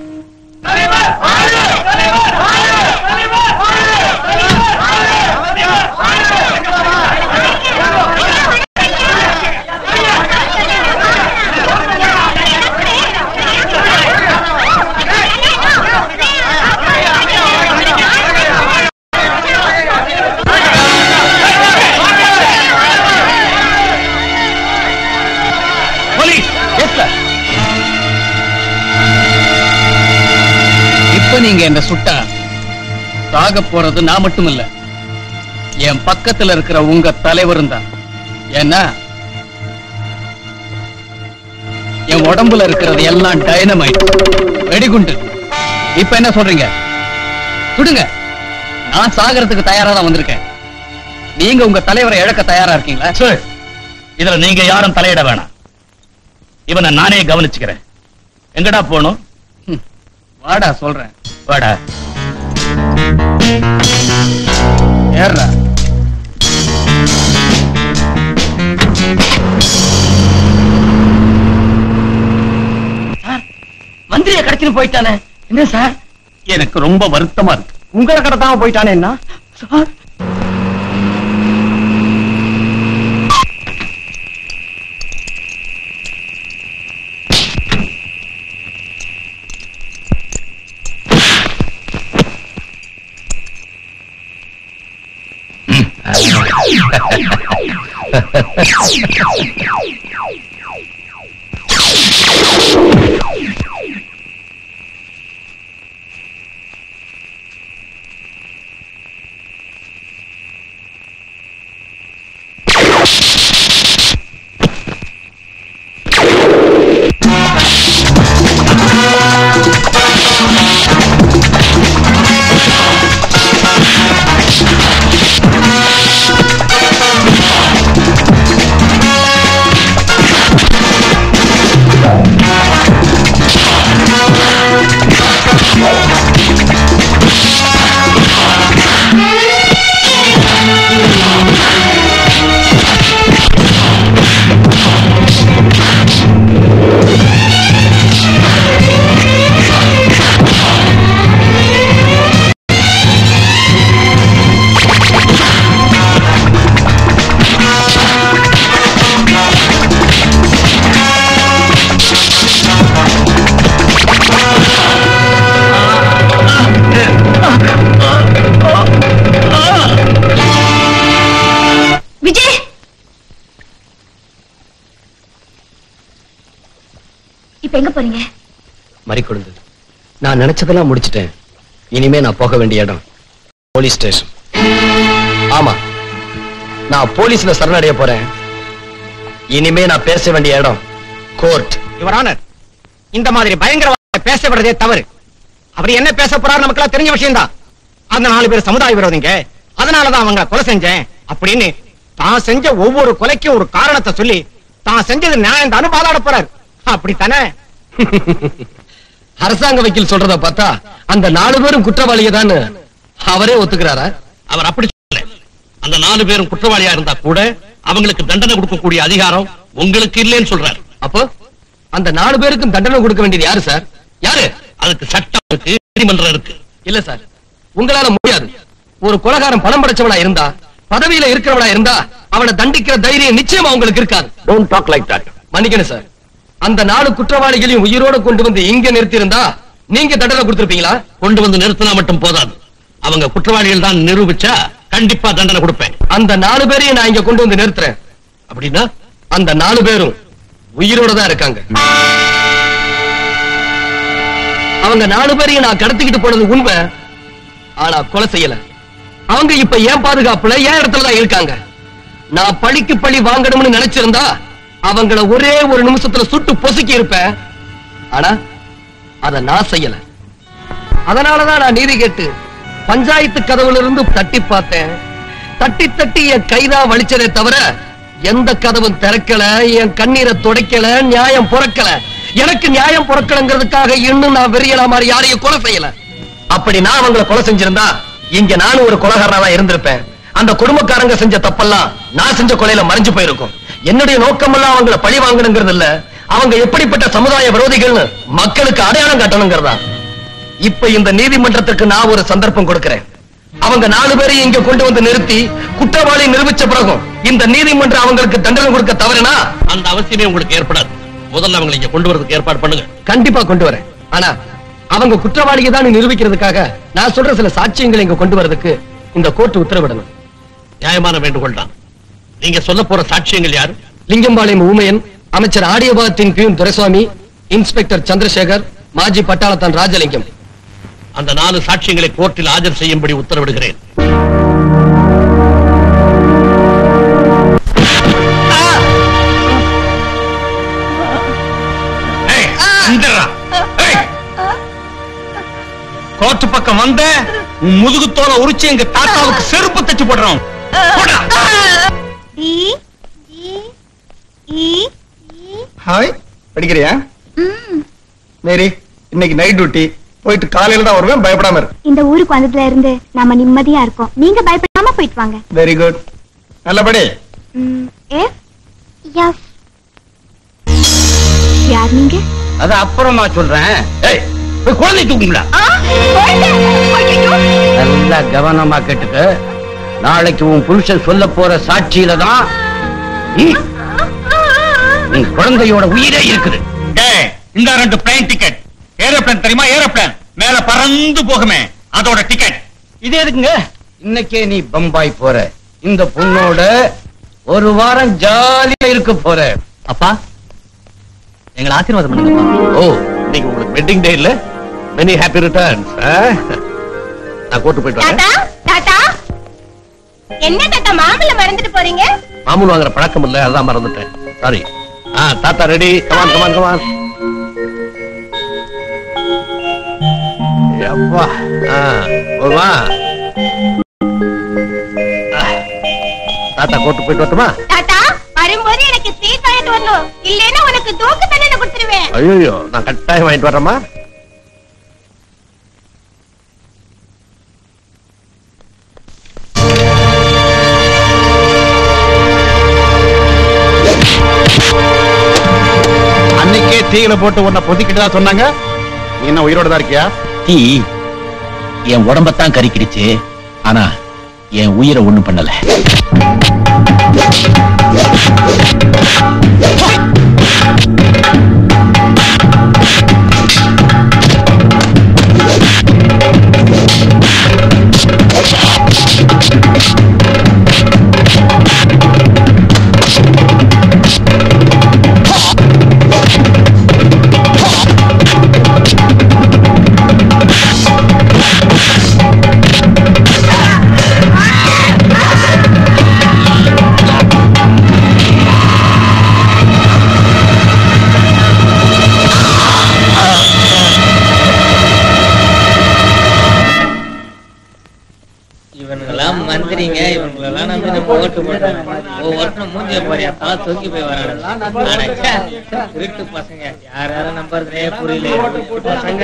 இப்ப நீங்க என்ன சுட்டா சாக போறது நான் மட்டும் இல்ல என் பக்கத்துல இருக்கிற உங்க தலைவரும் தான் ஏன்னா என் உடம்புல இருக்கிறது எல்லாம் டைனமைட் வெடிகுண்டு இப்ப என்ன சொல்றீங்க சுடுங்க நான் சாகறதுக்கு தயாரா தான் வந்திருக்கேன் நீங்க உங்க தலைவரை இழக்க தயாரா இருக்கீங்களா சரி. இதுல நீங்க யாரும் தலையிட வேணாம் இவனை நானே கவனிச்சுக்கிறேன் எங்கடா போகணும் வாடா சொல்றேன் வாடா ஏறா மந்திரிய கடத்தின்னு போயிட்டானே என்ன சார் எனக்கு ரொம்ப வருத்தமா இருக்கு உங்களை கடத்தாம போயிட்டானேன்னா சார் விஜய் இப்ப எங்க போறீங்க மறிக்கொழுந்து நான் நினைச்சதெல்லாம் முடிச்சிட்டேன் இனிமே நான் போக வேண்டிய இடம் போலீஸ் ஸ்டேஷன் ஆமா நான் போலீஸ்ல சரணடைய போறேன் இனிமே நான் பேச வேண்டிய இடம் கோர்ட் யுவர் ஆனர் இந்த மாதிரி பயங்கரவாத பேச விடுறதே தவறு அவர் என்ன பேச போறாரு நமக்கெல்லாம் தெரிஞ்ச விஷயம் தான் அந்த நாலு பேர் சமுதாய விரோதிங்க அதனாலதான் அவங்க கொலை செஞ்சேன் அப்படின்னு தான் செஞ்ச ஒவ்வொரு கொலைக்கும் ஒரு காரணத்தை சொல்லி தான் செஞ்சது நியாயம் தானு வாதாட போறாரு அப்படித்தானே அரசாங்க வக்கீல் சொல்றத பார்த்தா அந்த நாலு பேரும் குற்றவாளிக தான் அவரே ஒத்துக்கிறாரா அவர் அப்படி சொல்லல அந்த நாலு பேரும் குற்றவாளியா இருந்தா கூட அவங்களுக்கு தண்டனை கொடுக்கக்கூடிய அதிகாரம் உங்களுக்கு இல்லைன்னு சொல்றாரு அப்போ அந்த நாலு பேருக்கும் தண்டனை கொடுக்க வேண்டியது யாரு சார் யாரு அதுக்கு சட்டம் இருக்கு நீதிமன்றம் இருக்கு இல்ல சார் உங்களால முடியாது ஒரு கொலகாரம் பணம் படைச்சவனா இருந்தா பதவியில இருக்கிறவனா இருந்தா அவனை தண்டிக்கிற தைரியம் நிச்சயமா உங்களுக்கு இருக்காது டோன்ட் டாக் லைக் தட் மன்னிக்கணும் சார் அந்த நாலு குற்றவாளிகளையும் உயிரோட கொண்டு வந்து இங்க நிறுத்தி இருந்தா நீங்க தண்டனை கொடுத்திருப்பீங்களா கொண்டு வந்து நிறுத்தினா மட்டும் போதாது அவங்க குற்றவாளிகள் தான் நிரூபிச்சா கண்டிப்பா தண்டனை கொடுப்பேன் அந்த நாலு பேரையும் நான் இங்க கொண்டு வந்து நிறுத்துறேன் அப்படின்னா அந்த நாலு பேரும் உயிரோட தான் இருக்காங்க அவங்க நாலு பேரையும் நான் கடத்திக்கிட்டு போனது உண்மை ஆனா கொலை செய்யல அவங்க இப்ப ஏன் பாதுகாப்புல ஏன் இடத்துல தான் இருக்காங்க நான் பழிக்கு பழி வாங்கணும்னு நினைச்சிருந்தா அவங்கள ஒரே ஒரு நிமிஷத்துல சுட்டு பொசுக்கி இருப்பேன் ஆனா அத நான் செய்யல அதனாலதான் நான் நீதி கேட்டு பஞ்சாயத்து கதவுல இருந்து தட்டி பார்த்தேன் தட்டி தட்டி என் கைதான் வலிச்சதே தவிர எந்த கதவும் திறக்கல என் கண்ணீரை துடைக்கல நியாயம் புறக்கல எனக்கு நியாயம் புறக்கலங்கிறதுக்காக இன்னும் நான் வெறியலா மாதிரி யாரையும் கொலை செய்யல அப்படி நான் அவங்கள கொலை செஞ்சிருந்தா இங்க நானும் ஒரு கொலைகாரனா தான் இருந்திருப்பேன் அந்த குடும்பக்காரங்க செஞ்ச தப்பெல்லாம் நான் செஞ்ச கொலையில மறைஞ்சு போயிருக்கும் என்னுடைய நோக்கமெல்லாம் அவங்கள பழி வாங்கணுங்கிறது இல்ல அவங்க எப்படிப்பட்ட சமுதாய விரோதிகள்னு மக்களுக்கு அடையாளம் காட்டணுங்கிறதா இப்ப இந்த நீதிமன்றத்துக்கு நான் ஒரு சந்தர்ப்பம் கொடுக்கிறேன் அவங்க நாலு பேரையும் இங்க கொண்டு வந்து நிறுத்தி குற்றவாளி நிரூபிச்ச பிறகும் இந்த நீதிமன்றம் அவங்களுக்கு தண்டனை கொடுக்க தவறுனா அந்த அவசியமே உங்களுக்கு ஏற்படாது முதல்ல அவங்களை இங்க கொண்டு வரதுக்கு ஏற்பாடு பண்ணுங்க கண்டிப்பா கொண்டு வரேன் ஆனா அவங்க குற்றவாளியை தான் நிரூபிக்கிறதுக்காக நான் சொல்ற சில சாட்சியங்களை இங்க கொண்டு வரதுக்கு இந்த கோர்ட் உத்தரவிடணும் நியாயமான வேண்டுகோள் தான் நீங்க சொல்ல போற சாட்சியங்கள் யாரு லிங்கம்பாளையம் ஊமையன் அமைச்சர் ஆடியபாகத்தின் பியூன் துரைசுவாமி இன்ஸ்பெக்டர் சந்திரசேகர் மாஜி பட்டாளத்தான் ராஜலிங்கம் அந்த நாலு சாட்சியங்களை கோர்ட்டில் ஆஜர் செய்யும்படி உத்தரவிடுகிறேன் ஏய், இந்தர்றா. ஏய். கோர்ட்டு பக்கம் வந்த உன் முதுகு தோலை உரிச்சு எங்க தாத்தாவுக்கு செருப்பு தச்சு போடுறோம் போடா. டி இ இ ஹாய் படிக்கிறியா ம் மேரி இன்னைக்கு நைட் டியூட்டி போயிட்டு காலையில தான் வருவேன் பயப்படாம இரு இந்த ஊருக்கு வந்ததுல இருந்து நாம நிம்மதியா இருக்கோம் நீங்க பயப்படாம போயிட்டு வாங்க வெரி குட் நல்லபடி ம், எஃப் எஃப் யார் நீங்க அது அப்புறமா சொல்றேன் ஏய், போய் குழந்தை தூக்குங்களா நல்லா கவனமா கேட்டுக்க நாளைக்கு உன் புருஷன் சொல்ல போற சாட்சியில தான் நீ- நீ குழந்தையோட உயிரே இருக்குது டேய், இந்த ரெண்டு பிளைன் டிக்கெட் ஏரோப்ளேன் தெரியுமா ஏரோப்ளேன் மேல பறந்து போகுமே அதோட டிக்கெட் இது எதுக்குங்க இன்னைக்கே நீ பம்பாய் போற இந்த பொண்ணோட ஒரு வாரம் ஜாலியா இருக்க போற அப்பா எங்களை ஆசீர்வாதம் பண்ணுங்கப்பா ஓ இன்னைக்கு உங்களுக்கு வெட்டிங் டே இல்ல மெனி ஹாப்பி ரிட்டர்ன்ஸ் நான் கூட்டு போயிட்டு வரேன் தாத்தா தாத்தா என்ன தாத்தா மாம்பழம் மறந்துட்டு போறீங்க மாமூல் வாங்குற பழக்கம் இல்ல அதான் மறந்துட்டேன் சாரி ஆ தாத்தா ரெடி கமான் கமான் கமான் அப்பா ஆ போதுமா ஆ, தாத்தா கூட்டு போயிட்டு வரட்டுமா தாத்தா வரும்போது எனக்கு ஸ்வீட் வாங்கிட்டு வரணும் இல்லைன்னா உனக்கு தூக்கு தண்டனை கொடுத்துருவேன் ஐயோ நான் கட்டாயம் வாங்கிட்டு வரேம்மா அன்னைக்கே தீயில போட்டு உன்னை பொதிக்கிட்டு சொன்னாங்க நீ என்ன உயிரோட தான் இருக்கியா தீ என் உடம்பத்தான் கறிக்கிடுச்சு ஆனா என் உயிரை ஒண்ணும் பண்ணல இவனுங்கெல்லாம் மந்திரிங்க இவனுங்களெல்லாம் நம்பி நம்ம ஓட்டு போட்டாங்க ஒவ்வொருத்தரும் மூஞ்சிய போறியா தலை தூக்கி போய் வரானுங்க திருட்டு பசங்க யார் யாரும் நம்புறதே புரியல திருட்டு பசங்க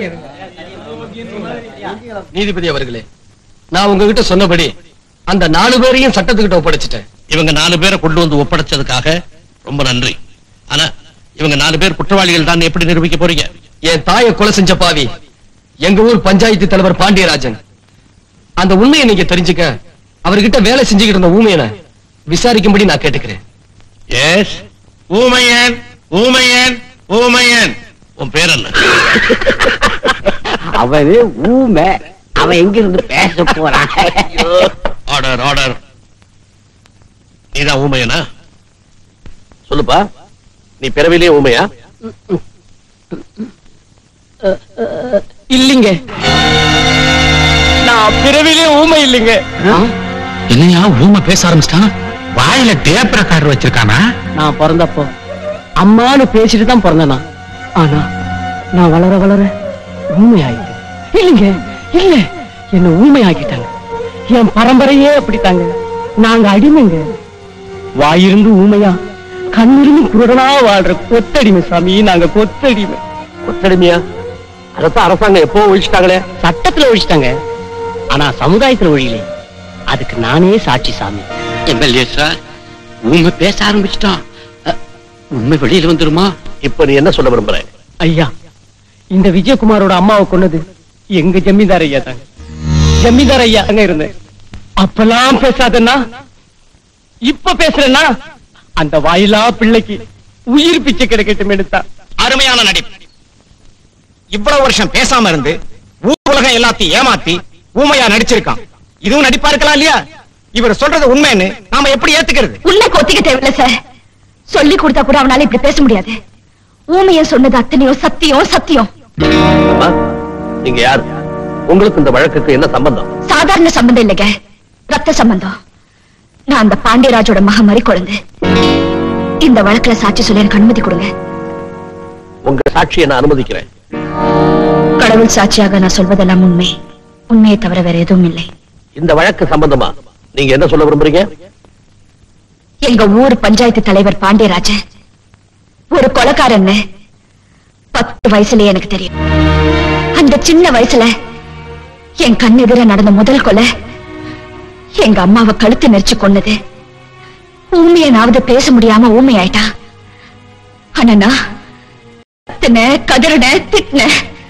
நீதிபதி அவர்களே நான் உங்ககிட்ட சொன்னபடி அந்த நாலு பேரையும் சட்டத்துக்கிட்ட ஒப்படைச்சிட்டேன் இவங்க நாலு பேரை கொண்டு வந்து ஒப்படைச்சதுக்காக ரொம்ப நன்றி ஆனா இவங்க நாலு பேர் குற்றவாளிகள் தான் எப்படி நிரூபிக்க போறீங்க என் தாயை கொலை செஞ்ச பாவி எங்க ஊர் பஞ்சாயத்து தலைவர் பாண்டியராஜன் அந்த உண்மையை நீங்க தெரிஞ்சுக்க அவர்கிட்ட வேலை செஞ்சுக்கிட்டு இருந்த ஊமையனை விசாரிக்கும்படி நான் கேட்டுக்கிறேன் எஸ் ஊமையன் ஊமையன் ஊமையன் உன் பேர் என்ன அவனே ஊமை அவன் எங்க இருந்து பேச போறான் ஆர்டர் ஆர்டர் நீதான் ஊமையனா சொல்லுப்பா நீ பிறவிலே ஊமையா இல்லைங்க நான் பிறவிலே ஊமை இல்லைங்க என்னையா ஊமை பேச ஆரம்பிச்சிட்டான் வாயில டேப் ரெக்கார்டர் வச்சிருக்கானா நான் பிறந்தப்போ அம்மான்னு பேசிட்டு தான் பிறந்தேனா ஆனா நான் வளர வளர ஊமை ஆயிட்டேன் இல்லைங்க இல்ல என்ன ஊமை ஆக்கிட்டாங்க என் பரம்பரையே அப்படித்தாங்க நாங்க அடிமைங்க வாயிருந்து ஊமையா கண்ணிருந்து குருடனா வாழ்ற கொத்தடிமை சாமி நாங்க கொத்தடிமை கொத்தடிமையா அதத்தான் அரசாங்கம் எப்போ ஒழிச்சிட்டாங்களே சட்டத்துல ஒழிச்சிட்டாங்க ஆனா சமுதாயத்துல ஒழியல அதுக்கு நானே சாட்சி சாமி எம்எல்ஏ சார் ஊமை பேச ஆரம்பிச்சிட்டான் அ, உண்மை வெளியில வந்துருமா இப்ப நீ என்ன சொல்ல விரும்புற ஐயா இந்த விஜயகுமாரோட அம்மாவை கொன்னது எங்க ஜமீன்தார் ஐயா தாங்க ஜமீன்தார் ஐயா அங்க இருந்தேன் அப்பெல்லாம் பேசாதன்னா இப்ப பேசுறேன்னா அந்த வாயிலா பிள்ளைக்கு உயிர் பிச்சை கிடைக்கட்டும் எடுத்தா அருமையான நடிப்பு இவ்வளவு வருஷம் பேசாம இருந்து ஊர் உலகம் எல்லாத்தையும் ஏமாத்தி ஊமையா நடிச்சிருக்கான் இதுவும் நடிப்பா இருக்கலாம் இல்லையா இவர் சொல்றது உண்மைன்னு நாம எப்படி ஏத்துக்கிறது உள்ள கொத்திக்க தேவையில்ல சார் சொல்லி கொடுத்தா கூட அவனால இப்படி பேச முடியாது ஊமைய சொன்னது அத்தனையோ சத்தியம் சத்தியம் அம்மா, நீங்க யார் உங்களுக்கு இந்த வழக்குக்கு என்ன சம்பந்தம் சாதாரண சம்பந்தம் இல்லைங்க ரத்த சம்பந்தம் நான் அந்த பாண்டியராஜோட மக மாதிரி குழந்தை இந்த வழக்குல சாட்சி சொல்லி எனக்கு அனுமதி கொடுங்க உங்க சாட்சியை நான் அனுமதிக்கிறேன் கடவுள் சாட்சியாக நான் சொல்வதெல்லாம் உண்மை உண்மையை தவிர வேற எதுவும் இல்லை இந்த வழக்கு சம்பந்தமா நீங்க என்ன சொல்ல விரும்புறீங்க எங்க ஊர் பஞ்சாயத்து தலைவர் பாண்டியராஜன் ஒரு கொலைக்காரன்னு பத்து வயசுலயே எனக்கு தெரியும் அந்த சின்ன வயசுல என் கண் எதிர நடந்த முதல் கொலை எங்க அம்மாவை கழுத்து நெரிச்சு கொன்னது ஊமையனாவது பேச முடியாம ஊமையாயிட்டா ஆனா நான் கத்துன, கதறின திட்டின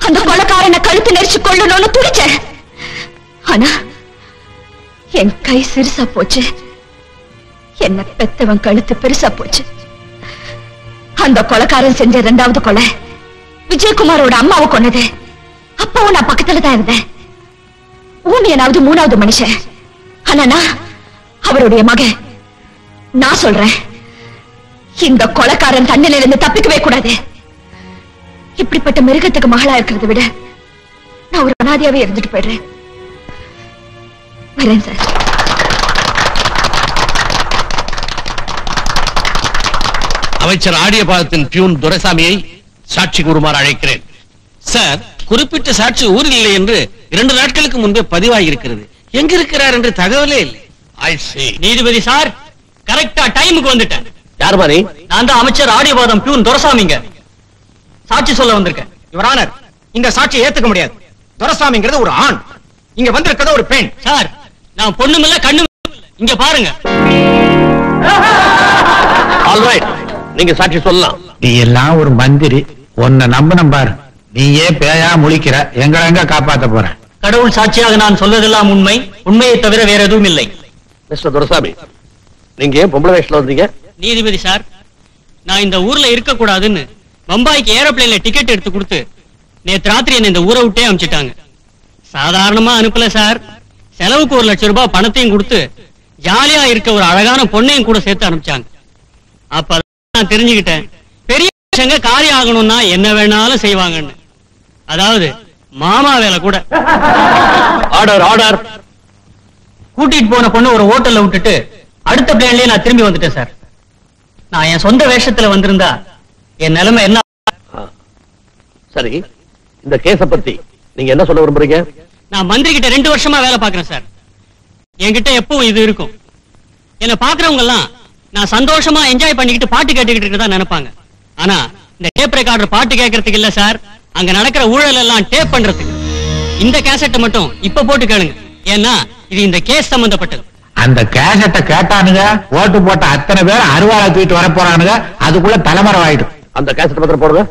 அந்த கொலைக்காரனை கழுத்து நெரிச்சு கொள்ளணும்னு துடிச்சேன் ஆனா என் கை சிறுசா போச்சு என்ன பெத்தவன் கழுத்து பெருசா போச்சு அந்த கொலைக்காரன் செஞ்ச இரண்டாவது கொலை விஜயகுமாரோட அம்மாவை கொன்னது அப்பவும் நான் பக்கத்துல தான் இருந்தேன் ஊமியனாவது மூணாவது மனுஷன் ஆனா நான் அவருடைய மகன் நான் சொல்றேன் இந்த கொலைக்காரன் தண்ணில இருந்து தப்பிக்கவே கூடாது இப்படிப்பட்ட மிருகத்துக்கு மகளா இருக்கிறதை விட நான் ஒரு அனாதையாவே இருந்துட்டு போயிடுறேன் வரேன் சார் அமைச்சர் ஆடியபாதத்தின் பியூன் துரைசாமியை சாட்சி கூறுமாறு அழைக்கிறேன் சார் குறிப்பிட்ட சாட்சி ஊரில் இல்லை என்று இரண்டு நாட்களுக்கு முன்பே பதிவாகி இருக்கிறது எங்க இருக்கிறார் என்று தகவலே இல்லை ஐ see நீதிபதி சார் கரெக்டா டைமுக்கு வந்துட்டேன் யார் மாதிரி நான் தான் அமைச்சர் ஆடியபாதம் பியூன் துரசாமிங்க சாட்சி சொல்ல வந்திருக்கேன் யுவர் ஆனர் இந்த சாட்சியை ஏத்துக்க முடியாது துரசாமிங்கிறது ஒரு ஆண் இங்க வந்திருக்கிறது ஒரு பெண் சார் நான் பொண்ணுமில்ல கண்ணு இங்க பாருங்க ஆல்ரைட் நீங்க சாட்சி சொல்லலாம் நீ எல்லாம் ஒரு மந்திரி உன்னை நம்பினம் பாரு நீயே பேயா முழிக்கிற எங்களை எங்க காப்பாத்த போற கடவுள் சாட்சியாக நான் சொல்வதெல்லாம் உண்மை உண்மையை தவிர வேற எதுவும் இல்லை மிஸ்டர் துரைசாமி நீங்க ஏன் பொம்பளை வயசுல வந்தீங்க நீதிபதி சார் நான் இந்த ஊர்ல இருக்க கூடாதுன்னு பம்பாய்க்கு ஏரோப்ளேன்ல டிக்கெட் எடுத்து கொடுத்து நேத்து ராத்திரி என்ன இந்த ஊரை விட்டே அனுப்பிச்சிட்டாங்க சாதாரணமா அனுப்பல சார் செலவுக்கு ஒரு லட்சம் ரூபாய் பணத்தையும் கொடுத்து ஜாலியா இருக்க ஒரு அழகான பொண்ணையும் கூட சேர்த்து அனுப்பிச்சாங்க அப்ப நான் தெரிஞ்சுக்கிட்டேன் பெரிய மனுஷங்க காரியம் ஆகணும்னா என்ன வேணாலும் செய்வாங்கன்னு அதாவது மாமா வேலை கூட ஆர்டர் ஆர்டர் கூட்டிட்டு போன பொண்ணு ஒரு ஹோட்டல்ல விட்டுட்டு அடுத்த பிளேன்லயே நான் திரும்பி வந்துட்டேன் சார் நான் என் சொந்த வேஷத்துல வந்திருந்தா என் நிலைமை என்ன சரி இந்த கேஸ பத்தி நீங்க என்ன சொல்ல விரும்புறீங்க நான் மந்திரி கிட்ட ரெண்டு வருஷமா வேலை பார்க்கறேன் சார் என்கிட்ட எப்பவும் இது இருக்கும் என்ன பாக்குறவங்க எல்லாம் நான் சந்தோஷமா என்ஜாய் பண்ணிக்கிட்டு பாட்டு கேட்டுக்கிட்டு இருக்கதா நினைப்பாங்க ஆனா இந்த டேப் ரெக்கார்டர் பாட்டு கேட்கறதுக்கு இல்ல சார் அங்க நடக்கிற ஊழல் எல்லாம் டேப் பண்றதுக்கு இந்த கேசட்டை மட்டும் இப்ப போட்டு கேளுங்க ஏன்னா இது இந்த கேஸ் சம்பந்தப்பட்டது அந்த கேசட்டை கேட்டானுங்க ஓட்டு போட்ட அத்தனை பேர் அருவாளை தூக்கிட்டு வர போறானுங்க அதுக்குள்ள தலைமறை ஆயிடும் அந்த கேசட் பத்திரம் போடுங்க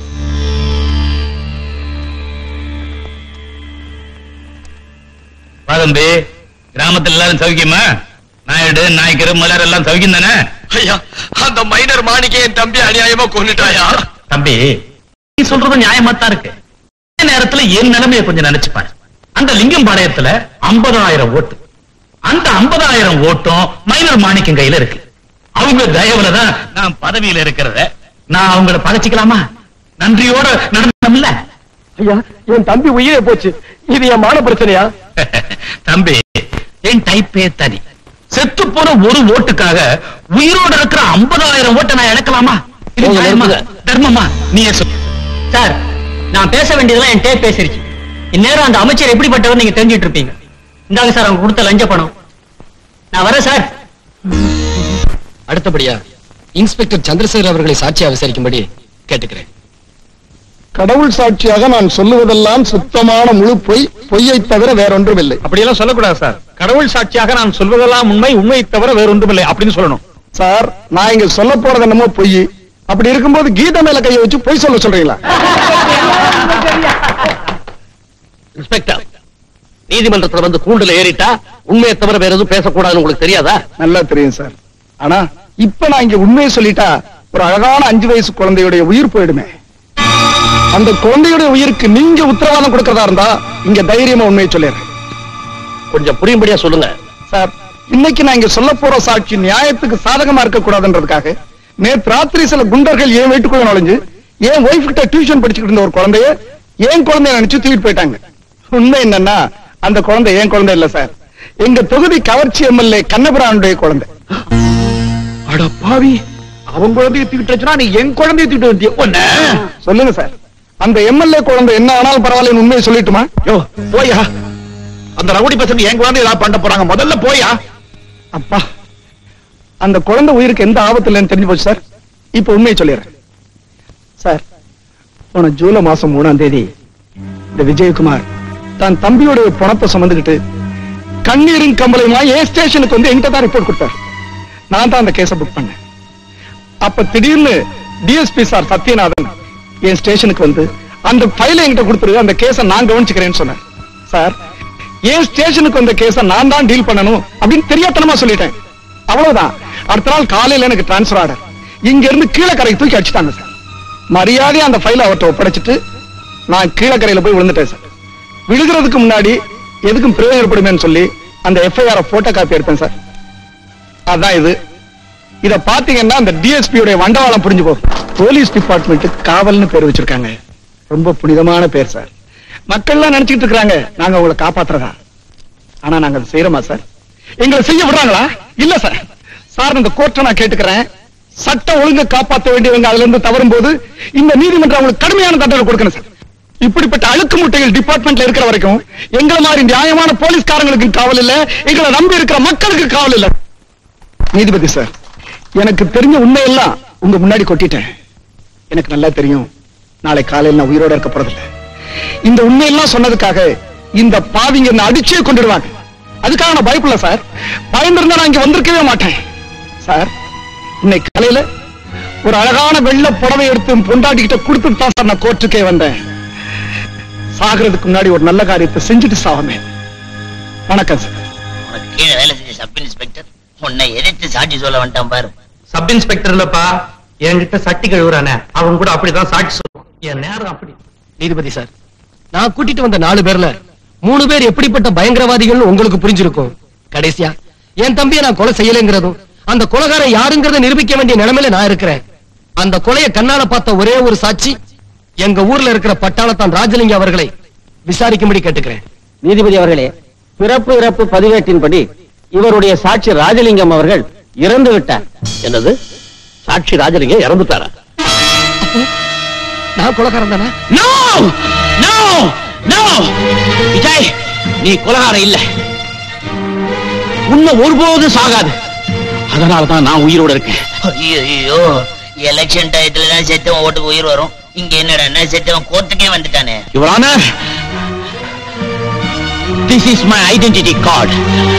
தம்பி கிராமத்துல எல்லாரும் சௌக்கியமா நாயுடு நாய்க்கரு மலர் எல்லாம் சௌக்கியம் தானே ஐயா அந்த மைனர் மாணிக்க என் தம்பி அநியாயமா கொண்டுட்டாயா தம்பி நீ சொல்றது நியாயமா தான் இருக்கு அதே நேரத்துல என் நிலைமையை கொஞ்சம் நினைச்சு பாரு அந்த லிங்கம்பாளையத்துல 50000 ஓட்டு அந்த 50000 ஓட்டும் மைனர் மாணிக்கம் கையில இருக்கு அவங்க தயவுல தான் நான் பதவியில இருக்கிறத நான் அவங்கள பகைச்சிக்கலாமா நன்றியோட நடந்தோம்ல ஐயா என் தம்பி உயிரே போச்சு இது என் மான பிரச்சனையா தம்பி என் டைப்பே தனி செத்து போன ஒரு ஓட்டுக்காக உயிரோட இருக்கிற 50000 ஓட்டை நான் இழக்கலாமா இது போங்க, நியாயமா? நிறுத்துங்க. தர்மமா நீயே சொல்லு சார் நான் பேச வேண்டியதெல்லாம் என் டேப் பேசிருச்சு இந்நேரம் அந்த அமைச்சர் எப்படிப்பட்டவர் நீங்க தெரிஞ்சிட்டு இருப்பீங்க இந்தாங்க சார் அவங்க கொடுத்த லஞ்ச பணம் நான் வரேன் சார் அடுத்தபடியா இன்ஸ்பெக்டர் சந்திரசேகர் அவர்களை சாட்சியா விசாரிக்கும்படி கேட்டுக்கிறேன் கடவுள் சாட்சியாக நான் சொல்லுவதெல்லாம் சுத்தமான முழு பொய் பொய்யை தவிர வேறொன்றும் இல்லை அப்படியெல்லாம் சொல்லக்கூடாது சார் கடவுள் சாட்சியாக நான் சொல்வதெல்லாம் உண்மை உண்மை தவிர வேற ஒன்றுமில்லை அப்படின்னு சொல்லணும் சார் நான் இங்க சொல்ல போறது என்னமோ பொய் அப்படி இருக்கும்போது கீதை மேல கையை வச்சு பொய் சொல்ல சொல்றீங்களா இன்ஸ்பெக்டர் நீதிமன்றத்துல வந்து கூண்டுல ஏறிட்டா உண்மையை தவிர வேற எதுவும் பேசக்கூடாதுன்னு உங்களுக்கு தெரியாதா நல்லா தெரியும் சார் ஆனா இப்ப நான் இங்க உண்மையை சொல்லிட்டா ஒரு அழகான அஞ்சு வயசு குழந்தையுடைய உயிர் போயிடுமே அந்த குழந்தையுடைய உயிருக்கு நீங்க உத்தரவாதம் கொடுக்கறதா இருந்தா இங்க தைரியமா உண்மையை சொல்லிடுறேன் கொஞ்சம் புரியும்படியா சொல்லுங்க சார் இன்னைக்கு நான் இங்க சொல்ல போற சாட்சி நியாயத்துக்கு சாதகமா இருக்க கூடாதுன்றதுக்காக நேத்து ராத்திரி சில குண்டர்கள் என் வீட்டுக்குள்ள நுழைஞ்சு என் ஒய்ஃப் கிட்ட டியூஷன் படிச்சுக்கிட்டு இருந்த ஒரு குழந்தைய என் குழந்தைய நினைச்சு தூக்கிட்டு போயிட்டாங்க உண்மை என்னன்னா அந்த குழந்தை என் குழந்தை இல்ல சார் எங்க தொகுதி கவர்ச்சி எம்எல்ஏ கண்ணபுரானுடைய குழந்தை அட பாவி அவன் குழந்தைய தூக்கிட்டு வச்சுனா நீ என் குழந்தைய தூக்கிட்டு வந்திய ஒன்ன சொல்லுங்க சார் அந்த எம்எல்ஏ குழந்தை என்ன ஆனாலும் பரவாயில்ல உண்மையை சொல்லிட்டுமா யோ போயா அந்த ரவுடி பசங்க என் குழந்தை ஏதாவது பண்ண போறாங்க முதல்ல போயா அப்பா அந்த குழந்தை உயிருக்கு எந்த ஆபத்து இல்லைன்னு தெரிஞ்சு போச்சு சார் இப்ப உண்மையை சொல்லிடுறேன் சார் போன ஜூலை மாசம் மூணாம் தேதி இந்த விஜயகுமார் தன் தம்பியோட பணத்தை சுமந்துக்கிட்டு கண்ணீரின் கம்பளையுமா ஏ ஸ்டேஷனுக்கு வந்து என்கிட்ட தான் ரிப்போர்ட் கொடுத்தார் நான் தான் அந்த கேஸை புக் பண்ணேன் அப்ப திடீர்னு டிஎஸ்பி சார் சத்யநாதன் என் ஸ்டேஷனுக்கு வந்து அந்த ஃபைலை என்கிட்ட கொடுத்துரு அந்த கேஸை நான் கவனிச்சுக்கிறேன்னு சொன்னேன் சார் ஏன் ஸ்டேஷனுக்கு வந்த கேஸை நான் தான் டீல் பண்ணணும் அப்படின்னு தெரியாத்தனமா சொல்லிட்டேன் அவ்வளவுதான் அடுத்த நாள் காலையில எனக்கு டிரான்ஸ்ஃபர் ஆர்டர் இங்க இருந்து கீழக்கரைக்கு தூக்கி அடிச்சுட்டாங்க சார் மரியாதையா அந்த ஃபைலை அவர்கிட்ட ஒப்படைச்சிட்டு நான் கீழக்கரையில போய் விழுந்துட்டேன் சார் விழுகிறதுக்கு முன்னாடி எதுக்கும் பிரயோஜனப்படுமேன்னு சொல்லி அந்த எஃப்ஐஆர் போட்டோ காப்பி எடுத்தேன் சார் அதான் இது இத பாத்தீங்கன்னா அந்த டிஎஸ்பி உடைய வண்டவாளம் புரிஞ்சு போகும் போலீஸ் டிபார்ட்மெண்ட் காவல்னு பேர் வச்சிருக்காங்க ரொம்ப புனிதமான பேர் சார் மக்கள்லாம் நினைச்சிட்டு இருக்காங்க நாங்க உங்களை காப்பாத்துறதா ஆனா நாங்க அதை செய்யறோமா சார் எங்களை செய்ய விடுறாங்களா இல்ல சார் சார் இந்த கோர்ட்டை நான் கேட்டுக்கிறேன் சட்ட ஒழுங்கை காப்பாற்ற வேண்டியவங்க அதுல இருந்து தவறும் போது இந்த நீதிமன்றம் அவங்களுக்கு கடுமையான தண்டனை கொடுக்கணும் சார் இப்படிப்பட்ட அழுக்கு முட்டைகள் டிபார்ட்மெண்ட்ல இருக்கிற வரைக்கும் எங்களை மாதிரி நியாயமான போலீஸ்காரங்களுக்கு காவல் இல்ல எங்களை நம்பி இருக்கிற மக்களுக்கு காவல் இல்ல நீதிபதி சார் எனக்கு தெரிஞ்ச உண்மையெல்லாம் உங்க முன்னாடி கொட்டிட்டேன் எனக்கு நல்லா தெரியும் நாளை காலையில் நான் உயிரோட இருக்க போறதில்ல இந்த உண்மையெல்லாம் சொன்னதுக்காக இந்த பாவிங்க என்ன அடிச்சே கொண்டுடுவாங்க அதுக்காக நான் பயப்படல சார் பயந்திருந்தா நான் இங்க வந்திருக்கவே மாட்டேன் சார் இன்னைக்கு காலையில ஒரு அழகான வெள்ள புடவை எடுத்து என் பொண்டாட்டிக்கிட்ட கொடுத்துட்டு தான் சார் நான் கோர்ட்டுக்கே வந்தேன் சாகிறதுக்கு முன்னாடி ஒரு நல்ல காரியத்தை செஞ்சுட்டு சாவமே வணக்கம் சார் உனக்கு கீழே வேலை செஞ்ச சப் இன்ஸ்பெக்டர் உன்னை எதிர்த்து சாட்சி சொல்ல வந்துட்டான் பாரு சப் இன்ஸ்பெக்டர் இல்லப்பா என்கிட்ட சட்டி கழுவுறானே அவன் கூட அப்படிதான் சாட்சி சொல்லுவான் என் நேரம் அப்படி நீதிபதி சார் நான் கூட்டிட்டு வந்த நாலு பேர்ல மூணு பேர் எப்படிப்பட்ட பயங்கரவாதிகள் உங்களுக்கு புரிஞ்சிருக்கும் கடைசியா என் தம்பியை நான் கொலை செய்யலைங்கிறதும் அந்த கொலைகாரன் யாருங்கிறத நிரூபிக்க வேண்டிய நிலைமையில நான் இருக்கிறேன் அந்த கொலையை கண்ணால பார்த்த ஒரே ஒரு சாட்சி எங்க ஊர்ல இருக்கிற பட்டாளத்தான் ராஜலிங்க அவர்களை விசாரிக்கும்படி கேட்டுக்கிறேன் நீதிபதி அவர்களே பிறப்பு இறப்பு பதிவேட்டின்படி இவருடைய சாட்சி ராஜலிங்கம் அவர்கள் இறந்து விட்டார் என்னது சாட்சி ராஜலிங்கம் இறந்துட்டாரா நான் கொலைகாரன் தானே நோ நோ நோ விஜய் நீ கொலகாரம் இல்ல உன்னை ஒருபோதும் சாகாது அதனாலதான் நான் உயிரோட இருக்கேன் ஐயோ ஐயோ எலெக்ஷன் டயத்துல தான் செத்தவன் ஓட்டுக்கு உயிர் வரும் இங்க என்னடா செத்தவன் கோர்ட்டுக்கே வந்துட்டானே your honour this is my identity card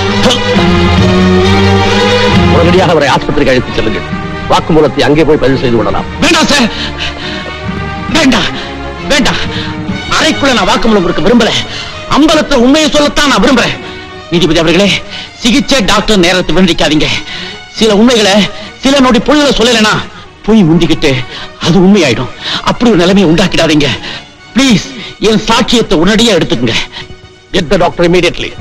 உடனடியாக அவரை ஆஸ்பத்திரிக்கு அழைத்து செல்லுங்கள் வாக்குமூலத்தை அங்கே போய் பதிவு செய்து விடலாம் வேண்டாம் சார் வேண்டாம் வேண்டாம் அறைக்குள்ள நான் வாக்குமூலம் கொடுக்க விரும்பல அம்பலத்துல உண்மையை சொல்லத்தான் நான் விரும்புறேன் நீதிபதி அவர்களே சிகிச்சை டாக்டர் நேரத்தை வீணடிக்காதீங்க சில உண்மைகளை சில நொடி பொழுதுல சொல்லலைன்னா பொய் முந்திக்கிட்டு அது உண்மையாயிடும் அப்படி ஒரு நிலைமையை உண்டாக்கிடாதீங்க ப்ளீஸ் என் சாட்சியத்தை உடனடியா எடுத்துக்கங்க கெட் த டாக்டர் இமீடியட்லி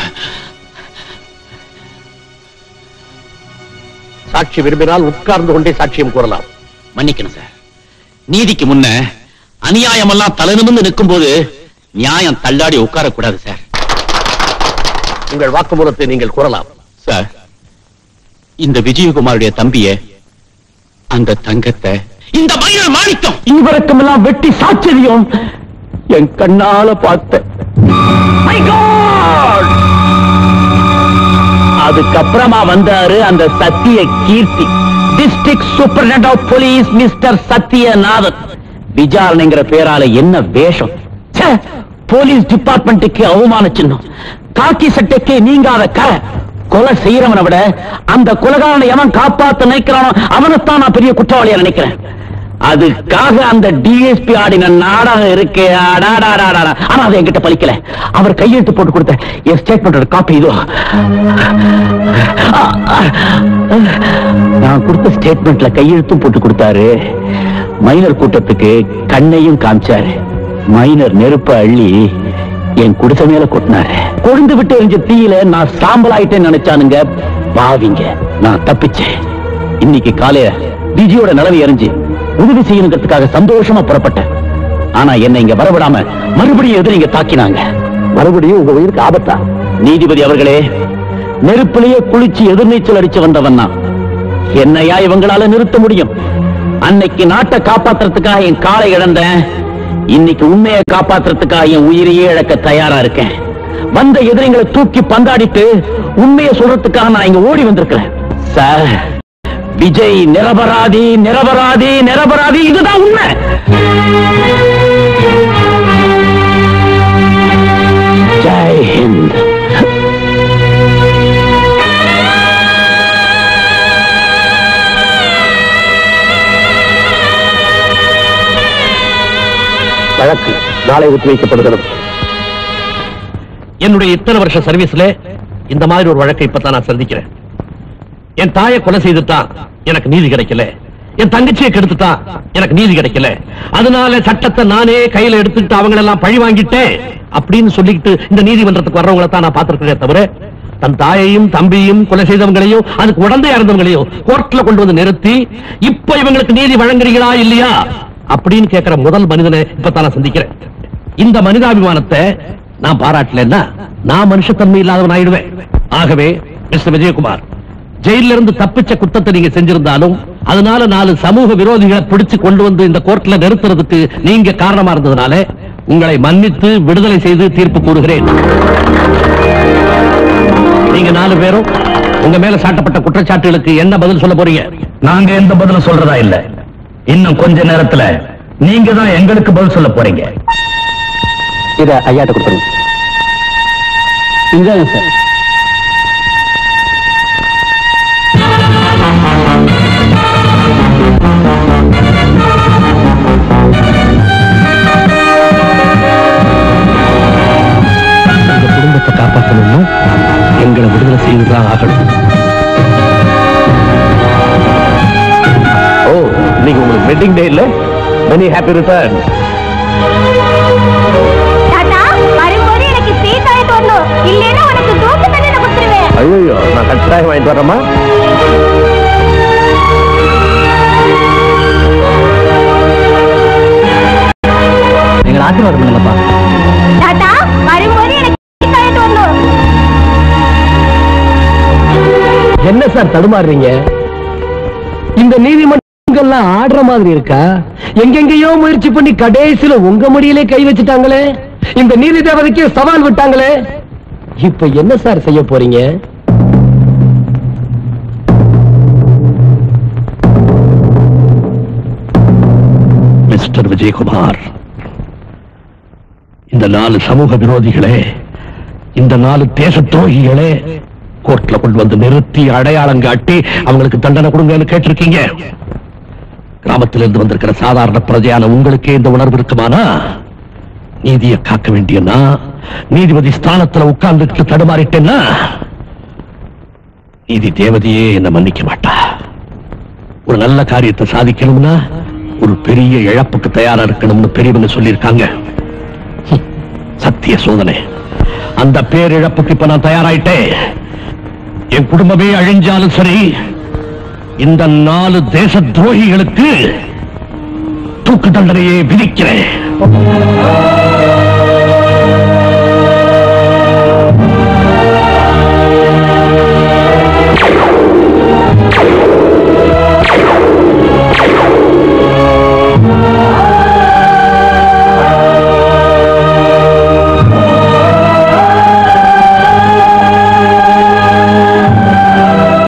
சாட்சி விரும்பினால் உட்கார்ந்து கொண்டே சாட்சியம் கூறலாம் மன்னிக்கணும் சார் நீதிக்கு முன்ன அநியாயமெல்லாம் தலை நிமிர்ந்து நிற்கும் போது நியாயம் தள்ளாடி உட்காரக்கூடாது சார் உங்கள் வாக்குமூலத்தை நீங்கள் கூறலாம் சார் இந்த விஜயகுமாருடைய தம்பிய அந்த தங்கத்தை இந்த மயிர் மாணிக்கம் இவருக்கெல்லாம் வெட்டி சாட்சியம் என் கண்ணால பார்த்தேன் My God! அதுக்கப்புறமா வந்தாரு அந்த Sathya Keerthi district superintendent of police mister Sathyanathan விசாரணைங்கிற பேரால என்ன வேஷம் ச்சே, போலீஸ் டிபார்ட்மெண்ட்டுக்கு அவமான சின்னம் காக்கி சட்டைக்கு நீங்காத கரை கொலை செய்யறவனை விட அந்த கொலைகாரனை எவன் காப்பாத்த நினைக்கிறானோ அவனைத்தான் நான் பெரிய குற்றவாளியா நினைக்கிறேன் அதுக்காக அந்த டிஎஸ்பி ஆடின நாடகம் இருக்கு அடாடாடாடா. ஆனா அது என்கிட்ட பலிக்கல அவர் கையெழுத்து போட்டு கொடுத்த என் ஸ்டேட்மெண்டோட காப்பி இதோ நான் கொடுத்த ஸ்டேட்மெண்ட்ல கையெழுத்தும் போட்டு கொடுத்தாரு மைனர் கூட்டத்துக்கு கண்ணையும் காமிச்சாரு மைனர் நெருப்ப அள்ளி என் குடிசை மேல கொட்டினாரு கொழுந்து விட்டு எரிஞ்ச தீயில நான் சாம்பல் ஆயிட்டேன்னு நினைச்சானுங்க பாவிங்க நான் தப்பிச்சேன் இன்னைக்கு காலையில விஜயோட நிலவை எரிஞ்சு உதவி செய்யணுங்கிறதுக்காக சந்தோஷமா புறப்பட்டேன் ஆனா என்னை இங்க வரவிடாம மறுபடியும் எதிரிங்க தாக்கினாங்க மறுபடியும் உங்க உயிருக்கு ஆபத்தா நீதிபதி அவர்களே நெருப்பிலேயே குளிச்சு எதிர்நீச்சல் அடிச்சு வந்தவன் நான் என்னையா இவங்களால நிறுத்த முடியும் அன்னைக்கு நாட்டை காப்பாத்துறதுக்காக என் காலை இழந்தேன் இன்னைக்கு உண்மையை காப்பாத்துறதுக்காக என் உயிரையே இழக்க தயாரா இருக்கேன் வந்த எதிரிங்களை தூக்கி பந்தாடிட்டு உண்மையை சொல்றதுக்காக நான் இங்க ஓடி வந்திருக்கிறேன் சார் விஜய் நிரபராதி நிரபராதி நிரபராதி இதுதான் உண்மை ஜெய் ஹிந்த் வழக்கு நாளை ஒத்திவைக்கப்படுகிறது என்னுடைய இத்தனை வருஷ சர்வீஸ்ல இந்த மாதிரி ஒரு வழக்கை இப்பதான் நான் சந்திக்கிறேன் என் தாயை கொலை செய்துட்டான் எனக்கு நீதி கிடைக்கல என் தங்கச்சியை கெடுத்துட்டான் எனக்கு நீதி கிடைக்கல அதனால சட்டத்தை நானே கையில எடுத்துக்கிட்டு அவங்கள எல்லாம் பழி வாங்கிட்டேன் அப்படின்னு சொல்லிக்கிட்டு இந்த நீதிமன்றத்துக்கு வர்றவங்கள தான் நான் பார்த்திருக்கிறேன் தவிர தன் தாயையும் தம்பியும் கொலை செய்தவங்களையும் அதுக்கு உடந்தையா இருந்தவங்களையும் கோர்ட்ல கொண்டு வந்து நிறுத்தி இப்ப இவங்களுக்கு நீதி வழங்குறீங்களா இல்லையா அப்படின்னு கேட்கிற முதல் மனிதனை இப்பதான் நான் சந்திக்கிறேன் இந்த மனிதாபிமானத்தை நான் பாராட்டலன்னா நான் மனுஷத்தன்மை இல்லாதவன் ஆயிடுவேன் ஆகவே மிஸ்டர் விஜயகுமார் ஜெயில இருந்து தப்பிச்ச குத்தத்தை நீங்க செஞ்சிருந்தாலும் அதனால நாலு சமூக விரோதிகளை பிடிச்சு கொண்டு வந்து இந்த கோர்ட்ல நிறுத்துறதுக்கு நீங்க காரணமா இருந்ததுனால உங்களை மன்னித்து விடுதலை செய்து தீர்ப்பு கூறுகிறேன் நீங்க நாலு பேரும் உங்க மேல சாட்டப்பட்ட குற்றச்சாட்டுகளுக்கு என்ன பதில் சொல்ல போறீங்க நாங்க எந்த பதிலும் சொல்றதா இல்ல இன்னும் கொஞ்ச நேரத்துல நீங்க தான் எங்களுக்கு பதில் சொல்ல போறீங்க இத ஐயாட்ட கொடுத்துருங்க இந்தாங்க சார் இந்த குடும்பத்தை காப்பாற்றணும்னா எங்களை விடுதலை செய்துதான் ஆகணும் ஓ நீங்க உங்களுக்கு வெட்டிங் டே இல்ல மெனி ஹாப்பி ரிட்டர்ன் தாத்தா வரும்போது எனக்கு ஸ்வீட் வாங்கிட்டு வரணும் இல்லைன்னா உனக்கு தூக்கு தண்ணியில கொடுத்துருவேன் ஐயோ நான் கட்டாயம் வாங்கிட்டு வரேம்மா எங்களை ஆசீர்வாதம் பண்ணுங்கப்பா தாத்தா வரும்போது எனக்கு ஸ்வீட் வாங்கிட்டு வரணும் என்ன சார் தடுமாறுறீங்க இந்த நீதிமன்றங்கள்லாம் ஆடுற மாதிரி இருக்கா எங்கெங்கேயோ முயற்சி பண்ணி கடைசியில உங்க முடியிலே கை வச்சுட்டாங்களே இந்த நீதி தேவதைக்கு சவால் விட்டாங்களே இப்ப என்ன சார் செய்ய போறீங்க மிஸ்டர் விஜயகுமார் இந்த நாலு சமூக விரோதிகளே இந்த நாலு தேச துரோகிகளே கோர்ட்ல கொண்டு வந்து நிறுத்தி அடையாளம் காட்டி அவங்களுக்கு தண்டனை கொடுங்கன்னு கேட்டிருக்கீங்க கிராமத்திலிருந்து வந்திருக்கிற சாதாரண பிரஜையான உங்களுக்கே இந்த உணர்வு இருக்குமானா நீதியை காக்க வேண்டியனா நீதிபதி ஸ்தானத்துல உட்கார்ந்துட்டு தடுமாறிட்டேன்னா நீதி தேவதையே என்ன மன்னிக்க மாட்டா ஒரு நல்ல காரியத்தை சாதிக்கணும்னா ஒரு பெரிய இழப்புக்கு தயாரா இருக்கணும்னு பெரியவங்க சொல்லியிருக்காங்க ஹம், சத்திய சோதனை அந்த பேரிழப்புக்கு இப்ப நான் தயாராயிட்டேன் என் குடும்பமே அழிஞ்சாலும் சரி இந்த நாலு தேச துரோகிகளுக்கு தூக்கு தண்டனையை விதிக்கிறேன்